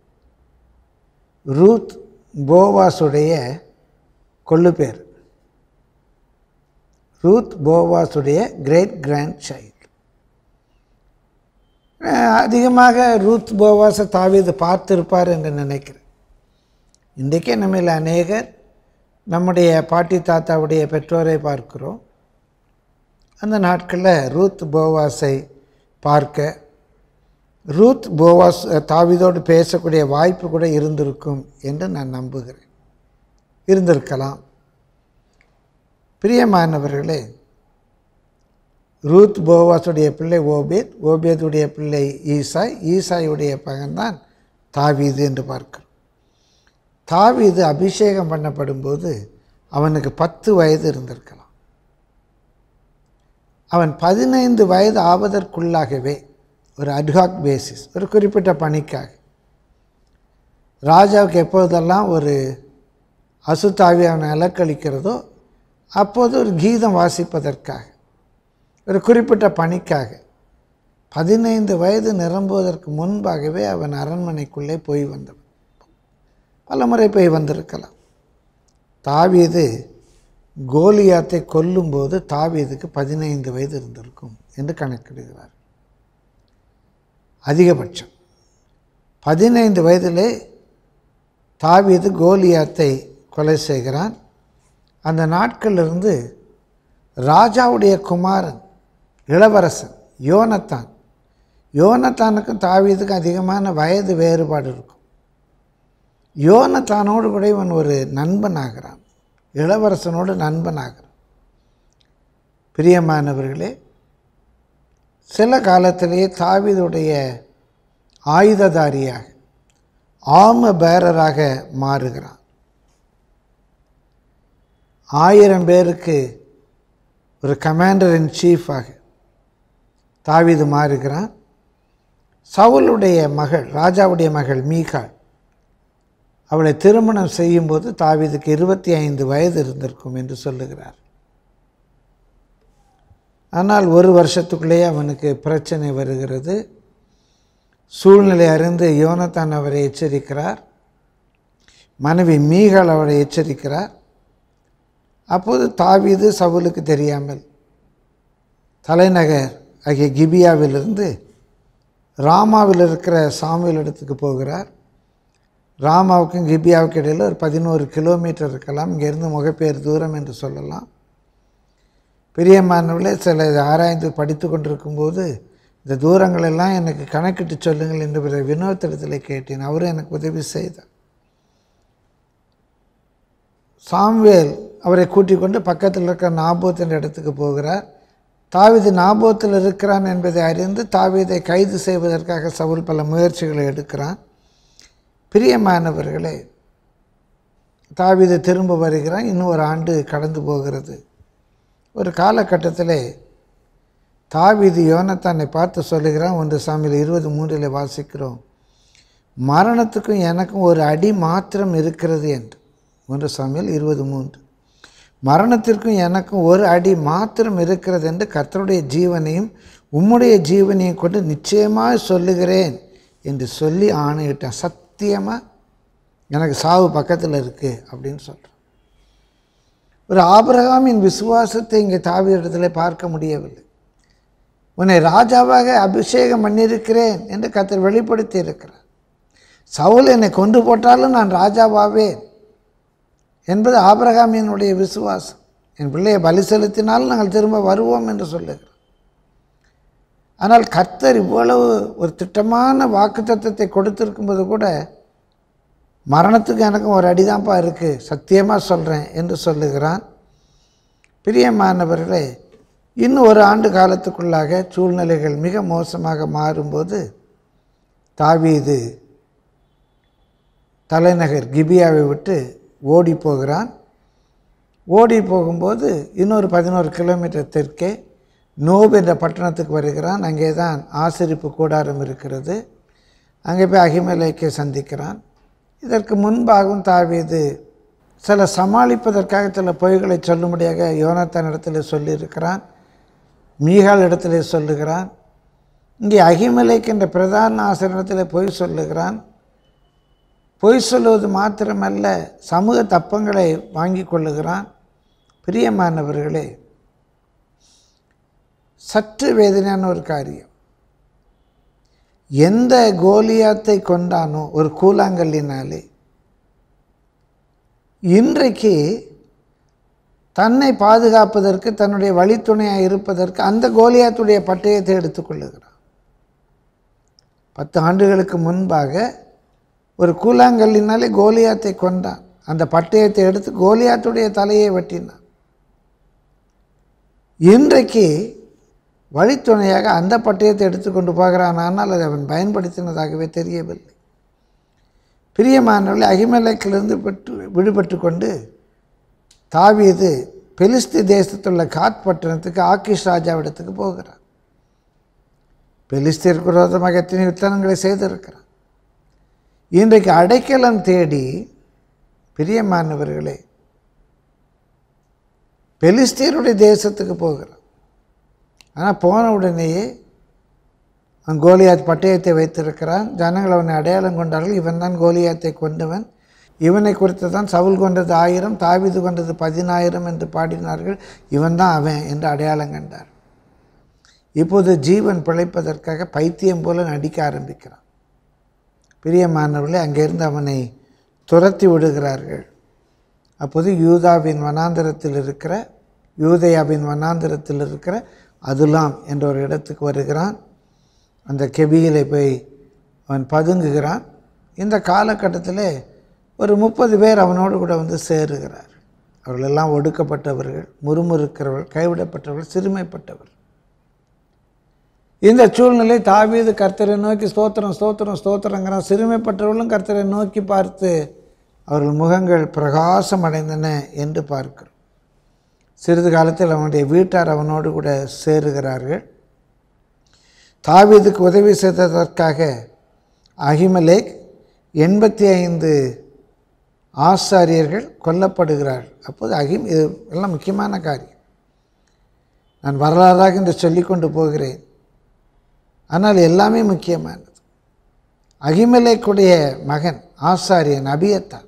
ரூத் போவாஸுடைய கொள்ளு பேர் ரூத் போவாஸுடைய கிரேட் கிராண்ட் சைல்டு அதிகமாக ரூத் போவாஸை தாவீது பார்த்திருப்பார் என்று நினைக்கிறேன் இன்றைக்கே நம்மில் அநேகர் நம்முடைய பாட்டி தாத்தாவுடைய பெற்றோரை பார்க்கிறோம் அந்த நாட்களில் ரூத் போவாஸை பார்க்க ரூத் போவாஸ் தாவிதோடு பேசக்கூடிய வாய்ப்பு கூட இருந்திருக்கும் என்று நான் நம்புகிறேன் இருந்திருக்கலாம் பிரியமானவர்களே ரூத் போவாஸுடைய பிள்ளை ஓபேத் ஓபேதுடைய பிள்ளை ஈசாய் ஈசாயுடைய பகன்தான் தாவீது என்று பார்க்கிறோம் தாவீது அபிஷேகம் பண்ணப்படும்போது அவனுக்கு பத்து வயது இருந்திருக்கலாம் அவன் பதினைந்து வயது ஆவதற்குள்ளாகவே ஒரு அட்ஹாக் பேசிஸ் ஒரு குறிப்பிட்ட பணிக்காக ராஜாவுக்கு எப்போதெல்லாம் ஒரு அசுத்தாவி அவனை அலக்களிக்கிறதோ அப்போது ஒரு கீதம் வாசிப்பதற்காக ஒரு குறிப்பிட்ட பணிக்காக பதினைந்து வயது நிரம்புவதற்கு முன்பாகவே அவன் அரண்மனைக்குள்ளே போய் வந்தவன் பல முறை போய் வந்திருக்கலாம் தாவீது கோலியாத்தை கொல்லும்போது தாவீதுக்கு பதினைந்து வயது இருந்திருக்கும் என்று கணக்கிடுகிறார் அதிகபட்சம் பதினைந்து வயதிலே தாவீது கோலியாத்தை கொலை செய்கிறான் அந்த நாட்களிலிருந்து ராஜாவுடைய குமாரன் இளவரசன் யோனத்தான் யோனத்தானுக்கும் தாவீதுக்கும் அதிகமான வயது வேறுபாடு இருக்கும் யோனத்தானோடு கூட இவன் ஒரு நண்பனாகிறான் இளவரசனோடு நண்பனாகிறான் பிரியமானவர்களே சில காலத்திலேயே தாவீதுடைய ஆயுததாரியாக ஆம பேரராக மாறுகிறான் ஆயிரம் பேருக்கு ஒரு கமாண்டர் இன் சீஃபாக தாவீது மாறுகிறான் சவுலுடைய மகள் ராஜாவுடைய மகள் மீகாள் அவளை திருமணம் செய்யும்போது தாவீதுக்கு இருபத்தி ஐந்து வயது இருந்திருக்கும் என்று சொல்லுகிறார் ஆனால் ஒரு வருஷத்துக்குள்ளேயே அவனுக்கு பிரச்சனை வருகிறது சூழ்நிலை அறிந்து யோனத்தான் அவரை எச்சரிக்கிறார் மனைவி மீகால் அவரை எச்சரிக்கிறார் அப்போது தாவீது சவுலுக்கு தெரியாமல் தலைநகர் ஆகிய கிபியாவிலிருந்து ராமாவில் இருக்கிற சாமுவேல் இடத்துக்கு போகிறார் ராமாவுக்கும் கிபியாவுக்கு இடையில் ஒரு பதினோரு கிலோமீட்டர் இருக்கலாம் இங்கேருந்து முகப்பேர் தூரம் என்று சொல்லலாம் பெரியம்மானவர்களே சில இதை ஆராய்ந்து படித்து கொண்டிருக்கும்போது இந்த தூரங்களெல்லாம் எனக்கு கணக்கிட்டு சொல்லுங்கள் என்று பிற வினோத்திடத்தில் கேட்டேன் அவரும் எனக்கு உதவி செய்தார் சாம்வேல் அவரை கூட்டிக் கொண்டு பக்கத்தில் இருக்கிற நாபோத் என்ற இடத்துக்கு போகிறார் தாவீது நாபோத்தில் இருக்கிறான் என்பதை அறிந்து தாவீதை கைது செய்வதற்காக சவுல் பல முயற்சிகளை எடுக்கிறான் பிரியமானவர்களே தாவீது திரும்ப வருகிறான் இன்னும் ஒரு ஆண்டு கடந்து போகிறது ஒரு காலகட்டத்தில் தாவீது யோனத்தானை பார்த்து சொல்லுகிறான் ஒன்று சாமியில் இருபது மூன்றில் வாசிக்கிறோம் மரணத்துக்கும் எனக்கும் ஒரு அடி மாத்திரம் இருக்கிறது என்று ஒன்று சாமியில் இருபது மூன்று மரணத்திற்கும் எனக்கும் ஒரு அடி மாத்திரம் இருக்கிறது என்று கர்த்தருடைய ஜீவனையும் உம்முடைய ஜீவனையும் கொண்டு நிச்சயமாக சொல்லுகிறேன் என்று சொல்லி ஆணையிட்டேன் சத்தியமாக எனக்கு சாவு பக்கத்தில் இருக்குது அப்படின்னு சொல்கிறேன் ஒரு ஆபிரகாமின் விசுவாசத்தை இங்கே தாவி இடத்துல பார்க்க முடியவில்லை உன்னை ராஜாவாக அபிஷேகம் பண்ணியிருக்கிறேன் என்று கத்தர் வெளிப்படுத்தி இருக்கிறார் சவுல் என்னை கொண்டு போட்டாலும் நான் ராஜாவாவேன் என்பது ஆபிரகாமியனுடைய விசுவாசம் என் பிள்ளையை பலி செலுத்தினாலும் நாங்கள் திரும்ப வருவோம் என்று சொல்லுகிறோம் ஆனால் கர்த்தர் இவ்வளவு ஒரு திட்டமான வாக்குத்தத்தத்தை கொடுத்திருக்கும்போது கூட மரணத்துக்கு எனக்கும் ஒரு அடிதான்ப்பா இருக்குது சத்தியமாக சொல்கிறேன் என்று சொல்லுகிறான் பிரியமானவர்களே இன்னும் ஒரு ஆண்டு காலத்துக்குள்ளாக சூழ்நிலைகள் மிக மோசமாக மாறும்போது தாவீது தலைநகர் கிபியாவை விட்டு ஓடி போகிறான் ஓடி போகும்போது இன்னொரு பதினோரு கிலோமீட்டர் தெற்கே நோப் என்ற பட்டணத்துக்கு வருகிறான் அங்கே தான் ஆசிரிப்பு கூடாரம் இருக்கிறது அங்கே போய் அகிமலைக்கை சந்திக்கிறான் இதற்கு முன்பாகவும் தாவீது சில சமாளிப்பதற்காக சில பொய்களை சொல்லும்படியாக யோனத்தான் இடத்துல சொல்லியிருக்கிறான் மீகால் இடத்துல சொல்லுகிறான் இங்கே அகிமலைக்கு என்ற பிரதான ஆசிரியத்தில் பொய் சொல்லுகிறான் பொய் சொல்லுவது மாத்திரமல்ல சமூக தப்பங்களை வாங்கி கொள்ளுகிறான் பிரியமானவர்களே சற்று வேதனையான ஒரு காரியம் எந்த கோலியாத்தை கொண்டானோ ஒரு கூழாங்கல்லினாலே இன்றைக்கு தன்னை பாதுகாப்பதற்கு தன்னுடைய வழித்துணையாக இருப்பதற்கு அந்த கோலியாத்துடைய பட்டயத்தை எடுத்துக்கொள்ளுகிறான் பத்து ஆண்டுகளுக்கு முன்பாக ஒரு கூழாங்கல்லினாலே கோலியாத்தை கொண்டான் அந்த பட்டயத்தை எடுத்து கோலியாத்துடைய தலையை வெட்டினான் இன்றைக்கு வழித்துணையாக அந்த பட்டயத்தை எடுத்துக்கொண்டு போகிறான் ஆனால் அதை அவன் பயன்படுத்தினதாகவே தெரியவில்லை பிரியமானவர்கள் அகிமலைக்கிலிருந்து பெற்று விடுபட்டு கொண்டு தாவீது பெலிஸ்தி தேசத்துள்ள காத் பட்டணத்துக்கு ஆக்கிஷ் ராஜாவிடத்துக்கு போகிறான் பெலிஸ்தியருக்கு விரோதமாக எத்தனை யுத்தனங்களை செய்திருக்கிறான் இன்றைக்கு அடைக்கலம் தேடி பிரியமானவர்களே பெலிஸ்தியருடைய தேசத்துக்கு போகிறான் ஆனால் போன உடனேயே அவன் கோலியாத் பட்டயத்தை வைத்திருக்கிறான் ஜனங்கள் அவனை அடையாளம் கொண்டார்கள் இவன் தான் கோலியாத்தை கொண்டவன் இவனை குறித்து தான் சவுல் கொண்டது ஆயிரம் தாவிது கொண்டது பதினாயிரம் என்று பாடினார்கள் இவன் தான் அவன் என்று அடையாளம் கண்டார் இப்போது ஜீவன் பிழைப்பதற்காக பைத்தியம் போல நடிக்க ஆரம்பிக்கிறான் பிரியமானவர்களே அங்கிருந்து அவனை துரத்தி விடுகிறார்கள் அப்போது யூதாவின் வனாந்தரத்தில் இருக்கிற யூதயாவின் வனாந்தரத்தில் இருக்கிற அதுலாம் என்ற ஒரு இடத்துக்கு வருகிறான் அந்த கெபியிலே போய் அவன் பதுங்குகிறான் இந்த காலகட்டத்தில் ஒரு முப்பது பேர் அவனோடு கூட வந்து சேருகிறார் அவர்களெல்லாம் ஒடுக்கப்பட்டவர்கள் முறுமுறுக்கிறவர்கள் கைவிடப்பட்டவர்கள் சிறுமைப்பட்டவர் இந்த சூழ்நிலை தாவீது கர்த்தரை நோக்கி ஸ்தோத்திரம் ஸ்தோத்திரம் ஸ்தோத்திரங்கிறான் சிறுமைப்பட்டவர்களும் கர்த்தரை நோக்கி பார்த்து அவர்கள் முகங்கள் பிரகாசம் அடைந்தன என்று பார்க்கிறோம் சிறிது காலத்தில் அவனுடைய வீட்டார் அவனோடு கூட சேருகிறார்கள் தாவீதுக்கு உதவி செய்ததற்காக அகிமலேக் எண்பத்தி ஐந்து ஆசாரியர்கள் கொல்லப்படுகிறார்கள் அப்போது அகிம் இது எல்லாம் முக்கியமான காரியம் நான் வரலாறாக என்று சொல்லிக்கொண்டு போகிறேன் ஆனால் எல்லாமே முக்கியமானது அகிமலேக்குடைய மகன் ஆசாரியன் அபியத்தார்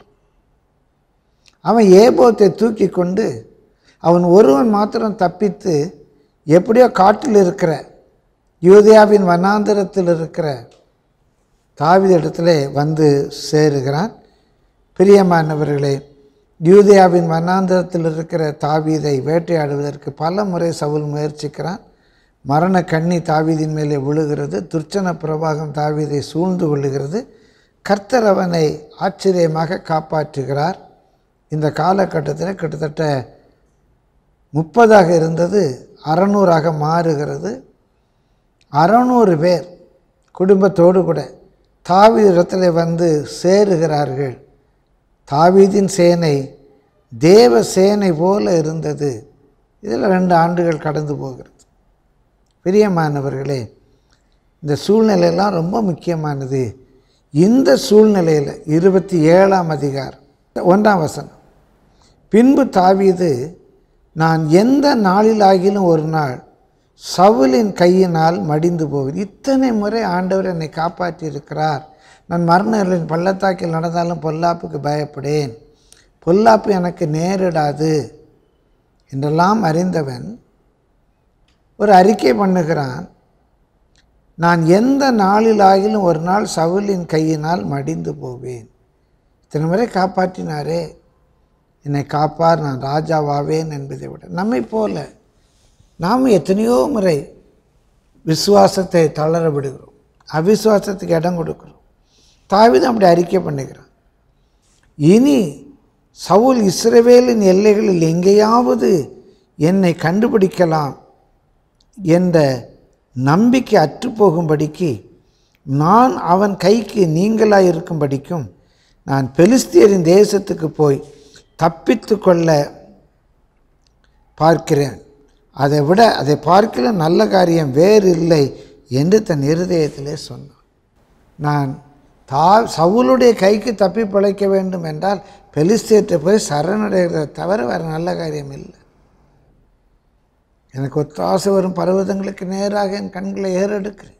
அவன் ஏபோத்தை தூக்கி கொண்டு அவன் ஒருவன் மாத்திரம் தப்பித்து எப்படியோ காட்டில் இருக்கிற யூதியாவின் வனாந்தரத்தில் இருக்கிற தாவித இடத்துல வந்து சேருகிறான் பிரியமானவர்களே யூதியாவின் வனாந்தரத்தில் இருக்கிற தாவீதை வேட்டையாடுவதற்கு பல முறை சவுல் முயற்சிக்கிறான் மரண கண்ணி தாவீதின் மேலே விழுகிறது துர்ச்சன பிரபாகம் தாவீதை சூழ்ந்து கொள்ளுகிறது கர்த்தர் அவனை ஆச்சரியமாக காப்பாற்றுகிறார் இந்த காலகட்டத்தில் கிட்டத்தட்ட முப்பதாக இருந்தது அறநூறாக மாறுகிறது அறநூறு பேர் குடும்பத்தோடு கூட தாவீதத்தில் வந்து சேருகிறார்கள் தாவீதின் சேனை தேவ சேனை போல இருந்தது இதில் ரெண்டு ஆண்டுகள் கடந்து போகிறது பிரியமானவர்களே இந்த சூழ்நிலையெல்லாம் ரொம்ப முக்கியமானது இந்த சூழ்நிலையில் இருபத்தி ஏழாம் அதிகாரம் ஒன்றாம் வசனம் பின்பு தாவீது நான் எந்த நாளிலாகிலும் ஒரு நாள் சவுலின் கையினால் மடிந்து போவது இத்தனை முறை ஆண்டவர் என்னை காப்பாற்றி இருக்கிறார் நான் மரணர்களின் பள்ளத்தாக்கில் நடந்தாலும் பொல்லாப்புக்கு பயப்படேன் பொல்லாப்பு எனக்கு நேரிடாது என்றெல்லாம் அறிந்தவன் ஒரு அறிக்கை பண்ணுகிறான் நான் எந்த நாளிலாகிலும் ஒரு நாள் சவுலின் கையினால் மடிந்து போவேன் இத்தனை முறை காப்பாற்றினாரே என்னை காப்பார் நான் ராஜாவாவேன் என்பதை விட நம்மை போல நாம் எத்தனையோ முறை விசுவாசத்தை தளர விடுகிறோம் அவிசுவாசத்துக்கு இடம் கொடுக்குறோம் தாவிதம் அப்படி அறிக்கை பண்ணுகிறான் இனி சவுல் இஸ்ரவேலின் எல்லைகளில் எங்கேயாவது என்னை கண்டுபிடிக்கலாம் என்ற நம்பிக்கை அற்றுப்போகும்படிக்கு நான் அவன் கைக்கு நீங்களாக இருக்கும்படிக்கும் நான் பெலிஸ்தியரின் தேசத்துக்கு போய் தப்பித்து கொள்ள பார்க்கிறேன் அதை விட அதை பார்க்கிற நல்ல காரியம் வேறு இல்லை என்று தன் இருதயத்திலே சொன்னான் நான் தா சவுளுடைய கைக்கு தப்பி பிழைக்க வேண்டும் என்றால் பெலிஸ்தேற்றை போய் சரணடைகிறத தவிர வேறு நல்ல காரியம் இல்லை எனக்கு ஒத்தாசை வரும் பர்வதங்களுக்கு நேராக என் கண்களை ஏறெடுக்கிறேன்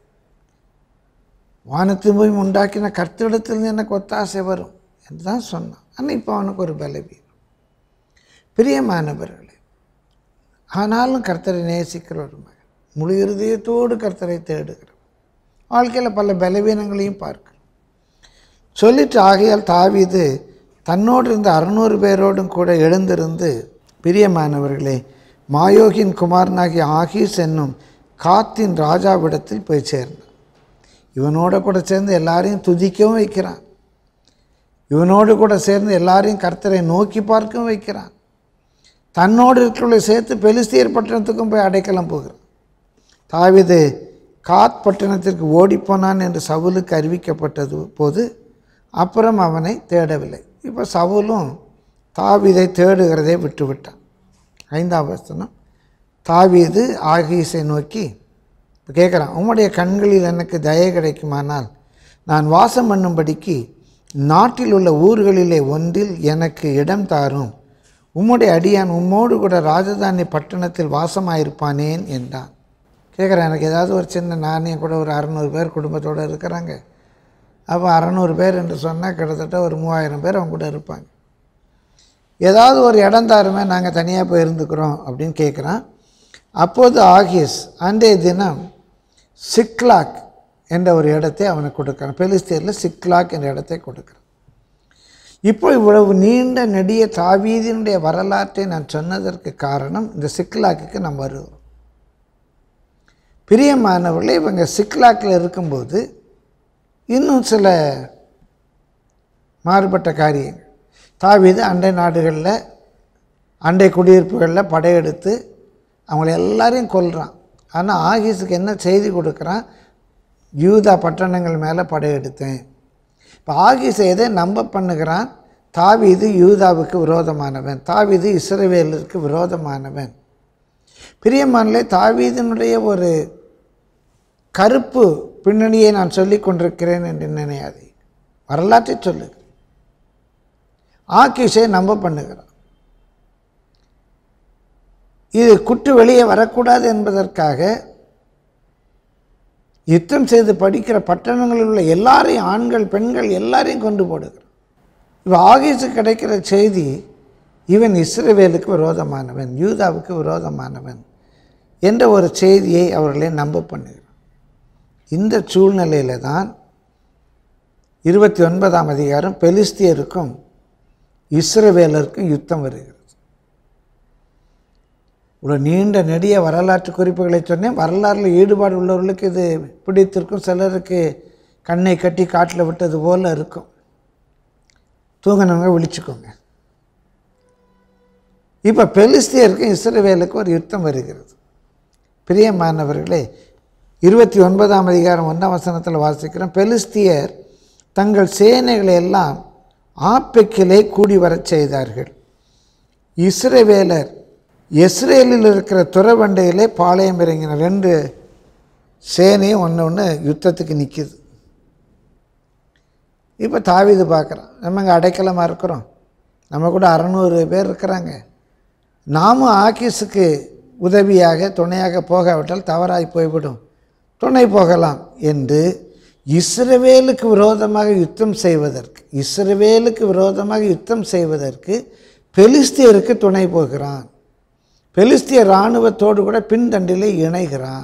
வானத்தின் போய் உண்டாக்கின கர்த்தரிடத்திலிருந்து எனக்கு ஒத்தாசை வரும் என்று தான் சொன்னான் ஆனால் இப்போ அவனுக்கு ஒரு பலவீனம் பிரியமானவர்களே ஆனாலும் கர்த்தரை நேசிக்கிற ஒரு மகன் முழு இருதயத்தோடு கர்த்தரை தேடுகிறோம் வாழ்க்கையில் பல பலவீனங்களையும் பார்க்கிறோம் சொல்லிட்டு ஆகையால் தாவீது தன்னோடு இருந்த அறுநூறு பேரோடும் கூட எழுந்திருந்து பிரியமானவர்களே மாயோகின் குமாரனாகிய ஆகீஸ் என்னும் காத்தின் ராஜாவிடத்தில் போய் சேர்ந்தான் இவனோட கூட சேர்ந்து எல்லாரையும் துதிக்கவும் வைக்கிறான் இவனோடு கூட சேர்ந்து எல்லாரையும் கர்த்தரை நோக்கி பார்க்கவும் வைக்கிறான் தன்னோடு இருக்கிறவளை சேர்த்து பெலிஸ்தியர் பட்டணத்துக்கும் போய் அடைக்கலம் போகிறான் தாவிது காத் பட்டணத்திற்கு ஓடிப்போனான் என்று சவுலுக்கு அறிவிக்கப்பட்டது போது அப்புறம் அவனை தேடவில்லை இப்போ சவுலும் தாவீதை தேடுகிறதை விட்டுவிட்டான் ஐந்தாம் வசனம் தாவீது ஆகீஸை நோக்கி இப்போ கேட்குறான் உம்முடைய கண்களில் எனக்கு தயை கிடைக்குமானால் நான் வாசம் பண்ணும்படிக்கு நாட்டில் உள்ள ஊர்களிலே ஒன்றில் எனக்கு இடம் தாரும் உம்முடைய அடியான் உம்மோடு கூட ராஜதானி பட்டணத்தில் வாசமாயிருப்பானேன் என்றான் கேட்குறேன் எனக்கு ஏதாவது ஒரு சின்ன நாணயம் கூட ஒரு அறநூறு பேர் குடும்பத்தோடு இருக்கிறாங்க அப்போ அறநூறு பேர் என்று சொன்னால் கிட்டத்தட்ட ஒரு மூவாயிரம் பேர் அவங்க கூட இருப்பாங்க ஏதாவது ஒரு இடம் தாருமே நாங்கள் தனியாக போய் இருந்துக்கிறோம் அப்படின்னு கேட்குறான் அப்போது ஆகியஸ் அன்றைய தினம் சிக்லாக் என்ற ஒரு இடத்தை அவனுக்கு கொடுக்குறான் பெலிஸ்தீரில் சிக்லாக் என்ற இடத்தை கொடுக்குறான் இப்போ இவ்வளவு நீண்ட நெடிய தாவீதினுடைய வரலாற்றை நான் சொன்னதற்கு காரணம் இந்த சிக்லாக்குக்கு நாம் வருகிறோம் பிரியமானவர்களே இவங்க சிக்லாக்கில் இருக்கும்போது இன்னும் சில மாறுபட்ட காரியங்கள் தாவீது அண்டை நாடுகளில் அண்டை குடியிருப்புகளில் படையெடுத்து அவங்கள எல்லாரையும் கொல்றான் ஆனால் ஆகீஸுக்கு என்ன செய்தி கொடுக்குறான் யூதா பட்டணங்கள் மேலே படையெடுத்தேன் இப்போ ஆகீஸை எதை நம்ப பண்ணுகிறான் தாவீது யூதாவுக்கு விரோதமானவன் தாவீது இஸ்ரவேலருக்கு விரோதமானவன் பிரியமானலே தாவீதினுடைய ஒரு கருப்பு பின்னணியை நான் சொல்லிக் கொண்டிருக்கிறேன் என்று நினையாதே வரலாற்றை சொல்லுகிறேன் ஆக்கிஷை நம்ப பண்ணுகிறான் இது குற்று வெளியே வரக்கூடாது என்பதற்காக யுத்தம் செய்து படிக்கிற பட்டணங்களில் உள்ள எல்லாரையும் ஆண்கள் பெண்கள் எல்லாரையும் கொண்டு போடுகிறான் இப்போ ஆகீஸுக்கு கிடைக்கிற செய்தி இவன் இஸ்ரவேலுக்கு விரோதமானவன் யூதாவுக்கு விரோதமானவன் என்ற ஒரு செய்தியை அவர்களை நம்ப பண்ணுகிறான் இந்த சூழ்நிலையில் தான் இருபத்தி ஒன்பதாம் அதிகாரம் பெலிஸ்தியருக்கும் இஸ்ரவேலருக்கும் யுத்தம் வருகிறது ஒரு நீண்ட நெடிய வரலாற்று குறிப்புகளை சொன்னேன் வரலாறில் ஈடுபாடு உள்ளவர்களுக்கு இது பிடித்திருக்கும் சிலருக்கு கண்ணை கட்டி காட்டில் விட்டது போல் இருக்கும் தூங்கினவங்க விழிச்சுக்கோங்க இப்போ பெலிஸ்தியருக்கும் இஸ்ரவேலுக்கும் ஒரு யுத்தம் வருகிறது பிரியமானவர்களே இருபத்தி ஒன்பதாம் அதிகாரம் ஒன்றாம் வசனத்தில் வாசிக்கிறோம் பெலிஸ்தியர் தங்கள் சேனைகளை எல்லாம் ஆப்பெக்கிலே கூடி வரச் செய்தார்கள் இஸ்ரவேலர் இஸ்ரேலில் இருக்கிற துறவண்டையிலே பாளையம் இறங்கின ரெண்டு சேனையும் ஒன்று ஒன்று யுத்தத்துக்கு நிற்கிது இப்போ தாவிது பார்க்குறோம் நம்ம இங்கே அடைக்கலமாக இருக்கிறோம் நம்ம கூட அறநூறு பேர் இருக்கிறாங்க நாமும் ஆக்கீஸுக்கு உதவியாக துணையாக போகாவிட்டால் தவறாய் போய்விடும் துணை போகலாம் என்று இஸ்ரவேலுக்கு விரோதமாக யுத்தம் செய்வதற்கு இஸ்ரவேலுக்கு விரோதமாக யுத்தம் செய்வதற்கு பெலிஸ்தியருக்கு துணை போகிறான் பெலிஸ்திய இராணுவத்தோடு கூட பின்தண்டிலே இணைகிறான்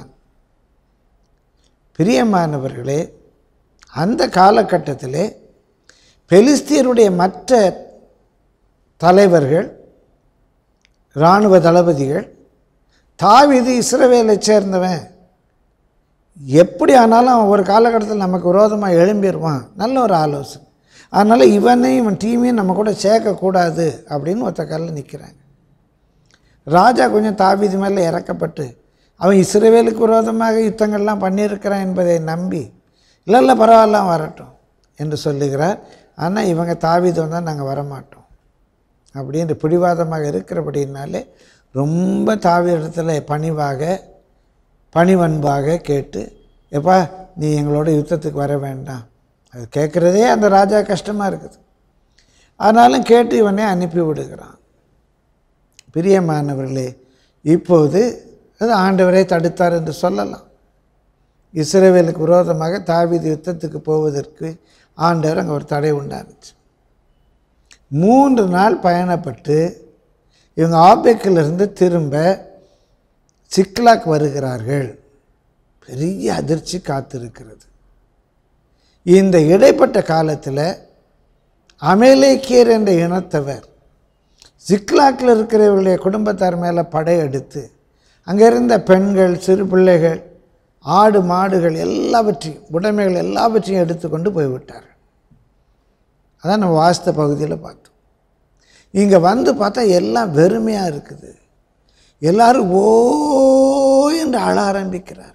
பிரியமானவர்களே அந்த காலகட்டத்திலே பெலிஸ்தியருடைய மற்ற தலைவர்கள் இராணுவ தளபதிகள் தாவிது இஸ்ரவேலை சேர்ந்தவன் எப்படி ஆனாலும் அவன் ஒரு காலகட்டத்தில் நமக்கு விரோதமாக எழும்பிடுவான் நல்ல ஒரு ஆலோசனை அதனால் இவனையும் இவன் டீமையும் நம்ம கூட சேர்க்கக்கூடாது அப்படின்னு ஒருத்த கல்ல நிற்கிறாங்க ராஜா கொஞ்சம் தாவிது மேலே இறக்கப்பட்டு அவன் இஸ்ரவேலுக்கு விரோதமாக யுத்தங்கள்லாம் பண்ணியிருக்கிறான் என்பதை நம்பி இல்லை இல்லை பரவாயில்ல வரட்டும் என்று சொல்லுகிறார் ஆனால் இவங்க தாவிது வந்தால் நாங்கள் வரமாட்டோம் அப்படின்ற பிடிவாதமாக இருக்கிறபடினாலே ரொம்ப தாவி இடத்துல பணிவாக பணிவன்பாக கேட்டு எப்பா நீ எங்களோட யுத்தத்துக்கு வர வேண்டாம் அது கேட்குறதே அந்த ராஜா கஷ்டமாக இருக்குது ஆனாலும் கேட்டு இவனை அனுப்பி விடுகிறான் பிரியமானவர்களே இப்போது அது ஆண்டவரே தடுத்தார் என்று சொல்லலாம் இஸ்ரேவேலுக்கு விரோதமாக தாவீது யுத்தத்துக்கு போவதற்கு ஆண்டவர் அங்கே ஒரு தடை உண்டானுச்சு மூன்று நாள் பயணப்பட்டு இவங்க ஆபேக்கிலிருந்து திரும்ப சிக்லாக் வருகிறார்கள் பெரிய அதிர்ச்சி காத்திருக்கிறது இந்த இடைப்பட்ட காலத்தில் அமேலேக்கியர் என்ற இனத்தவர் சிக்லாக்கில் இருக்கிறவர்களுடைய குடும்பத்தார் மேலே படையெடுத்து அங்கே இருந்த பெண்கள் சிறு பிள்ளைகள் ஆடு மாடுகள் எல்லாவற்றையும் உடைமைகள் எல்லாவற்றையும் எடுத்துக்கொண்டு போய்விட்டார்கள் அதான் நம்ம வாஸ்த பகுதியில் பார்த்தோம் இங்கே வந்து பார்த்தா எல்லாம் வெறுமையாக இருக்குது எல்லாரும் ஓ என்று அழ ஆரம்பிக்கிறார்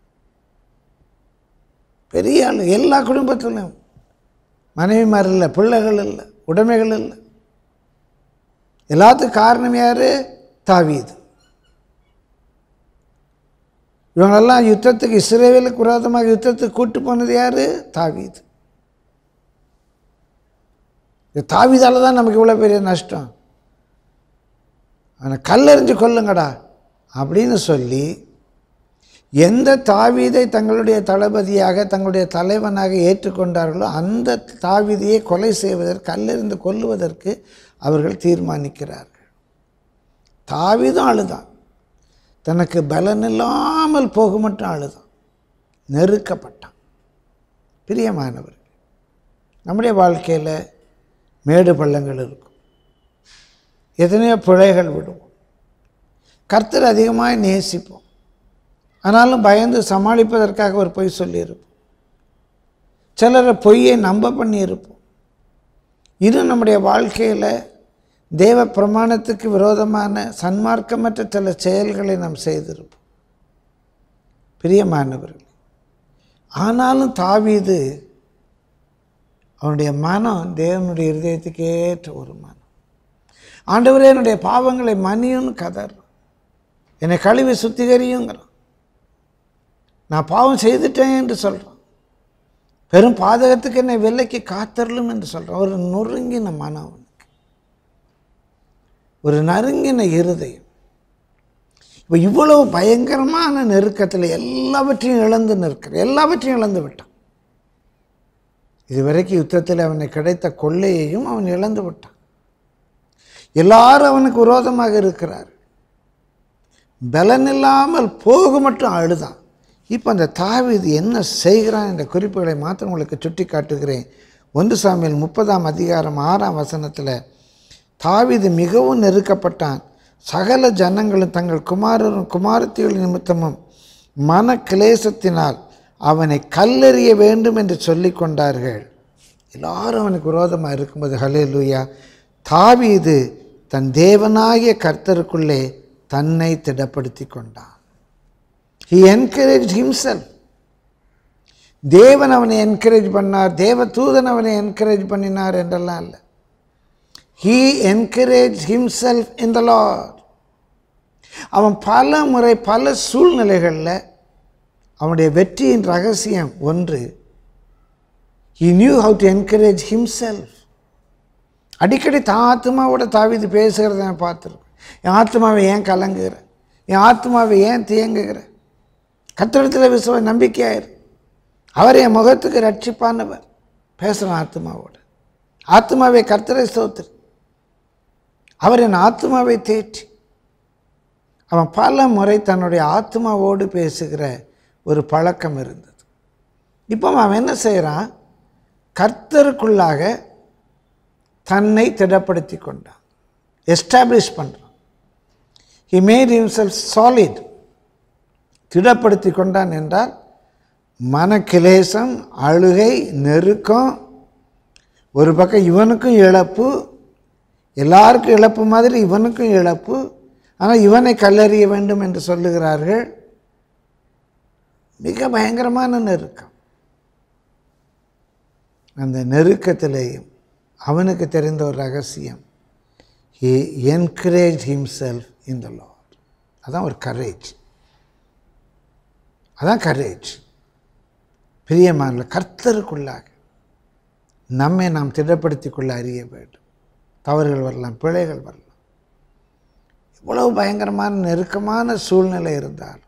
பெரிய ஆள் எல்லா குடும்பத்திலும் மனைவிமார் இல்லை பிள்ளைகள் இல்லை உடைமைகள் இல்லை எல்லாத்துக்கும் காரணம் யார் தாவீது இவங்களெல்லாம் யுத்தத்துக்கு இஸ்ரேவேலுக்கு விரோதமாக யுத்தத்துக்கு கூட்டு போனது யார் தாவீது இந்த தாவீதால் தான் நமக்கு இவ்வளோ பெரிய நஷ்டம் அவனை கல்லெறிஞ்சு கொல்லுங்கடா அப்படின்னு சொல்லி எந்த தாவீதை தங்களுடைய தளபதியாக தங்களுடைய தலைவனாக ஏற்றுக்கொண்டார்களோ அந்த தாவீதையை கொலை செய்வதற்கு கல்லெறிந்து கொல்லுவதற்கு அவர்கள் தீர்மானிக்கிறார்கள் தாவீதும் அழுதான் தனக்கு பலன் இல்லாமல் போக மட்டும் அழுதான் நெருக்கப்பட்டான் பிரியமானவர் நம்முடைய வாழ்க்கையில் மேடு பள்ளங்கள் இருக்கும் எத்தனையோ பிழைகள் விடுவோம் கர்த்தர் அதிகமாக நேசிப்போம் ஆனாலும் பயந்து சமாளிப்பதற்காக ஒரு பொய் சொல்லியிருப்போம் சிலரை பொய்யை நம்ப பண்ணியிருப்போம் இது நம்முடைய வாழ்க்கையில் தேவ பிரமாணத்துக்கு விரோதமான சன்மார்க்கமற்ற சில செயல்களை நாம் செய்திருப்போம் பிரியமானவர்கள் ஆனாலும் தாவீது அவனுடைய மனம் தேவனுடைய இருதயத்துக்கு ஏற்ற ஒரு மனம் ஆண்டவரே என்னுடைய பாவங்களை மன்னியும்னு கதறான் என்னை கழுவி சுத்திகரியுங்கிறான் நான் பாவம் செய்துட்டேன் என்று சொல்கிறான் பெரும் பாதகத்துக்கு என்னை விலைக்கு காத்தரலும் என்று சொல்கிறான் ஒரு நொறுங்கின மனம் அவனுக்கு ஒரு நறுங்கின இருதயம் இப்போ இவ்வளவு பயங்கரமான நெருக்கத்தில் எல்லாவற்றையும் இழந்து நிற்கிற எல்லாவற்றையும் இழந்து விட்டான் இதுவரைக்கும் யுத்தத்தில் அவனுக்கு கிடைத்த கொள்ளையையும் அவன் இழந்து விட்டான் எல்லாரும் அவனுக்கு விரோதமாக இருக்கிறார் பலன் இல்லாமல் போக மட்டும் அழுதான் இப்போ அந்த தாவீது என்ன செய்கிறான் என்ற குறிப்புகளை மாத்திரம் உங்களுக்கு சுட்டி காட்டுகிறேன் ஒன்று சாமியில் முப்பதாம் அதிகாரம் ஆறாம் வசனத்தில் தாவீது மிகவும் நெருக்கப்பட்டான் சகல ஜனங்களும் தங்கள் குமாரரும் குமாரத்திகள் நிமித்தமும் மன கிளேசத்தினால் அவனை கல்லெறிய வேண்டும் என்று சொல்லி கொண்டார்கள் எல்லாரும் அவனுக்கு விரோதமாக இருக்கும்போது ஹலே லூயா தாவீது தன் தேவனாகிய கர்த்தருக்குள்ளே தன்னை திடப்படுத்தி கொண்டான் ஹி என்கரேஜ் ஹிம்செல்ஃப் தேவன் அவனை என்கரேஜ் பண்ணார் தேவ தூதன் அவனை என்கரேஜ் பண்ணினார் என்றெல்லாம் இல்லை he encourage himself in the Lord அவன் பல முறை பல சூழ்நிலைகளில் அவனுடைய வெற்றியின் ரகசியம் ஒன்று he knew how to encourage himself அடிக்கடி தான் ஆத்மாவோட தாவிது பேசுகிறத நான் பார்த்துருக்கேன் என் ஆத்மாவை ஏன் கலங்குகிற என் ஆத்மாவை ஏன் தியங்குகிற கத்திரத்தில் விசுவ நம்பிக்கையாயிரு அவர் என் முகத்துக்கு ரட்சிப்பானவர் பேசுகிறான் ஆத்மாவோட ஆத்மாவை கர்த்தரை ஸ்தோத்திரு அவர் என் ஆத்மாவை தேற்றி அவன் பல முறை தன்னுடைய ஆத்மாவோடு பேசுகிற ஒரு பழக்கம் இருந்தது இப்போ அவன் என்ன செய்கிறான் கர்த்தருக்குள்ளாக தன்னை திடப்படுத்தி கொண்டான் எஸ்டாப்ளிஷ் பண்ணுறான் ஹி மேட் ஹிம்செல்ஃப் சாலிட் திடப்படுத்தி கொண்டான் என்றால் மனக்கிலேசம் அழுகை நெருக்கம் ஒரு பக்கம் இவனுக்கும் இழப்பு எல்லாருக்கும் இழப்பு மாதிரி இவனுக்கும் இழப்பு ஆனால் இவனை கல்லறிய வேண்டும் என்று சொல்லுகிறார்கள் மிக பயங்கரமான நெருக்கம் அந்த நெருக்கத்திலேயும் அவனுக்கு தெரிந்த ஒரு ரகசியம் he encourage himself in the Lord அதான் ஒரு கரேஜ் அதான் கரேஜ் பிரியமான கர்த்தருக்குள்ளாக நம்மை நாம் திடப்படுத்தி கொள்ள அறிய வேண்டும் தவறுகள் வரலாம் பிழைகள் வரலாம் இவ்வளவு பயங்கரமான நெருக்கமான சூழ்நிலை இருந்தாலும்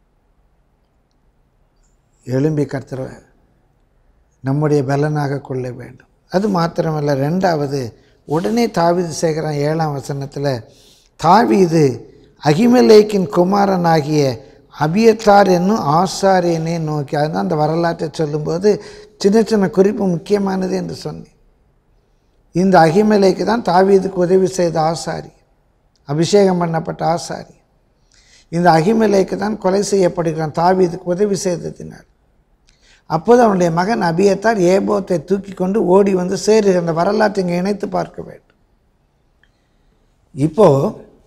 எழும்பி கர்த்தரை நம்முடைய பலனாக கொள்ள வேண்டும் அது மாத்திரமல்ல ரெண்டாவது உடனே தாவீது செய்கிறான் ஏழாம் வசனத்தில் தாவீது அகிமலேக்கின் குமாரனாகிய அபியத்தார் என்னும் ஆசாரியனை நோக்கி அதுதான் அந்த வரலாற்றை சொல்லும்போது சின்ன சின்ன குறிப்பு முக்கியமானது என்று சொன்னேன் இந்த அகிமலைக்கு தான் தாவீதுக்கு உதவி செய்த ஆசாரி அபிஷேகம் பண்ணப்பட்ட ஆசாரி இந்த அகிமலைக்கு தான் கொலை செய்யப்படுகிறான் தாவீதுக்கு உதவி செய்ததினால் அப்போது அவனுடைய மகன் அபியத்தார் ஏபோத்தை தூக்கி கொண்டு ஓடி வந்து சேரு அந்த வரலாற்றை இங்கே இணைத்து பார்க்க வேண்டும் இப்போ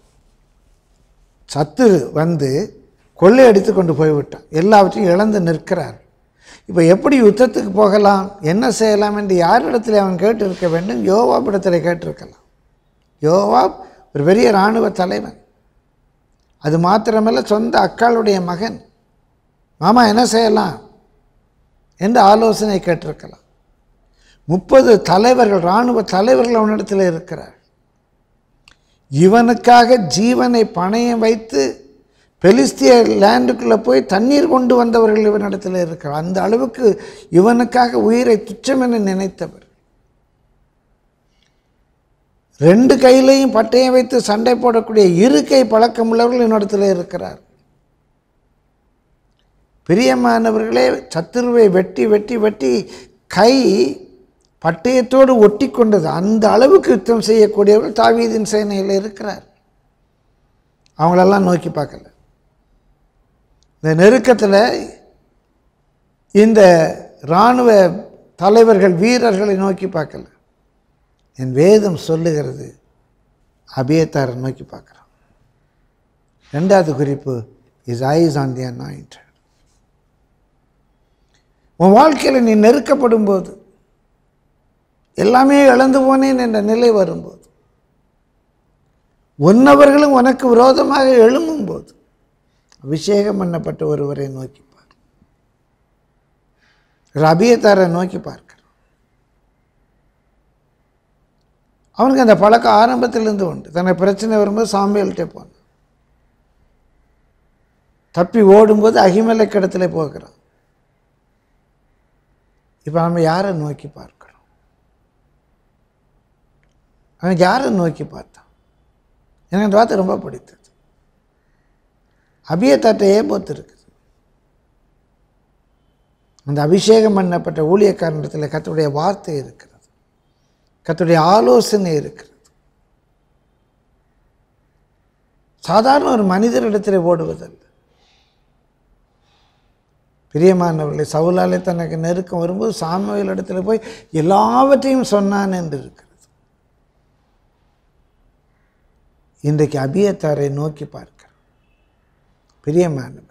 சத்து வந்து கொள்ளையடித்து கொண்டு போய்விட்டான் எல்லாவற்றையும் இழந்து நிற்கிறார் இப்போ எப்படி யுத்தத்துக்கு போகலாம் என்ன செய்யலாம் என்று யாரிடத்தில் அவன் கேட்டிருக்க வேண்டும் யோவாபிடத்தில் கேட்டிருக்கலாம் யோவாப் ஒரு பெரிய இராணுவ தலைவன் அது மாத்திரமல்ல சொந்த அக்காளுடைய மகன் மாமா என்ன செய்யலாம் என்று ஆலோசனை கேட்டிருக்கலாம் முப்பது தலைவர்கள் இராணுவ தலைவர்கள் அவனிடத்தில் இருக்கிறார் இவனுக்காக ஜீவனை பணையம் வைத்து பெலிஸ்திய லேண்டுக்குள்ளே போய் தண்ணீர் கொண்டு வந்தவர்கள் இவனிடத்தில் இருக்கிறார் அந்த அளவுக்கு இவனுக்காக உயிரை துச்சமென நினைத்தவர் ரெண்டு கையிலையும் பட்டயம் வைத்து சண்டை போடக்கூடிய இரு கை பழக்கம் உள்ளவர்கள் என்னிடத்தில் இருக்கிறார் பிரியமானவர்களே சத்துருவை வெட்டி வெட்டி வெட்டி கை பட்டயத்தோடு ஒட்டி கொண்டது அந்த அளவுக்கு யுத்தம் செய்யக்கூடியவர்கள் தாவீதின் சேனையில் இருக்கிறார் அவங்களெல்லாம் நோக்கி பார்க்கல இந்த நெருக்கத்தில் இந்த இராணுவ தலைவர்கள் வீரர்களை நோக்கி பார்க்கல என் வேதம் சொல்லுகிறது அபியத்தாரை நோக்கி பார்க்குறான் ரெண்டாவது குறிப்பு his eyes on the anointed உன் வாழ்க்கையில் நீ நெருக்கப்படும் போது எல்லாமே இழந்து போனேன் என்ற நிலை வரும்போது உன்னவர்களும் உனக்கு விரோதமாக எழும்பும்போது அபிஷேகம் பண்ணப்பட்ட ஒருவரை நோக்கி பார் அபியத்தாரை நோக்கி பார்க்கிறான் அவனுக்கு அந்த பழக்கம் ஆரம்பத்திலிருந்து உண்டு தனக்கு பிரச்சனை வரும்போது சாம்பியல்கிட்ட போனான் தப்பி ஓடும்போது அகிமலைக்கு இடத்துல போகிறான் இப்போ நம்ம யாரை நோக்கி பார்க்கிறோம் அவன் யாரை நோக்கி பார்த்தான் எனக்கு அந்த வார்த்தை ரொம்ப பிடித்தது அபியத்தாட்ட ஏபோத்து இருக்குது அந்த அபிஷேகம் பண்ணப்பட்ட ஊழியக்காரனிடத்தில் கர்த்தருடைய வார்த்தை இருக்கிறது கர்த்தருடைய ஆலோசனை இருக்கிறது சாதாரண ஒரு மனிதரிடத்தில் ஓடுவதல்ல பிரியமானவர்களை சவுலாலே தனக்கு நெருக்கம் வரும்போது சாமுவேல் இடத்துல போய் எல்லாவற்றையும் சொன்னான் என்று இருக்கிறது இன்றைக்கு அபியத்தாரை நோக்கி பார்க்கிறோம் பிரியமானவர்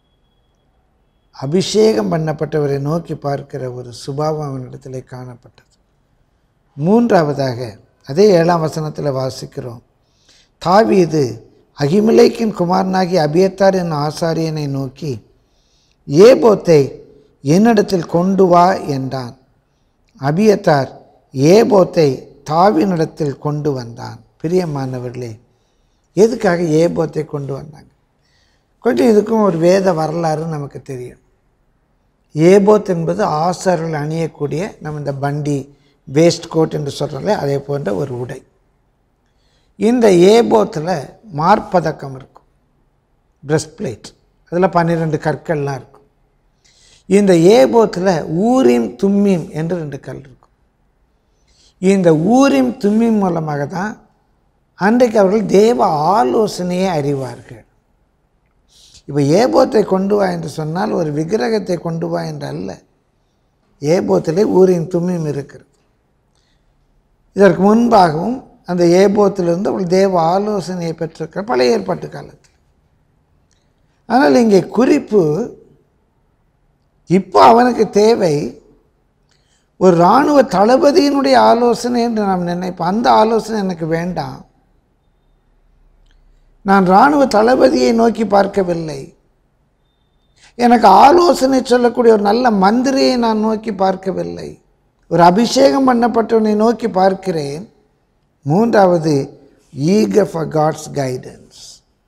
அபிஷேகம் பண்ணப்பட்டவரை நோக்கி பார்க்கிற ஒரு சுபாவம் அவனிடத்திலே காணப்பட்டது மூன்றாவதாக அதே ஏழாம் வசனத்தில் வாசிக்கிறோம் தாவீது அகிமிலைக்கின் குமாரனாகி அபியத்தார் என் ஆசாரியனை நோக்கி ஏபோத்தை என்னிடத்தில் கொண்டு வா என்றான் அபியத்தார் ஏபோத்தை தாவினிடத்தில் கொண்டு வந்தான் பிரியமானவர்களே எதுக்காக ஏபோத்தை கொண்டு வந்தாங்க கொஞ்சம் இதுக்கும் ஒரு வேத வரலாறு நமக்கு தெரியும் ஏபோத் என்பது ஆசார்கள் அணியக்கூடிய நம்ம இந்த பண்டி வேஸ்ட் கோட் என்று சொல்கிறோம்ல அதே போன்ற ஒரு உடை இந்த ஏபோத்தில் மார்பதக்கம் இருக்கும் பிரஸ்ட் பிளேட் அதில் பன்னிரெண்டு கற்கள்லாம் இருக்கும் இந்த ஏபோத்தில் ஊரிம் தும்மிம் என்று ரெண்டு கல் இருக்கும் இந்த ஊரிம் தும்மிம் மூலமாக தான் அன்றைக்கு அவர்கள் தேவ ஆலோசனையை அறிவார்கள் இப்போ ஏபோத்தை கொண்டு வா என்று சொன்னால் ஒரு விக்கிரகத்தை கொண்டு வா என்று அல்ல ஏபோத்திலே ஊரின் தும்மியும் இருக்கிறது இதற்கு முன்பாகவும் அந்த ஏபோத்திலிருந்து அவள் தேவ ஆலோசனையை பெற்றிருக்கிற பழைய ஏற்பாட்டு காலத்தில் ஆனால் இங்கே குறிப்பு இப்போ அவனுக்கு தேவை ஒரு இராணுவ தளபதியினுடைய ஆலோசனை என்று நாம் நினைப்போம் அந்த ஆலோசனை எனக்கு வேண்டாம் நான் இராணுவ தளபதியை நோக்கி பார்க்கவில்லை எனக்கு ஆலோசனை சொல்லக்கூடிய ஒரு நல்ல மந்திரியை நான் நோக்கி பார்க்கவில்லை ஒரு அபிஷேகம் பண்ணப்பட்டவனை நோக்கி பார்க்கிறேன் மூன்றாவது ஈக ஃபார் காட்ஸ் கைடன்ஸ்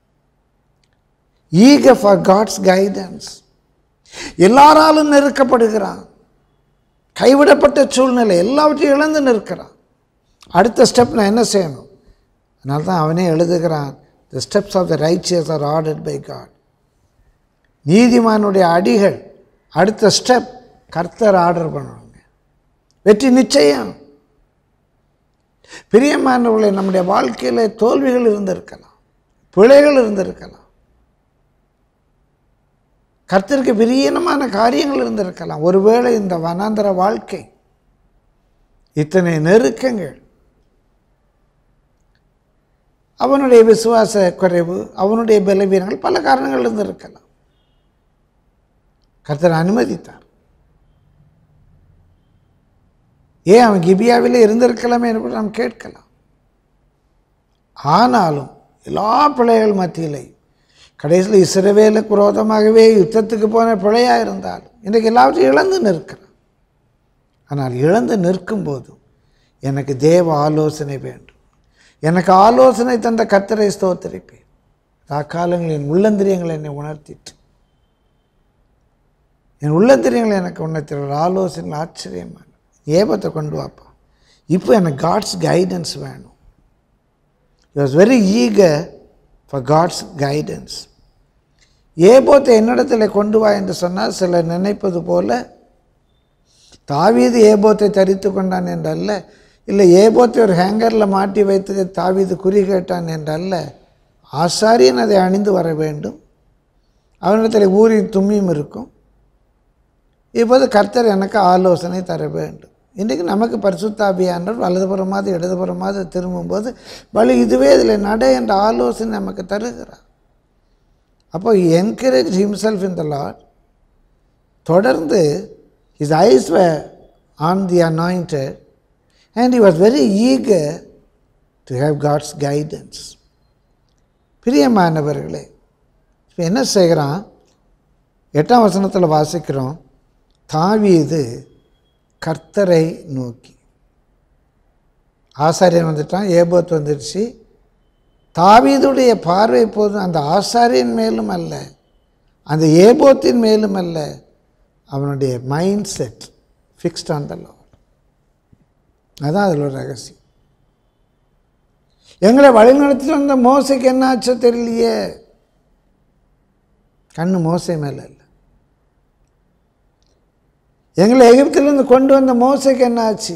ஈக ஃபார் காட்ஸ் கைடன்ஸ் எல்லாராலும் நெருக்கப்படுகிறான் கைவிடப்பட்ட சூழ்நிலை எல்லாவற்றையும் இழந்து நிற்கிறான் அடுத்த ஸ்டெப் நான் என்ன செய்யணும் அதனால தான் அவனே எழுதுகிறான் the steps of the righteous are ordered by God நீதிமானுடைய அடிகள் அடுத்த ஸ்டெப் கர்த்தர் ஆர்டர் பண்ணணுங்க வெற்றி நிச்சயம் பிரியமானவர்களை நம்முடைய வாழ்க்கையில் தோல்விகள் இருந்திருக்கலாம் பிழைகள் இருந்திருக்கலாம் கர்த்தருக்கு பிரியனமான காரியங்கள் இருந்திருக்கலாம் ஒருவேளை இந்த வனாந்தர வாழ்க்கை இத்தனை நெருக்கங்கள் அவனுடைய விசுவாச குறைவு அவனுடைய பலவீனங்கள் பல காரணங்கள் இருந்திருக்கலாம் கர்த்தர் அனுமதித்தார் ஏன் அவன் கிபியாவிலே இருந்திருக்கலாமே என்று நாம் கேட்கலாம் ஆனாலும் எல்லா பிள்ளைகள் மத்தியிலே கடைசியில் இஸ்ரவேலுக்கு விரோதமாகவே யுத்தத்துக்கு போன பிழையாக இருந்தாலும் இன்றைக்கு எல்லாவற்றையும் இழந்து நிற்கிறான் ஆனால் இழந்து நிற்கும் போதும் எனக்கு தேவ ஆலோசனை வேண்டும் எனக்கு ஆலோசனை தந்த கத்தரை ஸ்தோத்தரிப்பேன் அக்காலங்களின் உள்ளந்திரியங்கள் என்னை உணர்த்திட்டு என் உள்ளந்திரியங்களை எனக்கு உணர்த்திற ஒரு ஆலோசனை ஆச்சரியமான ஏபத்தை கொண்டு வாப்பா இப்போ எனக்கு காட்ஸ் கைடன்ஸ் வேணும் you was very eager for God's guidance ஏபோத்தை என்னிடத்தில் கொண்டு வா என்று சொன்னால் சிலர் நினைப்பது போல தாவீது ஏபோத்தை தரித்து கொண்டான் என்றல்ல இல்லை ஏபோத்தை ஒரு ஹேங்கரில் மாட்டி வைத்து தாவீது குறி கேட்டான் என்றல்ல ஆசாரியன் அதை அணிந்து வர வேண்டும் அவனிடத்தில் ஊரின் தும்மியும் இருக்கும் இப்போது கர்த்தர் எனக்கு ஆலோசனை தர வேண்டும் இன்றைக்கு நமக்கு பரிசுத்தாபியானவர் வலதுபுறமாவது இடதுபுறமாவது திரும்பும்போது வழி இதுவே இதில் நட என்ற ஆலோசனை நமக்கு தருகிறார் அப்போ encourage himself in the Lord தொடர்ந்து his eyes was on the anointed and he was very eager to have God's guidance பிரியமானவர்களே இப்போ என்ன செய்கிறான் எட்டாம் வசனத்தில் வாசிக்கிறோம் தாவீது கர்த்தரை நோக்கி ஆசாரியன் வந்துட்டான் ஏபோத் வந்துடுச்சு தாவீதுடைய பார்வை போதும் அந்த ஆசாரியன் மேலும் அல்ல அந்த ஏபோத்தின் மேலும் அல்ல அவனுடைய mind set fixed on the Lord அதான் அதில் ஒரு ரகசியம் எங்களை வழிநடத்திட்டு வந்த மோசைக்கு என்ன ஆச்சோ தெரியலையே கண்ணு மோசை மேலே இல்லை எங்களை எகிப்திலிருந்து கொண்டு வந்த மோசைக்கு என்ன ஆச்சு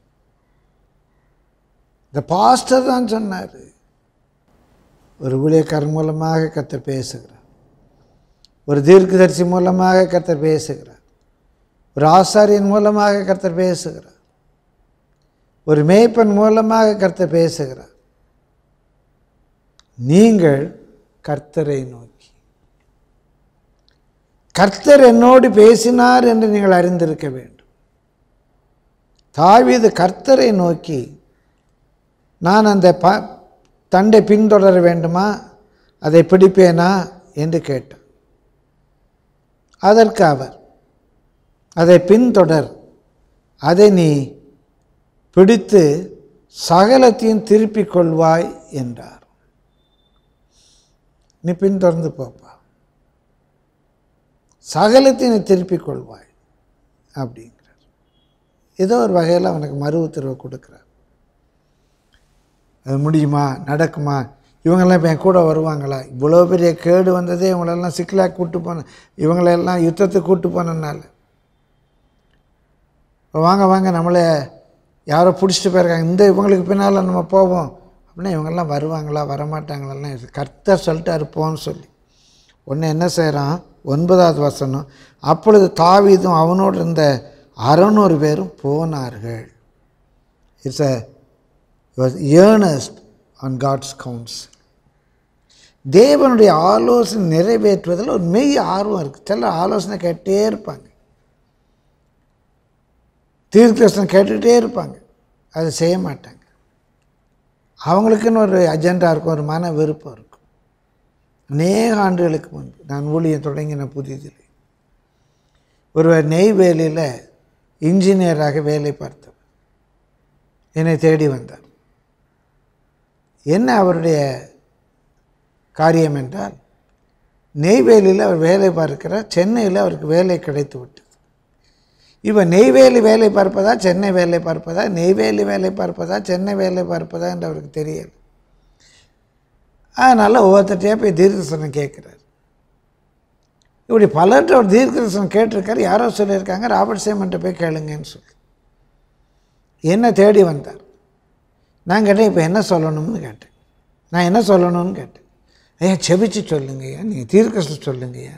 இந்த பாஸ்டர் தான் சொன்னார் ஒரு ஊழியக்காரன் மூலமாக கத்தர் பேசுகிறார் ஒரு தீர்க்கதரிசி மூலமாக கத்தர் பேசுகிறார் ஒரு ஆசாரியன் மூலமாக கர்த்தர் பேசுகிறார் ஒரு மேய்ப்பன் மூலமாக கர்த்தர் பேசுகிறார் நீங்கள் கர்த்தரை நோக்கி கர்த்தர் என்னோடு பேசினார் என்று நீங்கள் அறிந்திருக்க வேண்டும் தாவீது கர்த்தரை நோக்கி நான் அந்த ப தண்டை பின்தொடர வேண்டுமா அதை பிடிப்பேனா என்று கேட்டார் அதற்கு அவர் அதை பின்தொடர் அதை நீ பிடித்து சகலத்தையும் திருப்பிக் கொள்வாய் என்றார் நீ பின்தொடர்ந்து போப்பா சகலத்தையும் நீ திருப்பிக் கொள்வாய் அப்படிங்கிறார் ஏதோ ஒரு வகையில் அவனுக்கு மறு உத்தரவு கொடுக்குறார் அது முடியுமா நடக்குமா இவங்கெல்லாம் இப்போ என் கூட வருவாங்களா இவ்வளோ பெரிய கேடு வந்ததே இவங்களெல்லாம் சிக்கலாக கூட்டு போன இவங்களெல்லாம் யுத்தத்துக்கு கூட்டு போனதுனால இப்போ வாங்க வாங்க நம்மளை யாரோ பிடிச்சிட்டு போயிருக்காங்க இந்த இவங்களுக்கு பின்னால் நம்ம போவோம் அப்படின்னா இவங்கெல்லாம் வருவாங்களா வரமாட்டாங்களாலாம் இது கர்த்தர் சொல்லிட்டாரு போன்னு சொல்லி ஒன்று என்ன செய்கிறான் ஒன்பதாவது வசனம் அப்பொழுது தாவீதும் அவனோடு இருந்த அறநூறு பேரும் போனார்கள் it's a was earnest on God's counsel. தேவனுடைய ஆலோசனை நிறைவேற்றுவதில் ஒரு மெய் ஆர்வம் இருக்குது சில ஆலோசனை கேட்டே இருப்பாங்க தீர்க்கதரிசனம் கேட்டுகிட்டே இருப்பாங்க அதை செய்ய மாட்டாங்க அவங்களுக்குன்னு ஒரு அஜெண்டா இருக்கும் ஒரு மன விருப்பம் இருக்கும் அநேக ஆண்டுகளுக்கு முன்பு நான் ஊழியம் தொடங்கின புதிதில் ஒருவர் நெய்வேலியில் இன்ஜினியராக வேலை பார்த்தவர் என்னை தேடி வந்தார் என்ன அவருடைய காரியம் என்றால் நெய்வேலியில் அவர் வேலை பார்க்கிறார் சென்னையில் அவருக்கு வேலை கிடைத்து விட்டது இப்போ நெய்வேலி வேலை பார்ப்பதா சென்னை வேலை பார்ப்பதா நெய்வேலி வேலை பார்ப்பதா சென்னை வேலை பார்ப்பதா என்று அவருக்கு தெரியல அதனால் ஒவ்வொருத்தட்டையாக போய் தீர்க்கதரிசனம் கேட்குறாரு இப்படி பலர்கிட்ட ஒரு தீர்க்கதரிசனம் கேட்டிருக்காரு யாரோ சொல்லியிருக்காங்க ராபர்ட் சேமன்ட்ட போய் கேளுங்கன்னு சொல்லி என்ன தேடி வந்தார் நான் கேட்டேன் இப்போ என்ன சொல்லணும்னு கேட்டேன் நான் என்ன சொல்லணும்னு கேட்டேன் ஐயா செபிச்சு சொல்லுங்கய்யா நீங்கள் தீர்க்கதரிசனம் சொல்லுங்கய்யா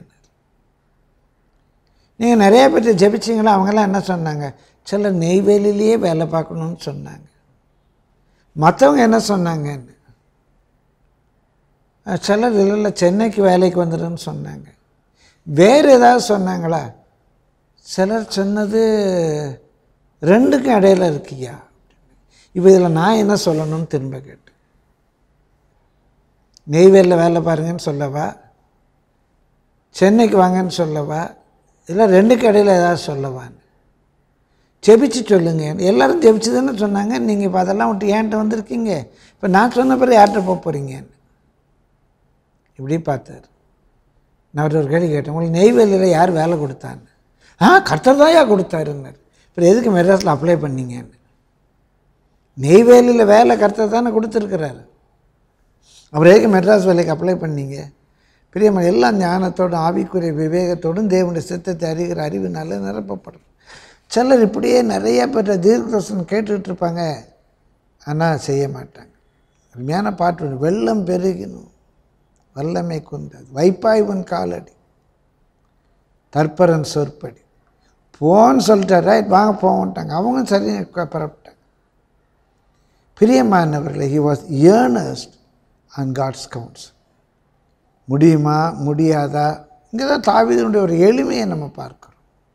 நீங்கள் நிறைய பேர் ஜெபிச்சிங்களா அவங்கெல்லாம் என்ன சொன்னாங்க சிலர் நெய்வேலிலேயே வேலை பார்க்கணும்னு சொன்னாங்க மற்றவங்க என்ன சொன்னாங்கன்னு சிலர் இல்லை சென்னைக்கு வேலைக்கு வந்துடுன்னு சொன்னாங்க வேறு ஏதாவது சொன்னாங்களா சிலர் சொன்னது ரெண்டுக்கும் இடையில இருக்கியா இப்போ இதில் நான் என்ன சொல்லணும்னு திரும்ப கேட்டேன் நெய்வேலியில் வேலை பாருங்கன்னு சொல்லவா சென்னைக்கு வாங்கன்னு சொல்லவா இல்லை ரெண்டுக்கு இடையில ஏதாவது சொல்லவான்னு ஜெபிச்சு சொல்லுங்க எல்லோரும் ஜெபிச்சு தானே சொன்னாங்க நீங்கள் இப்போ அதெல்லாம் விட்டு ஏன்ட்ட வந்திருக்கீங்க இப்போ நான் சொன்ன பிறகு யார்கிட்ட போக போகிறீங்கன்னு இப்படி பார்த்தார் நான் அவர்கிட்ட ஒரு கேள்வி கேட்டேன் உங்களுக்கு நெய்வேலியில் யார் வேலை கொடுத்தான்னு ஆ கர்த்தர் தாயா கொடுத்தாருன்னார் அப்புறம் எதுக்கு மெட்ராஸில் அப்ளை பண்ணீங்கன்னு நெய்வேலியில் வேலை கர்த்தர் தானே கொடுத்துருக்குறாரு அப்புறம் எதுக்கு மெட்ராஸ் வேலைக்கு அப்ளை பண்ணீங்க பிரியமான எல்லா ஞானத்தோடும் ஆவிக்குரிய விவேகத்தோடும் தேவனுடைய சித்தத்தை அறிகிற அறிவினால நிரப்பப்படும் சிலர் இப்படியே நிறைய பேர் தீர்க்கதர்சனம் கேட்டுக்கிட்டு இருப்பாங்க ஆனால் செய்ய மாட்டாங்க அருமையான பாட்டு ஒன்று வெள்ளம் பெருகினும் வல்லமை குந்தது வைப்பாய் உன் காலடி தற்பரன் சொற்படி போன்னு சொல்லிட்டார் ரைட் வாங்க போகட்டாங்க அவங்க சரி புறப்பட்டாங்க பிரியமானவர்களை he was earnest and God counts முடியுமா முடியாதா இங்கே தான் தாவிதனுடைய ஒரு எளிமையை நம்ம பார்க்குறோம்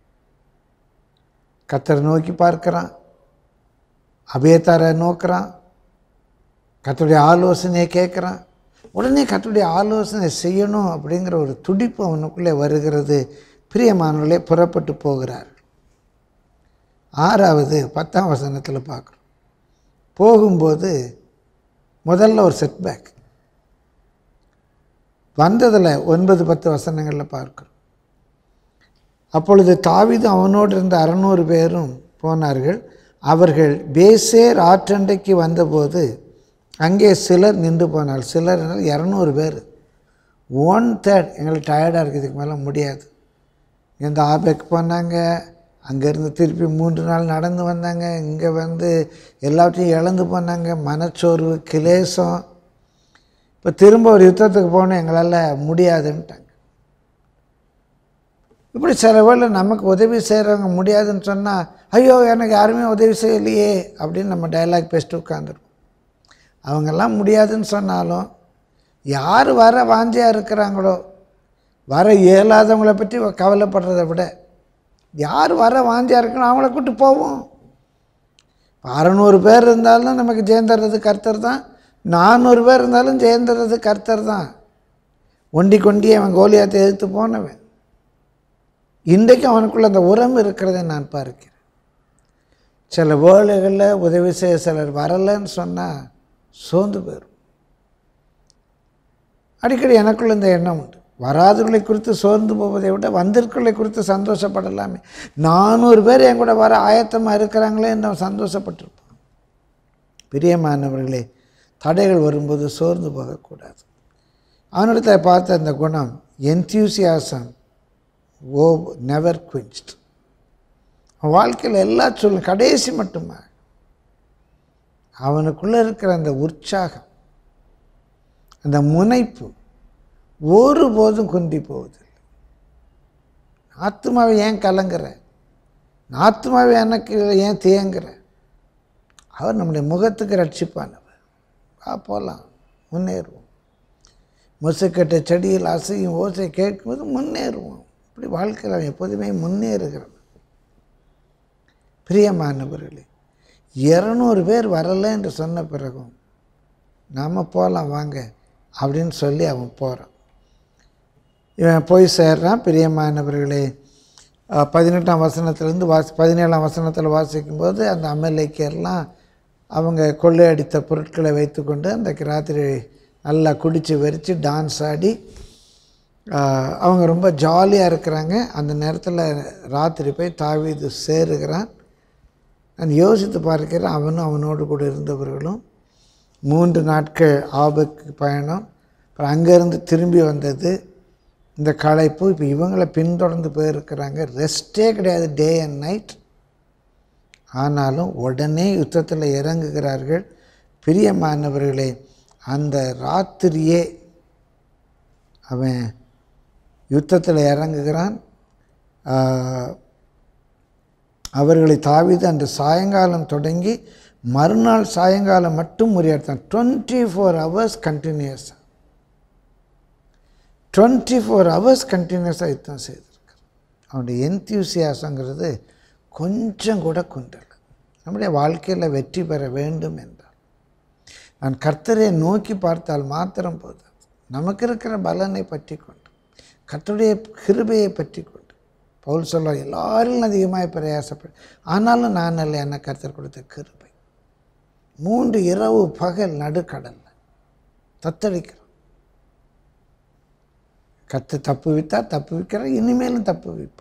கத்தரை நோக்கி பார்க்குறான் அபயத்தாரை நோக்கிறான் கத்தருடைய ஆலோசனையை கேட்குறான் உடனே கத்தருடைய ஆலோசனை செய்யணும் அப்படிங்கிற ஒரு துடிப்பு அவனுக்குள்ளே வருகிறது பிரியமானவர்களே புறப்பட்டு போகிறார் ஆறாவது பத்தாம் வசனத்தில் பார்க்குறோம் போகும்போது முதல்ல ஒரு செட்பேக் வந்ததில் ஒன்பது பத்து வசனங்களில் பார்க்கிறோம் அப்பொழுது தாவீது அவனோடு இருந்த அறநூறு பேரும் போனார்கள் அவர்கள் பேசேர் ஆற்றண்டைக்கு வந்தபோது அங்கே சிலர் நின்று போனார் சிலர் இரநூறு பேர் ஒன் தேர்ட் எங்களுக்கு டயர்டாக இருக்குது இதுக்கு மேலே முடியாது இந்த ஆபேக்கு போனாங்க அங்கேருந்து திருப்பி மூன்று நாள் நடந்து வந்தாங்க இங்கே வந்து எல்லாத்தையும் இழந்து போனாங்க மனச்சோர்வு கிளேசம் இப்போ திரும்ப ஒரு யுத்தத்துக்கு போகணும் எங்களால் முடியாதுன்ட்டாங்க இப்படி சில வேளை நமக்கு உதவி செய்கிறவங்க முடியாதுன்னு சொன்னால் ஐயோ எனக்கு யாருமே உதவி செய்யலையே அப்படின்னு நம்ம டைலாக் பேசிட்டு உட்காந்துருவோம் அவங்கெல்லாம் முடியாதுன்னு சொன்னாலும் யார் வர வாஞ்சியாக இருக்கிறாங்களோ வர இயலாதவங்கள பற்றி கவலைப்படுறதை விட யார் வர வாஞ்சியாக இருக்கணும் அவங்கள கூட்டு போவோம் அறநூறு பேர் இருந்தாலும் நமக்கு ஜெயந்தர்றது கர்த்தர் தான் நானூறு பேர் இருந்தாலும் ஜெயந்தர்றது கர்த்தர் தான் ஒண்டி கொண்டி அவன் கோலியாத்தை எதிர்த்து போனவன் இன்றைக்கு அவனுக்குள்ள அந்த உரம் இருக்கிறதை நான் பார்க்கிறேன் சில வேலைகளில் உதவி செய்ய சிலர் வரலைன்னு சொன்னால் சோர்ந்து போயிடும் அடிக்கடி எனக்குள்ள இந்த எண்ணம் உண்டு வராதவர்களை குறித்து சோர்ந்து போவதை விட வந்திருக்கிறவர்களை குறித்து சந்தோஷப்படலாமே நானூறு பேர் என் கூட வர ஆயத்தமாக இருக்கிறாங்களே நம்ம சந்தோஷப்பட்டிருப்போம் பிரியமானவர்களே தடைகள் வரும்போது சோர்ந்து போகக்கூடாது அவனிடத்தில் பார்த்த அந்த குணம் என்தியூசியாசம் ஓ நெவர் குவிஞ்ச்ட் அவன் வாழ்க்கையில் எல்லா சொல்லும் கடைசி மட்டுமா அவனுக்குள்ளே இருக்கிற அந்த உற்சாகம் அந்த முனைப்பு ஒருபோதும் குந்தி போவதில்லை ஆத்மாவை ஏன் கலங்குற ஆத்மாவை எனக்கு ஏன் தேங்குற அவர் நம்முடைய முகத்துக்கு ரட்சிப்பானவர் வா போகலாம் முன்னேறுவோம் முசுக்கட்ட செடியில் அசையும் ஓசை கேட்கும்போது முன்னேறுவோம் இப்படி வாழ்க்கையில் அவன் எப்போதுமே முன்னேறுகிறவன் பிரியமானவர்களே இரநூறு பேர் வரலை என்று சொன்ன பிறகும் நாம் போகலாம் வாங்க அப்படின்னு சொல்லி அவன் போகிறான் இவன் போய் சேர்றான் பிரியமானவர்களே அஹ், பதினெட்டாம் வசனத்திலேருந்து வாசி பதினேழாம் வசனத்தில் வாசிக்கும்போது அந்த அமலேக்கர்லாம் அவங்க கொள்ளையடித்த பொருட்களை வைத்துக்கொண்டு அந்த ராத்திரி நல்லா குடித்து வெறித்து டான்ஸ் ஆடி ஆஹ், அவங்க ரொம்ப ஜாலியாக இருக்கிறாங்க அந்த நேரத்தில் ராத்திரி போய் தாவீது சேருகிறான் நான் யோசித்து பார்க்கிறேன் அவனும் அவனோடு கூட இருந்தவர்களும் மூன்று நாட்கள் ஆபத்து பயணம் அப்புறம் அங்கேருந்து திரும்பி வந்தது இந்த களைப்பு இப்போ இவங்களை பின்தொடர்ந்து போயிருக்கிறாங்க ரெஸ்ட்டே கிடையாது டே அண்ட் நைட் ஆனாலும் உடனே யுத்தத்தில் இறங்குகிறார்கள் பிரியமானவர்களே அந்த ராத்திரியே அவன் யுத்தத்தில் இறங்குகிறான் ஆஹ், அவர்களை தாவிது அன்று சாயங்காலம் தொடங்கி மறுநாள் சாயங்காலம் மட்டும் முறியடித்தான் டுவெண்ட்டி ஃபோர் ஹவர்ஸ் கண்டினியூஸாக டுவெண்ட்டி ஃபோர் ஹவர்ஸ் கண்டினியூஸாக யுத்தம் செய்திருக்கார் அவனுடைய என்தியூசியாசங்கிறது கொஞ்சம் கூட குண்டல நம்முடைய வாழ்க்கையில் வெற்றி பெற வேண்டும் என்றால் நான் கர்த்தரை நோக்கி பார்த்தால் மாத்திரம் போதாது நமக்கு இருக்கிற பலனை பற்றி கொண்டு கர்த்தருடைய கிருபையை பற்றி கொண்டு பவுல் சொல்ல எல்லாரிலும் அதிகமாக பிரயாசப்படு ஆனாலும் நான் அல்ல என்ன கர்த்தர் கொடுத்த கிருபை மூன்று இரவு பகல் நடுக்கடல்ல தத்தளிக்கிறோம் கத்து தப்பு வித்தா தப்பு விற்கிற இனிமேலும் தப்பு விற்பா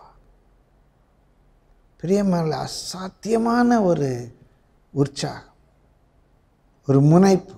பிரியமான அசாத்தியமான ஒரு உற்சாகம் ஒரு முனைப்பு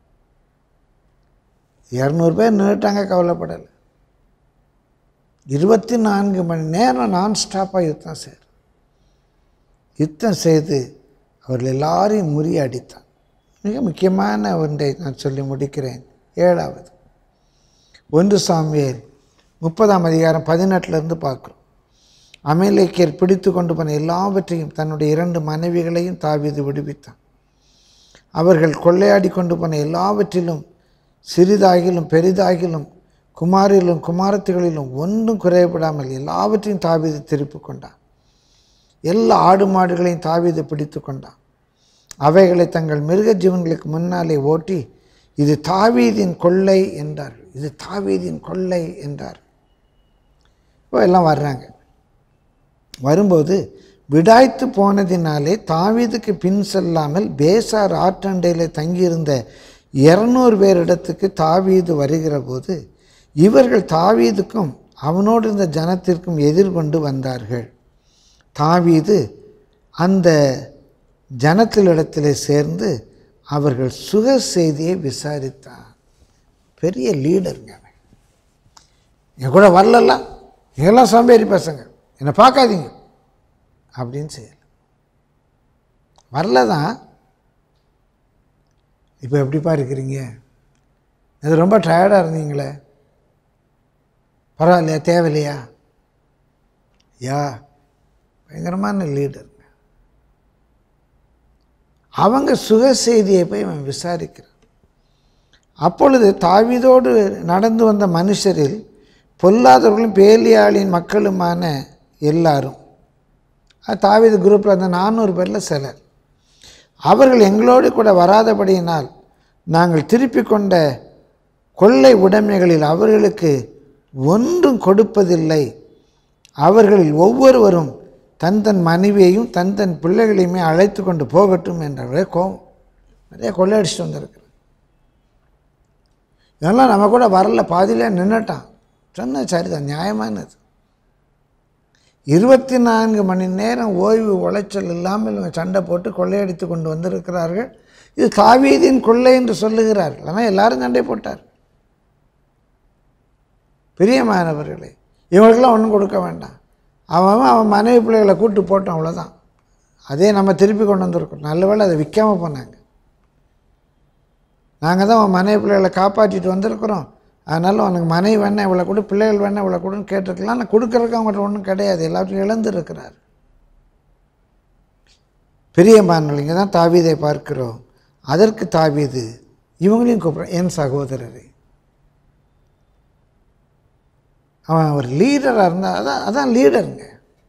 இரநூறு பேர் நின்றுட்டாங்க கவலைப்படலை இருபத்தி நான்கு மணி நேரம் நான் ஸ்டாப்பாக யுத்தம் செய்கிறார் யுத்தம் செய்து அவர்கள் எல்லாரையும் முறியடித்தான் மிக முக்கியமான ஒன்றை நான் சொல்லி முடிக்கிறேன் ஏழாவது ஒன்று சாமியல் முப்பதாம் அதிகாரம் பதினெட்டுலேருந்து பார்க்குறோம் அமேலேக்கியர் பிடித்து கொண்டு போன எல்லாவற்றையும் தன்னுடைய இரண்டு மனைவிகளையும் தாவீது விடுவித்தான் அவர்கள் கொள்ளையாடி கொண்டு போன எல்லாவற்றிலும் சிறிதாகிலும் பெரிதாகிலும் குமாரிலும் குமாரத்திகளிலும் ஒன்றும் குறைபடாமல் எல்லாவற்றையும் தாவீது திருப்பி கொண்டான் எல்லா ஆடு மாடுகளையும் தாவீது பிடித்து கொண்டான் அவைகளை தங்கள் மிருக ஜீவன்களுக்கு முன்னாலே ஓட்டி இது தாவீதின் கொள்ளை என்றார்கள் இது தாவீதின் கொள்ளை என்றார் இப்போ எல்லாம் வர்றாங்க வரும்போது விடாய்த்து போனதினாலே தாவீதுக்கு பின் செல்லாமல் பேசார் ஆற்றண்டையில் தங்கியிருந்த இரநூறு பேரிடத்துக்கு தாவீது வருகிற போது இவர்கள் தாவீதுக்கும் அவனோடு இருந்த ஜனத்திற்கும் எதிர்கொண்டு வந்தார்கள் தாவீது அந்த ஜனத்திலிடத்திலே சேர்ந்து அவர்கள் சுக செய்தியை விசாரித்தான் பெரிய லீடருங்க அவன் என் கூட வரலல்ல எல்லாம் சோம்பேறி பசங்க என்னை பார்க்காதீங்க அப்படின்னு செய்யல வரல தான் இப்போ எப்படிப்பா இருக்கிறீங்க அது ரொம்ப டயர்டாக இருந்தீங்களே பரவாயில்லையா தேவையில்லையா யா பயங்கரமான லீடருங்க அவங்க சுக செய்தியை போய் அவன் விசாரிக்கிறான் அப்பொழுது தாவீதோடு நடந்து வந்த மனுஷரில் பொல்லாதவர்களும் பேலியாளின் மக்களுமான எல்லாரும் அது தாவீது குரூப்பில் அந்த நானூறு பேரில் சிலர் அவர்கள் எங்களோடு கூட வராதபடியினால் நாங்கள் திருப்பி கொண்ட கொள்ளை உடைமைகளில் அவர்களுக்கு ஒன்றும் கொடுப்பதில்லை அவர்களில் ஒவ்வொருவரும் தன் தன் மனைவியையும் தன் தன் பிள்ளைகளையுமே அழைத்து கொண்டு போகட்டும் என்ற கோபம் நிறைய கொள்ளையடிச்சிட்டு வந்திருக்கிறேன் இதெல்லாம் நம்ம கூட வரல பாதியிலே நின்றுட்டான் சொன்ன சரிதான் நியாயமானது இருபத்தி நான்கு மணி நேரம் ஓய்வு உளைச்சல் இல்லாமல் இவங்க சண்டை போட்டு கொள்ளையடித்து கொண்டு வந்திருக்கிறார்கள் இது தாவீதின் கொள்ளை என்று சொல்லுகிறார்கள் ஆனால் எல்லாரும் சண்டை போட்டார் பிரியமானவர்களே இவங்களுக்கெல்லாம் ஒன்றும் கொடுக்க வேண்டாம் அவன் அவன் மனைவி பிள்ளைகளை கூட்டு போட்டோம் அவ்வளோதான் அதே நம்ம திருப்பி கொண்டு வந்திருக்கோம் நல்ல வேளை அதை விற்காமல் போனாங்க நாங்கள் தான் உன் மனைவி பிள்ளைகளை காப்பாற்றிட்டு வந்திருக்கிறோம் அதனால் உனக்கு மனைவி வேணா இவ்வளோ கொடு பிள்ளைகள் வேணா இவ்வளோ கொடுன்னு கேட்டிருக்கலாம் ஆனால் கொடுக்குறதுக்கு அவங்கள்ட்ட ஒன்றும் கிடையாது எல்லாத்தையும் இழந்துருக்கிறார் பெரிய மாநிலங்க தான் தாவீதை பார்க்கிறோம் அதற்கு தாவீது இவங்களையும் கூப்பிட்றேன் என் சகோதரரை அவன் ஒரு லீடராக இருந்தால் அதான் அதான் லீடருங்க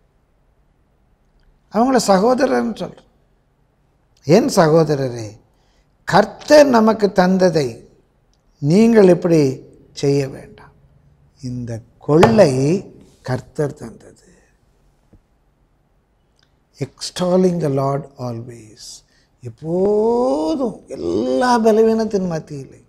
அவங்கள சகோதரர்னு சொல்கிறேன் என் சகோதரரே கர்த்தர் நமக்கு தந்ததை நீங்கள் இப்படி செய்ய வேண்டாம் இந்த கொள்ளை கர்த்தர் தந்தது எக்ஸ்டாலிங் த லார்ட் ஆல்வேஸ் எப்போதும் எல்லா பலவீனத்தின் மத்தியிலே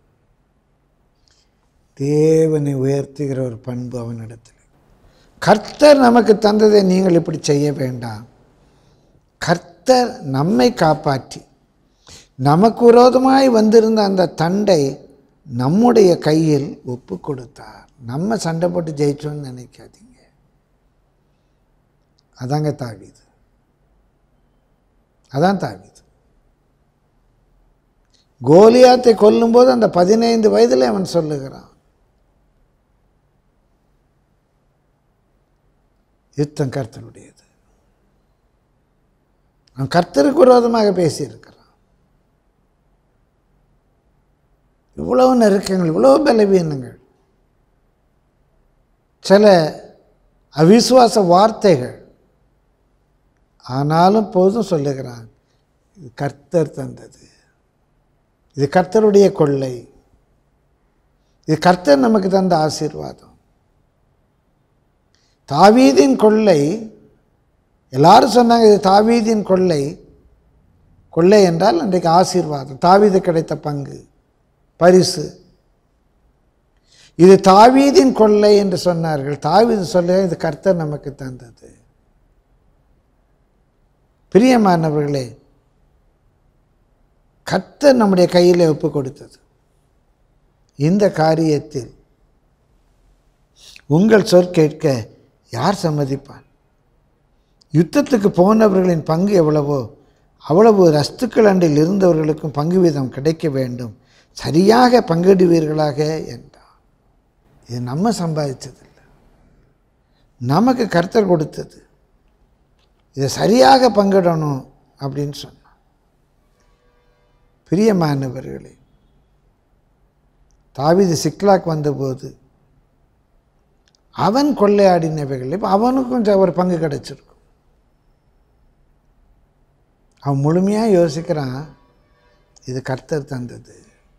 தேவனை உயர்த்துகிற ஒரு பண்பு அவனிடத்தில் கர்த்தர் நமக்கு தந்ததை நீங்கள் இப்படி செய்ய வேண்டாம் கர்த்தர் நம்மை காப்பாற்றி நமக்கு விரோதமாய் வந்திருந்த அந்த தண்டை நம்முடைய கையில் ஒப்பு கொடுத்தார் நம்ம சண்டை போட்டு ஜெயிச்சோன்னு நினைக்காதீங்க அதாங்க தாவிது அதான் தாவிது கோலியாத்தை கொல்லும்போது அந்த பதினைந்து வயதில் அவன் சொல்லுகிறான் யுத்தம் கர்த்தனுடையது அவன் கர்த்தருக்கு விரோதமாக பேசியிருக்கிறான் இவ்வளவு நெருக்கங்கள் இவ்வளவு பலவீனங்கள் சில அவிசுவாச வார்த்தைகள் ஆனாலும் போதும் சொல்லுகிறான் இது கர்த்தர் தந்தது இது கர்த்தருடைய கொள்ளை இது கர்த்தர் நமக்கு தந்த ஆசீர்வாதம் தாவீதின் கொள்ளை எல்லாரும் சொன்னாங்க இது தாவீதின் கொள்ளை கொள்ளை என்றால் அன்றைக்கு ஆசீர்வாதம் தாவீது கிடைத்த பங்கு பரிசு இது தாவீதின் கொள்ளை என்று சொன்னார்கள் தாவீது சொல்ல இது கர்த்தர் நமக்கு தந்தது பிரியமானவர்களே கர்த்தர் நம்முடைய கையில் ஒப்பு கொடுத்தது இந்த காரியத்தில் உங்கள் சொற் கேட்க யார் சம்மதிப்பான் யுத்தத்துக்கு போனவர்களின் பங்கு எவ்வளவோ அவ்வளவு ரஸ்துக்கள் அண்டில் இருந்தவர்களுக்கும் பங்கு வீதம் கிடைக்க வேண்டும் சரியாக பங்கிடுவீர்களாக என்றார் இது நம்ம சம்பாதிச்சதில்லை நமக்கு கர்த்தர் கொடுத்தது இதை சரியாக பங்கிடணும் அப்படின்னு சொன்னான் பிரியமானவர்களே தாவிது சிக்லாக் வந்தபோது அவன் கொள்ளையாடினவைகள் இப்போ அவனுக்கும் ஒரு பங்கு கிடைச்சிருக்கும் அவன் முழுமையாக யோசிக்கிறான் இது கர்த்தர் தந்தது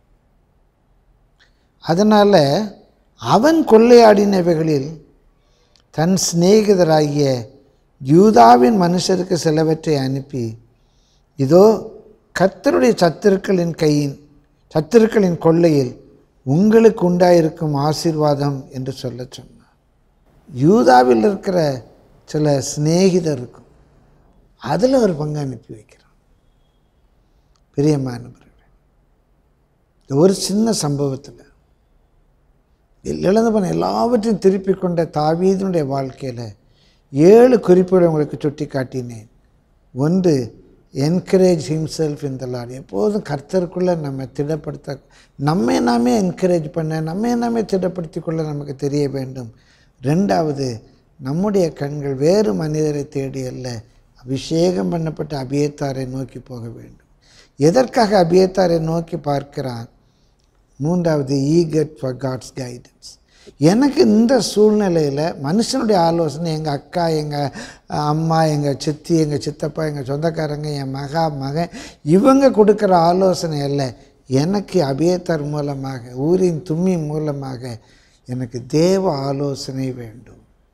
அதனால் அவன் கொள்ளையாடினவைகளில் தன் சிநேகிதராகிய யூதாவின் மனுஷருக்கு சிலவற்றை அனுப்பி இதோ கர்த்தருடைய சத்துருக்களின் கையின் சத்துருக்களின் கொள்ளையில் உங்களுக்கு உண்டாயிருக்கும் ஆசீர்வாதம் என்று சொல்ல சொன்னார் யூதாவில் இருக்கிற சில சிநேகிதர் இருக்கும் அதில் ஒரு பங்கு அனுப்பி வைக்கிறான் பிரியமானவர்களே இந்த ஒரு சின்ன சம்பவத்தில் இழந்து பண்ண எல்லாவற்றையும் திருப்பி கொண்ட தாவீதனுடைய வாழ்க்கையில் ஏழு குறிப்புகளை உங்களுக்கு சுட்டி காட்டினேன் ஒன்று என்கரேஜ் ஹிம்செல்ஃப் இந்த லார்ட் எப்போதும் கர்த்தருக்குள்ளே நம்ம திடப்படுத்த நம்மை நாமே என்கரேஜ் பண்ண நம்மை நாமே திடப்படுத்தி கொள்ள நமக்கு தெரிய வேண்டும் ரெண்டாவது நம்முடைய கண்கள் வேறு மனிதரை தேடி அல்ல அபிஷேகம் பண்ணப்பட்ட அபியத்தாரை நோக்கி போக வேண்டும் எதற்காக அபியத்தாரை நோக்கி பார்க்கிறான் மூன்றாவது ஈகட் ஃபார் காட்ஸ் கைடன்ஸ் எனக்கு இந்த சூழ்நிலையில் மனுஷனுடைய ஆலோசனை எங்கள் அக்கா எங்கள் அம்மா எங்கள் சித்தி எங்கள் சித்தப்பா எங்கள் சொந்தக்காரங்க என் மகா மகன் இவங்க கொடுக்குற ஆலோசனை அல்ல எனக்கு அபியத்தர் மூலமாக ஊரின் தும்மி மூலமாக எனக்கு தேவ ஆலோசனை வேண்டும்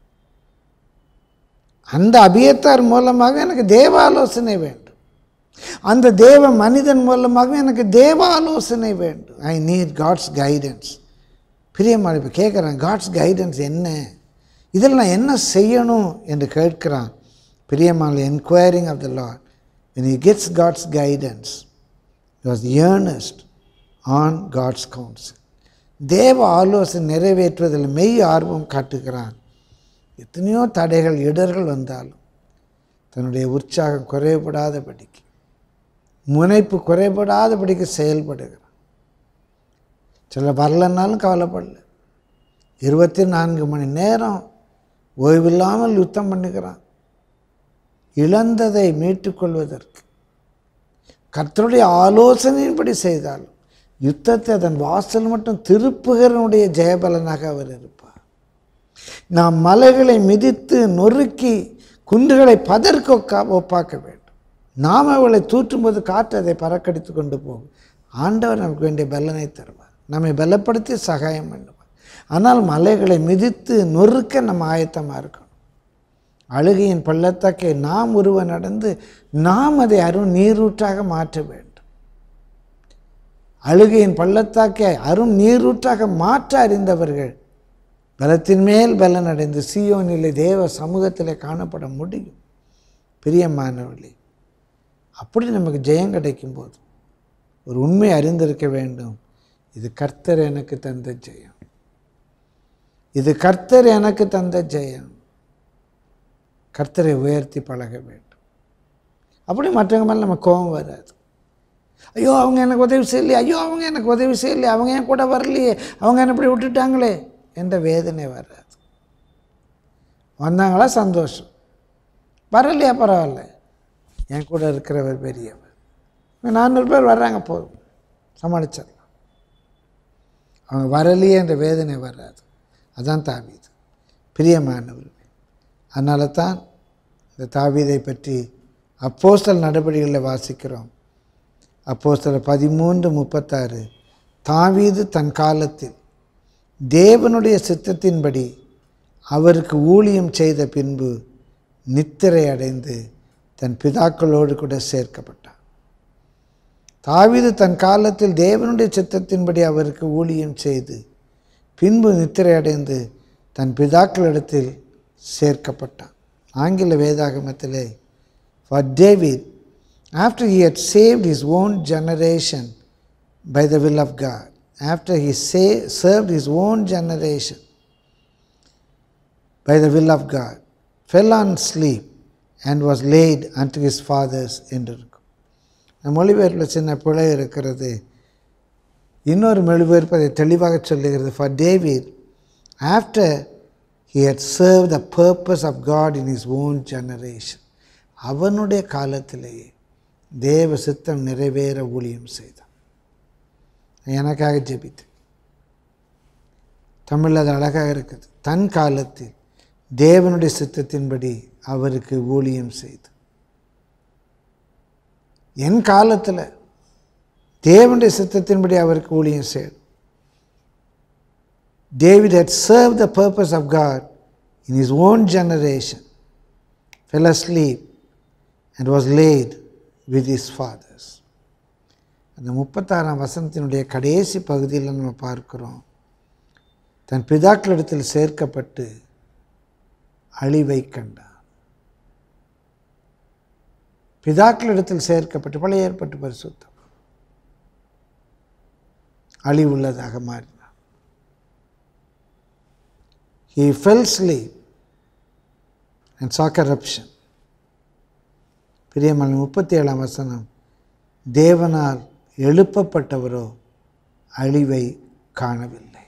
அந்த அபியத்தார் மூலமாக எனக்கு தேவ ஆலோசனை வேண்டும் அந்த தேவ மனிதன் மூலமாக எனக்கு தேவ ஆலோசனை வேண்டும் ஐ நீட் காட்ஸ் கைடன்ஸ் பிரியமான இப்போ கேட்குறான் காட்ஸ் கைடன்ஸ் என்ன இதில் நான் என்ன செய்யணும் என்று கேட்கிறான் பிரியமான enquiring of the Lord when he gets God's guidance he was earnest on God's counsel தேவ ஆலோசனை நிறைவேற்றுவதில் மெய் ஆர்வம் காட்டுகிறான் எத்தனையோ தடைகள் இடர்கள் வந்தாலும் தன்னுடைய உற்சாகம் குறைபடாதபடிக்கு முனைப்பு குறைபடாதபடிக்கு செயல்படுகிறான் சில வரலன்னாலும் கவலைப்படல இருபத்தி நான்கு மணி நேரம் ஓய்வில்லாமல் யுத்தம் பண்ணுகிறான் இழந்ததை மீட்டுக்கொள்வதற்கு கர்த்தருடைய ஆலோசனையின்படி செய்தாலும் யுத்தத்தை அதன் வாசல் மட்டும் திருப்புகிறனுடைய ஜெயபலனாக அவர் இருப்பார் நாம் மலைகளை மிதித்து நொறுக்கி குன்றுகளை பதற்கு ஒக்கா ஒப்பாக்க வேண்டும் நாம் அவளை தூற்றும்போது காற்று அதை பறக்கடித்து கொண்டு போகும் ஆண்டவர் நமக்கு வேண்டிய பலனை தருவார் நம்மை பலப்படுத்தி சகாயம் பண்ணுவார் ஆனால் மலைகளை மிதித்து நொறுக்க நம்ம ஆயத்தமாக இருக்கணும் அழுகையின் பள்ளத்தாக்கை நாம் உருவ நடந்து நாம் அதை அருண் நீரூற்றாக மாற்ற வேண்டும் அழுகையின் பள்ளத்தாக்கை அரும் நீரூற்றாக மாற்ற அறிந்தவர்கள் பலத்தின் மேல் பலன் அடைந்து சியோனிலே தேவ சமூகத்தில் காணப்பட முடியும் பிரியமானவர்களே அப்படி நமக்கு ஜெயம் கிடைக்கும் போது ஒரு உண்மை அறிந்திருக்க வேண்டும் இது கர்த்தர் எனக்கு தந்த ஜெயம் இது கர்த்தர் எனக்கு தந்த ஜெயம் கர்த்தரை உயர்த்தி பழக வேண்டும் அப்படி மற்றவங்க மேலே நம்ம கோபம் வராது ஐயோ அவங்க எனக்கு உதவி செய்யலையே ஐயோ அவங்க எனக்கு உதவி செய்யலையே அவங்க என் கூட வரலையே அவங்க என்ன இப்படி விட்டுட்டாங்களே என்ற வேதனை வராது வந்தாங்களா சந்தோஷம் வரலையா பரவாயில்ல என் கூட இருக்கிறவர் பெரியவர் நானூறு பேர் வர்றாங்க போதும் சமாளிச்சிடலாம் அவங்க வரலையே என்ற வேதனை வராது அதான் தாவீது பிரியமானவர் அதனால தான் இந்த தாவீதை பற்றி அப்போஸ்தல் நடவடிக்கைகளில் வாசிக்கிறோம் அப்போஸ்தலர் பதிமூன்று முப்பத்தாறு தாவீது தன் காலத்தில் தேவனுடைய சித்தத்தின்படி அவருக்கு ஊழியம் செய்த பின்பு நித்திரை அடைந்து தன் பிதாக்களோடு கூட சேர்க்கப்பட்டான் தாவீது தன் காலத்தில் தேவனுடைய சித்தத்தின்படி அவருக்கு ஊழியம் செய்து பின்பு நித்திரை அடைந்து தன் பிதாக்களிடத்தில் சேர்க்கப்பட்டான் ஆங்கில வேதாகமத்திலே for David after he had saved his own generation by the will of God after he சே served his own generation by the will of God fell on sleep and was laid and his fathers என்று இருக்கும் மொழிபெயர்ப்பில் சின்ன பிழை இருக்கிறது இன்னொரு மொழிபெயர்ப்பு அதை தெளிவாக சொல்லுகிறது for David after he had serve the purpose of God in his own generation அவனுடைய காலத்திலேயே தேவ சித்தம் நிறைவேற ஊழியம் செய்தான் எனக்காக ஜெபித்தேன் தமிழ் அது அழகாக இருக்குது தன் காலத்தில் தேவனுடைய சித்தத்தின்படி அவருக்கு ஊழியம் செய்து என் காலத்தில் தேவனுடைய சித்தத்தின்படி அவருக்கு ஊழியம் செய்யும் David had served the purpose of God in his own generation, fell asleep, and was laid with his fathers. அந்த முப்பத்தாறாம் வசனத்தினுடைய கடைசி பகுதியில் நம்ம பார்க்கிறோம் தன் பிதாக்களிடத்தில் சேர்க்கப்பட்டு அழிவை கண்டார் பிதாக்களிடத்தில் சேர்க்கப்பட்டு பழைய ஏற்பட்டு பரிசுத்தம் அழிவுள்ளதாக மாறினார் he fell asleep and saw corruption பிரியமான முப்பத்தி ஏழாம் வசனம் தேவனால் எழுப்பப்பட்டவரோ அழிவை காணவில்லை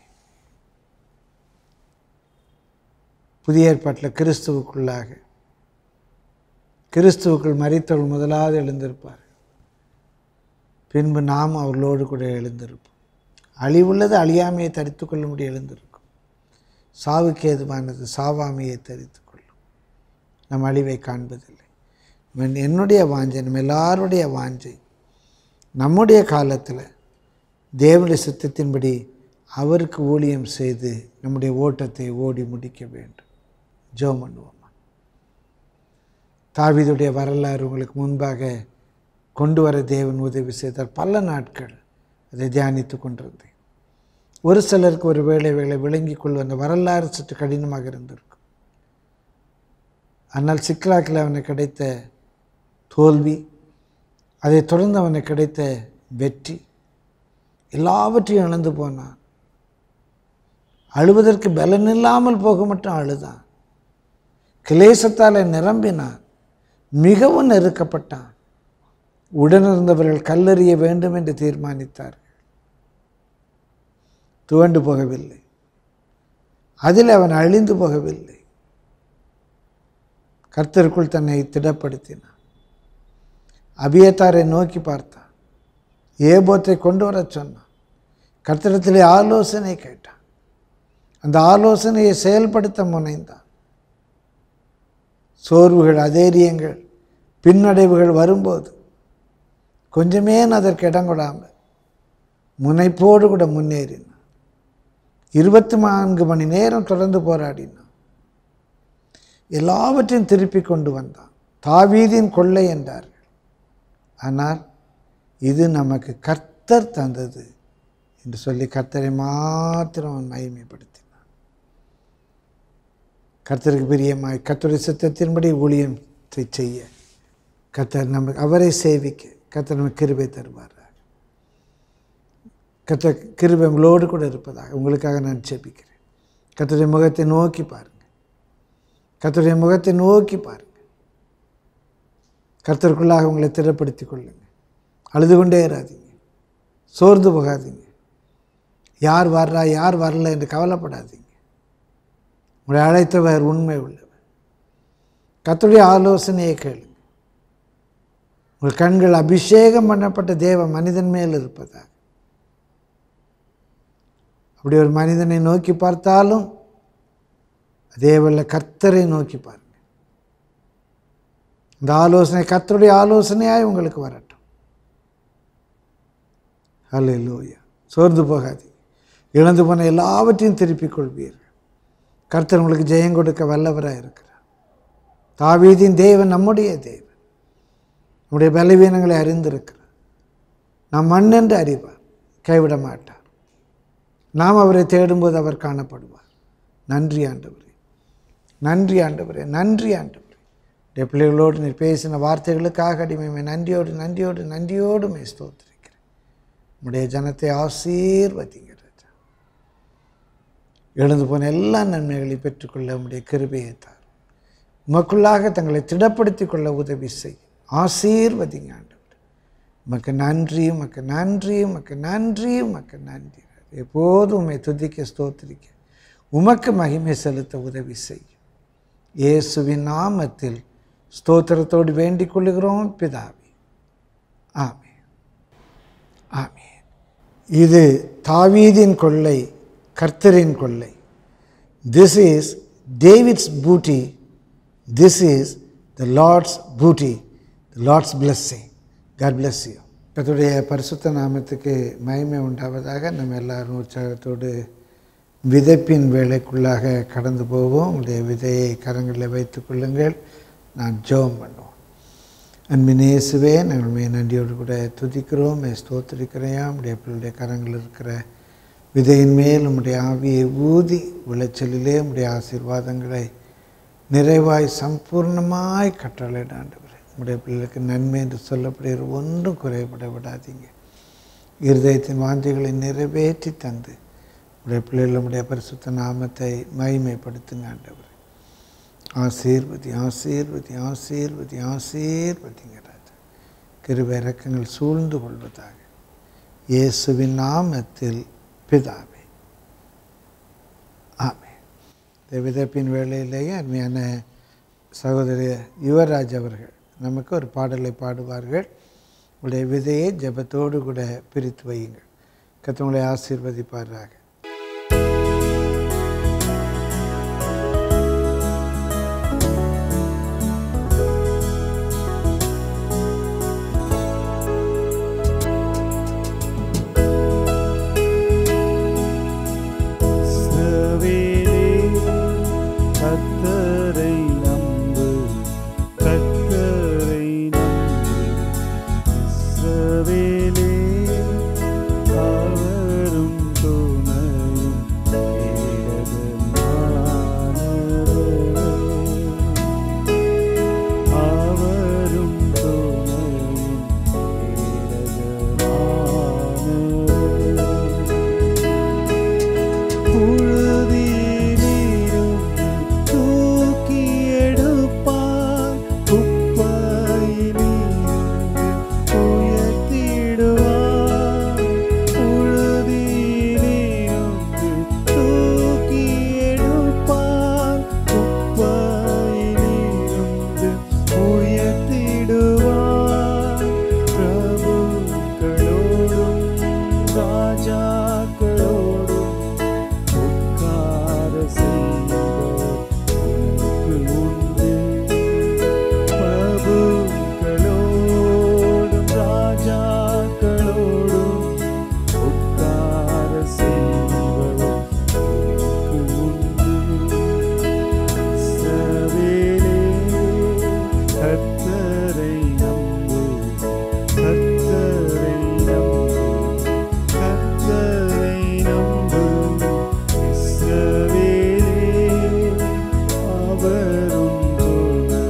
புதிய ஏற்பாட்டில் கிறிஸ்துவுக்குள்ளாக கிறிஸ்துவுக்குள் மறித்தவர்கள் முதலாவது எழுந்திருப்பார் பின்பு நாம் அவர்களோடு கூட எழுந்திருப்போம் அழிவுள்ளது அழியாமையை தரித்து கொள்ளும்படி எழுந்திருக்கும் சாவுக்கு ஏதுவானது சாவாமையை தரித்து கொள்ளும் நம் அழிவை காண்பதில்லை இவன் என்னுடைய வாஞ்சை நம்ம எல்லாருடைய வாஞ்சை நம்முடைய காலத்தில் தேவனுடைய சித்தத்தின்படி அவருக்கு ஊழியம் செய்து நம்முடைய ஓட்டத்தை ஓடி முடிக்க வேண்டும் ஜெபம் பண்ணுவோம் தாவீதுடைய வரலாறு உங்களுக்கு முன்பாக கொண்டு வர தேவன் உதவி செய்தார் பல நாட்கள் அதை தியானித்து கொண்டிருந்தேன் ஒரு சிலருக்கு ஒரு வேளை வேளை விளங்கிக் கொள்வது அந்த வரலாறு சற்று கடினமாக இருந்திருக்கும் ஆனால் சிக்லாக்கில் அவனுக்கு கிடைத்த தோல்வி அதைத் தொடர்ந்து அவனுக்கு கிடைத்த வெற்றி எல்லாவற்றையும் இழந்து போனான் அழுவதற்கு பலன் இல்லாமல் போக மட்டும் அழுதான் கிளேசத்தால் நிரம்பினான் மிகவும் நெருக்கப்பட்டான் உடனிருந்தவர்கள் கல்லறிய வேண்டும் என்று தீர்மானித்தார்கள் துவண்டு போகவில்லை அதில் அவன் அழிந்து போகவில்லை கர்த்தருக்குள் தன்னை திடப்படுத்தினான் அபியத்தாரை நோக்கி பார்த்தான் ஏபோத்தை கொண்டு வரச் சொன்னான் கர்த்தரத்திலே ஆலோசனை கேட்டான் அந்த ஆலோசனையை செயல்படுத்த முனைந்தான் சோர்வுகள் அதேரியங்கள் பின்னடைவுகள் வரும்போது கொஞ்சமே அதற்கு இடம் கொடாமல் முனைப்போடு கூட முன்னேறினான் இருபத்தி நான்கு மணி நேரம் தொடர்ந்து போராடினான் எல்லாவற்றையும் திருப்பி கொண்டு வந்தான் தாவீதின் கொள்ளை என்றார்கள் ஆனால் இது நமக்கு கர்த்தர் தந்தது என்று சொல்லி கர்த்தரை மாத்திரம் அவன் மகிமைப்படுத்தினான் கர்த்தருக்கு பிரியமாய் கர்த்தருடைய சித்தத்தின்படி ஊழியத்தை செய்ய கர்த்தர் நமக்கு அவரை சேவிக்க கர்த்தர் நமக்கு கிருபை தருவார் கர்த்தர் கிருபை உங்களோடு கூட இருப்பதாக உங்களுக்காக நான் ஜெபிக்கிறேன் கர்த்தருடைய முகத்தை நோக்கி பாருங்கள் கர்த்தருடைய முகத்தை நோக்கி பாருங்கள் கர்த்தருக்குள்ளாக உங்களை திறப்படுத்தி கொள்ளுங்கள் அழுது கொண்டே இராதீங்க சோர்ந்து போகாதீங்க யார் வர்றா யார் வரல என்று கவலைப்படாதீங்க உங்களை அழைத்தவர் உண்மை உள்ளவர் கர்த்தருடைய ஆலோசனையை கேளுங்க உங்கள் கண்கள் அபிஷேகம் பண்ணப்பட்ட தேவ மனிதன் மேல் இருப்பதாக அப்படி ஒரு மனிதனை நோக்கி பார்த்தாலும் அதே வல்ல கர்த்தரை நோக்கி பாருங்க இந்த ஆலோசனை கர்த்தருடைய ஆலோசனையாய் உங்களுக்கு வரட்டும் ஹலே லூயா சோர்ந்து போகாதீங்க இழந்து போன எல்லாவற்றையும் திருப்பிக் கொள்வீர்கள் கர்த்தர் உங்களுக்கு ஜெயம் கொடுக்க வல்லவராக இருக்கிறார் தாவீதின் தேவன் நம்முடைய தேவன் நம்முடைய பலவீனங்களை அறிந்திருக்கிறார் நாம் மண் என்று அறிவார் கைவிட மாட்டார் நாம் அவரை தேடும்போது அவர் காணப்படுவார் நன்றி ஆண்டவரே நன்றி ஆண்டவரே நன்றி ஆண்டவரே உடைய பிள்ளைகளோடு நீர் பேசின வார்த்தைகளுக்காக அடிமைமை நன்றியோடு நன்றியோடு நன்றியோடு மே ஸ்தோத்திரிக்கிறேன் உடைய ஜனத்தை ஆசீர்வதிங்க ராஜா எழுந்து போன எல்லா நன்மைகளையும் பெற்றுக்கொள்ள உடைய கிருபையை தார் உமக்குள்ளாக தங்களை திடப்படுத்தி கொள்ள உதவி செய் ஆசீர்வதிங்க ஆண்டவர் உமக்கு நன்றி உமக்கு நன்றி உமக்கு நன்றி உமக்கு நன்றி எப்போதும் உம்மை துதிக்க ஸ்தோத்திரிக்க உமக்கு மகிமை செலுத்த உதவி செய்யும் இயேசுவின் நாமத்தில் ஸ்தோத்திரத்தோடு வேண்டிக் கொள்ளுகிறோம் பிதாவே ஆமே ஆமே இது தாவீதின் கொள்ளை கர்த்தரின் கொள்ளை this is David's booty this is the Lord's booty the Lord's blessing God bless you கர்த்தருடைய பரிசுத்த நாமத்துக்கு மகிமை உண்டாவதாக நம்ம எல்லாரும் உற்சாகத்தோடு விதைப்பின் வேலைக்குள்ளாக கடந்து போவோம் உங்களுடைய விதையை கரங்களில் வைத்துக் கொள்ளுங்கள் நான் ஜெபம் பண்ணுவோம் அன்பின் இயேசுவே நாங்கள் மே நன்றியோடு கூட துதிக்கிறோம் மே ஸ்தோத்திரிக்கிறையா உடைய பிள்ளைடைய கரங்கள் இருக்கிற விதையின் மேல் உம்முடைய ஆவியை ஊதி விளைச்சலிலே உம்முடைய ஆசீர்வாதங்களை நிறைவாய் சம்பூர்ணமாய் கட்டளையிடாண்டவர் உம்முடைய பிள்ளைகளுக்கு நன்மை என்று சொல்லப்படுகிற ஒன்றும் குறைபட விடாதீங்க இருதயத்தின் வாஞ்சைகளை நிறைவேற்றி தந்து உடைய பிள்ளைகள் உடைய பரிசுத்த நாமத்தை மகிமைப்படுத்துங்க ஆண்டவர் ஆசீர்வதி ஆசீர்வதி ஆசீர்வதி ஆசீர்வதிங்க ராஜா கிருபை இறக்கங்கள் சூழ்ந்து கொள்வதாக இயேசுவின் நாமத்தில் பிதாவே ஆமே இந்த விதப்பின் வேளையிலேயே அருமையான சகோதரி யுவராஜ் அவர்கள் நமக்கு ஒரு பாடலை பாடுவார்கள் உங்களுடைய விதையை ஜெபத்தோடு கூட பிரித்து வையுங்கள் கத்தவங்களை ஆசீர்வதிப்பாராக இஸ்ரவேலே, கர்த்தரை நம்பு கர்த்தரை நம்பு இஸ்ரவேலே, அவரும் துணையும் கேடகமானவர். அவரும் துணையும் கேடகமானவர். புழுதியிலிருந்து தூக்கி எடுப்பார் குப்பையிலிருந்து உயர்த்திடுவார் புழுதியிலிருந்து தூக்கி எடுப்பார் குப்பையிலிருந்து உயர்த்திடுவார் பிரபுக்களோடும் ராஜாக்களோடும் உட்கார செய்தவர் உனக்கு உண்டு பிரபுக்களோடும் ராஜாக்களோடும் உட்கார செய்தவர் உனக்கு உண்டு இஸ்ரவேலே, கர்த்தரை நம்பு கர்த்தரை நம்பு கர்த்தரை நம்பு இஸ்ரவேலே, அவரும் துணை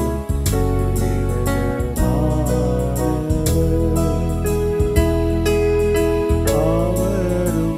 அவரும்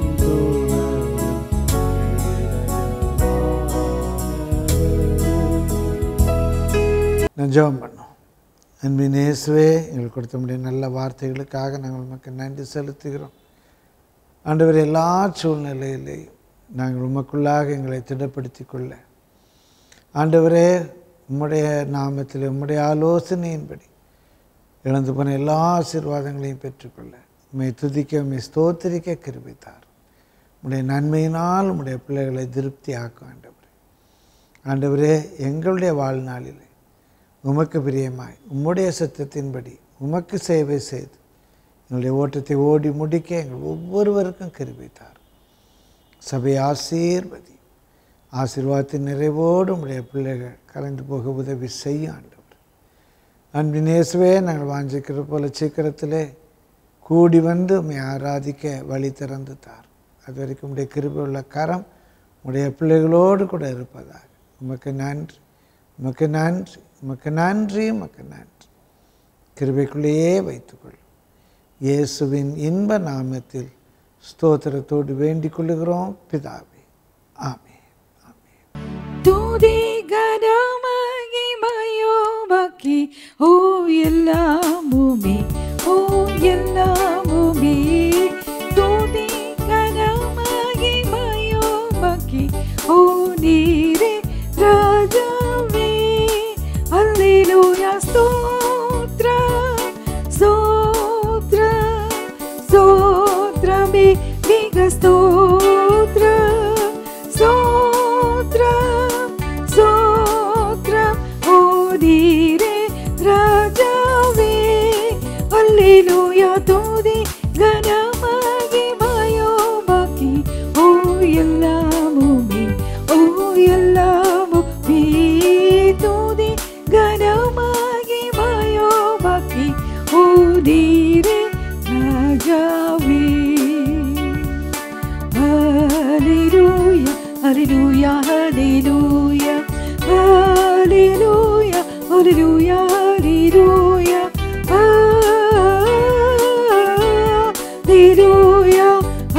நான் ஜெபம் பண்ணோம் அன்பின் இயேசுவே எங்களுக்கு கொடுத்த முடிய நல்ல வார்த்தைகளுக்காக நாங்கள் உமக்கு நன்றி செலுத்துகிறோம் ஆண்டவர் எல்லா சூழ்நிலையிலேயும் நாங்கள் உமக்குள்ளாக எங்களை திடப்படுத்தி கொள்ள ஆண்டவரே உம்முடைய நாமத்தில் உம்முடைய ஆலோசனையின்படி இழந்து போன எல்லா ஆசீர்வாதங்களையும் பெற்றுக்கொள்ள உம்மை துதிக்க உம்மை ஸ்தோத்திரிக்க கிருபித்தார் உம்முடைய நன்மையினால் உம்முடைய பிள்ளைகளை திருப்தி ஆக்கும் ஆண்டவரே ஆண்டவரே எங்களுடைய வாழ்நாளில் உமக்கு பிரியமாய் உம்முடைய சத்தத்தின்படி உமக்கு சேவை செய்து எங்களுடைய ஓட்டத்தை ஓடி முடிக்க எங்கள் ஒவ்வொருவருக்கும் கிருபித்தார் சபை ஆசீர்வதி ஆசீர்வாதத்தின் நிறைவோடு உடைய பிள்ளைகள் கலந்து போக உதவி செய்யும் ஆண்டவர் அன்பின் இயேசுவே நாங்கள் வாஞ்சிக்கிற போல சீக்கிரத்திலே கூடி வந்து உம்மை ஆராதிக்க வழி திறந்து தார் அது வரைக்கும் உடைய கிருபை உள்ள கரம் உடைய பிள்ளைகளோடு கூட இருப்பதாக உமக்கு நன்றி உமக்கு நன்றி உமக்கு நன்றி உமக்கு நன்றி கிருபைக்குள்ளேயே வைத்துக்கொள்ளும் இயேசுவின் இன்ப நாமத்தில் ஸ்தோத்திரத்தோடு வேண்டிக் கொள்ளுகிறோம் பிதாவே ஆமே துதி கனமகிமையோமக்கி ஓ எல்லாமுமே ஓ எல்லாமுமே துதி கனமகிமையோமக்கி ஓ நீரே ராஜாவே அல்லேலூயா ஸ்தோத்ர ஸ்தோத்ர ஸ்தோத்ரமே மிக ஸ்தோத்ர ஸ்தோத்ரம் ஸ்தோத்ரம் ஓ நீரே ராஜாவே அல்லேலூயா துதி கனமகிமையோமக்கி ஓ எல்லாமுமே ஓ எல்லாமுமே துதி கனமகிமையோமக்கி Hallelujah, hallelujah, hallelujah. Hallelujah,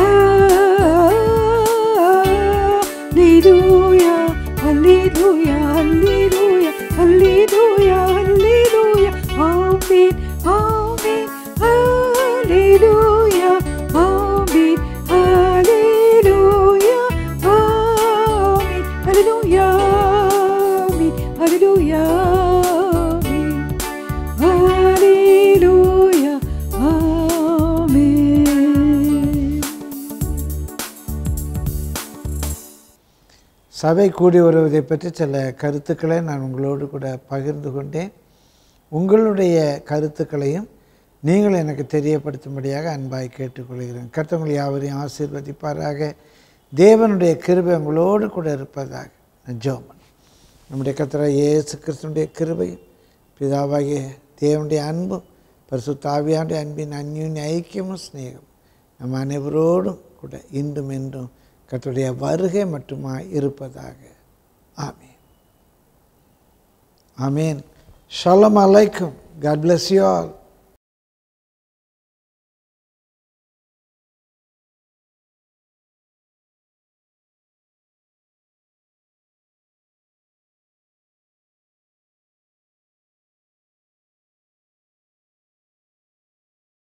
hallelujah, hallelujah, hallelujah, hallelujah, hallelujah. Amen, amen, hallelujah, amen, hallelujah, amen, hallelujah, amen, hallelujah, amen, hallelujah, amen. சபை கூடி வருவதை பற்றி சில கருத்துக்களை நான் உங்களோடு கூட பகிர்ந்து கொண்டேன் உங்களுடைய கருத்துக்களையும் நீங்கள் எனக்கு தெரியப்படுத்தும்படியாக அன்பாய் கேட்டுக்கொள்கிறேன் கர்த்தவங்களை யாவரையும் ஆசீர்வதிப்பாராக தேவனுடைய கிருபை உங்களோடு கூட இருப்பதாக ஜோமன் நம்முடைய கர்த்தராக இயேசு கிறிஸ்துனுடைய கிருபையும் பிதாவாகிய தேவனுடைய அன்பும் பரிசுத்த ஆவியானுடைய அன்பின் அந்யூன்ய ஐக்கியமும் சிநேகம் நம்ம அனைவரோடும் கூட இன்றும் என்றும் கர்த்தருடைய வருகை மட்டுமாய் இருப்பதாக ஆமீன் ஆமீன் ஷலம் அலைக்கும் காட் bless you all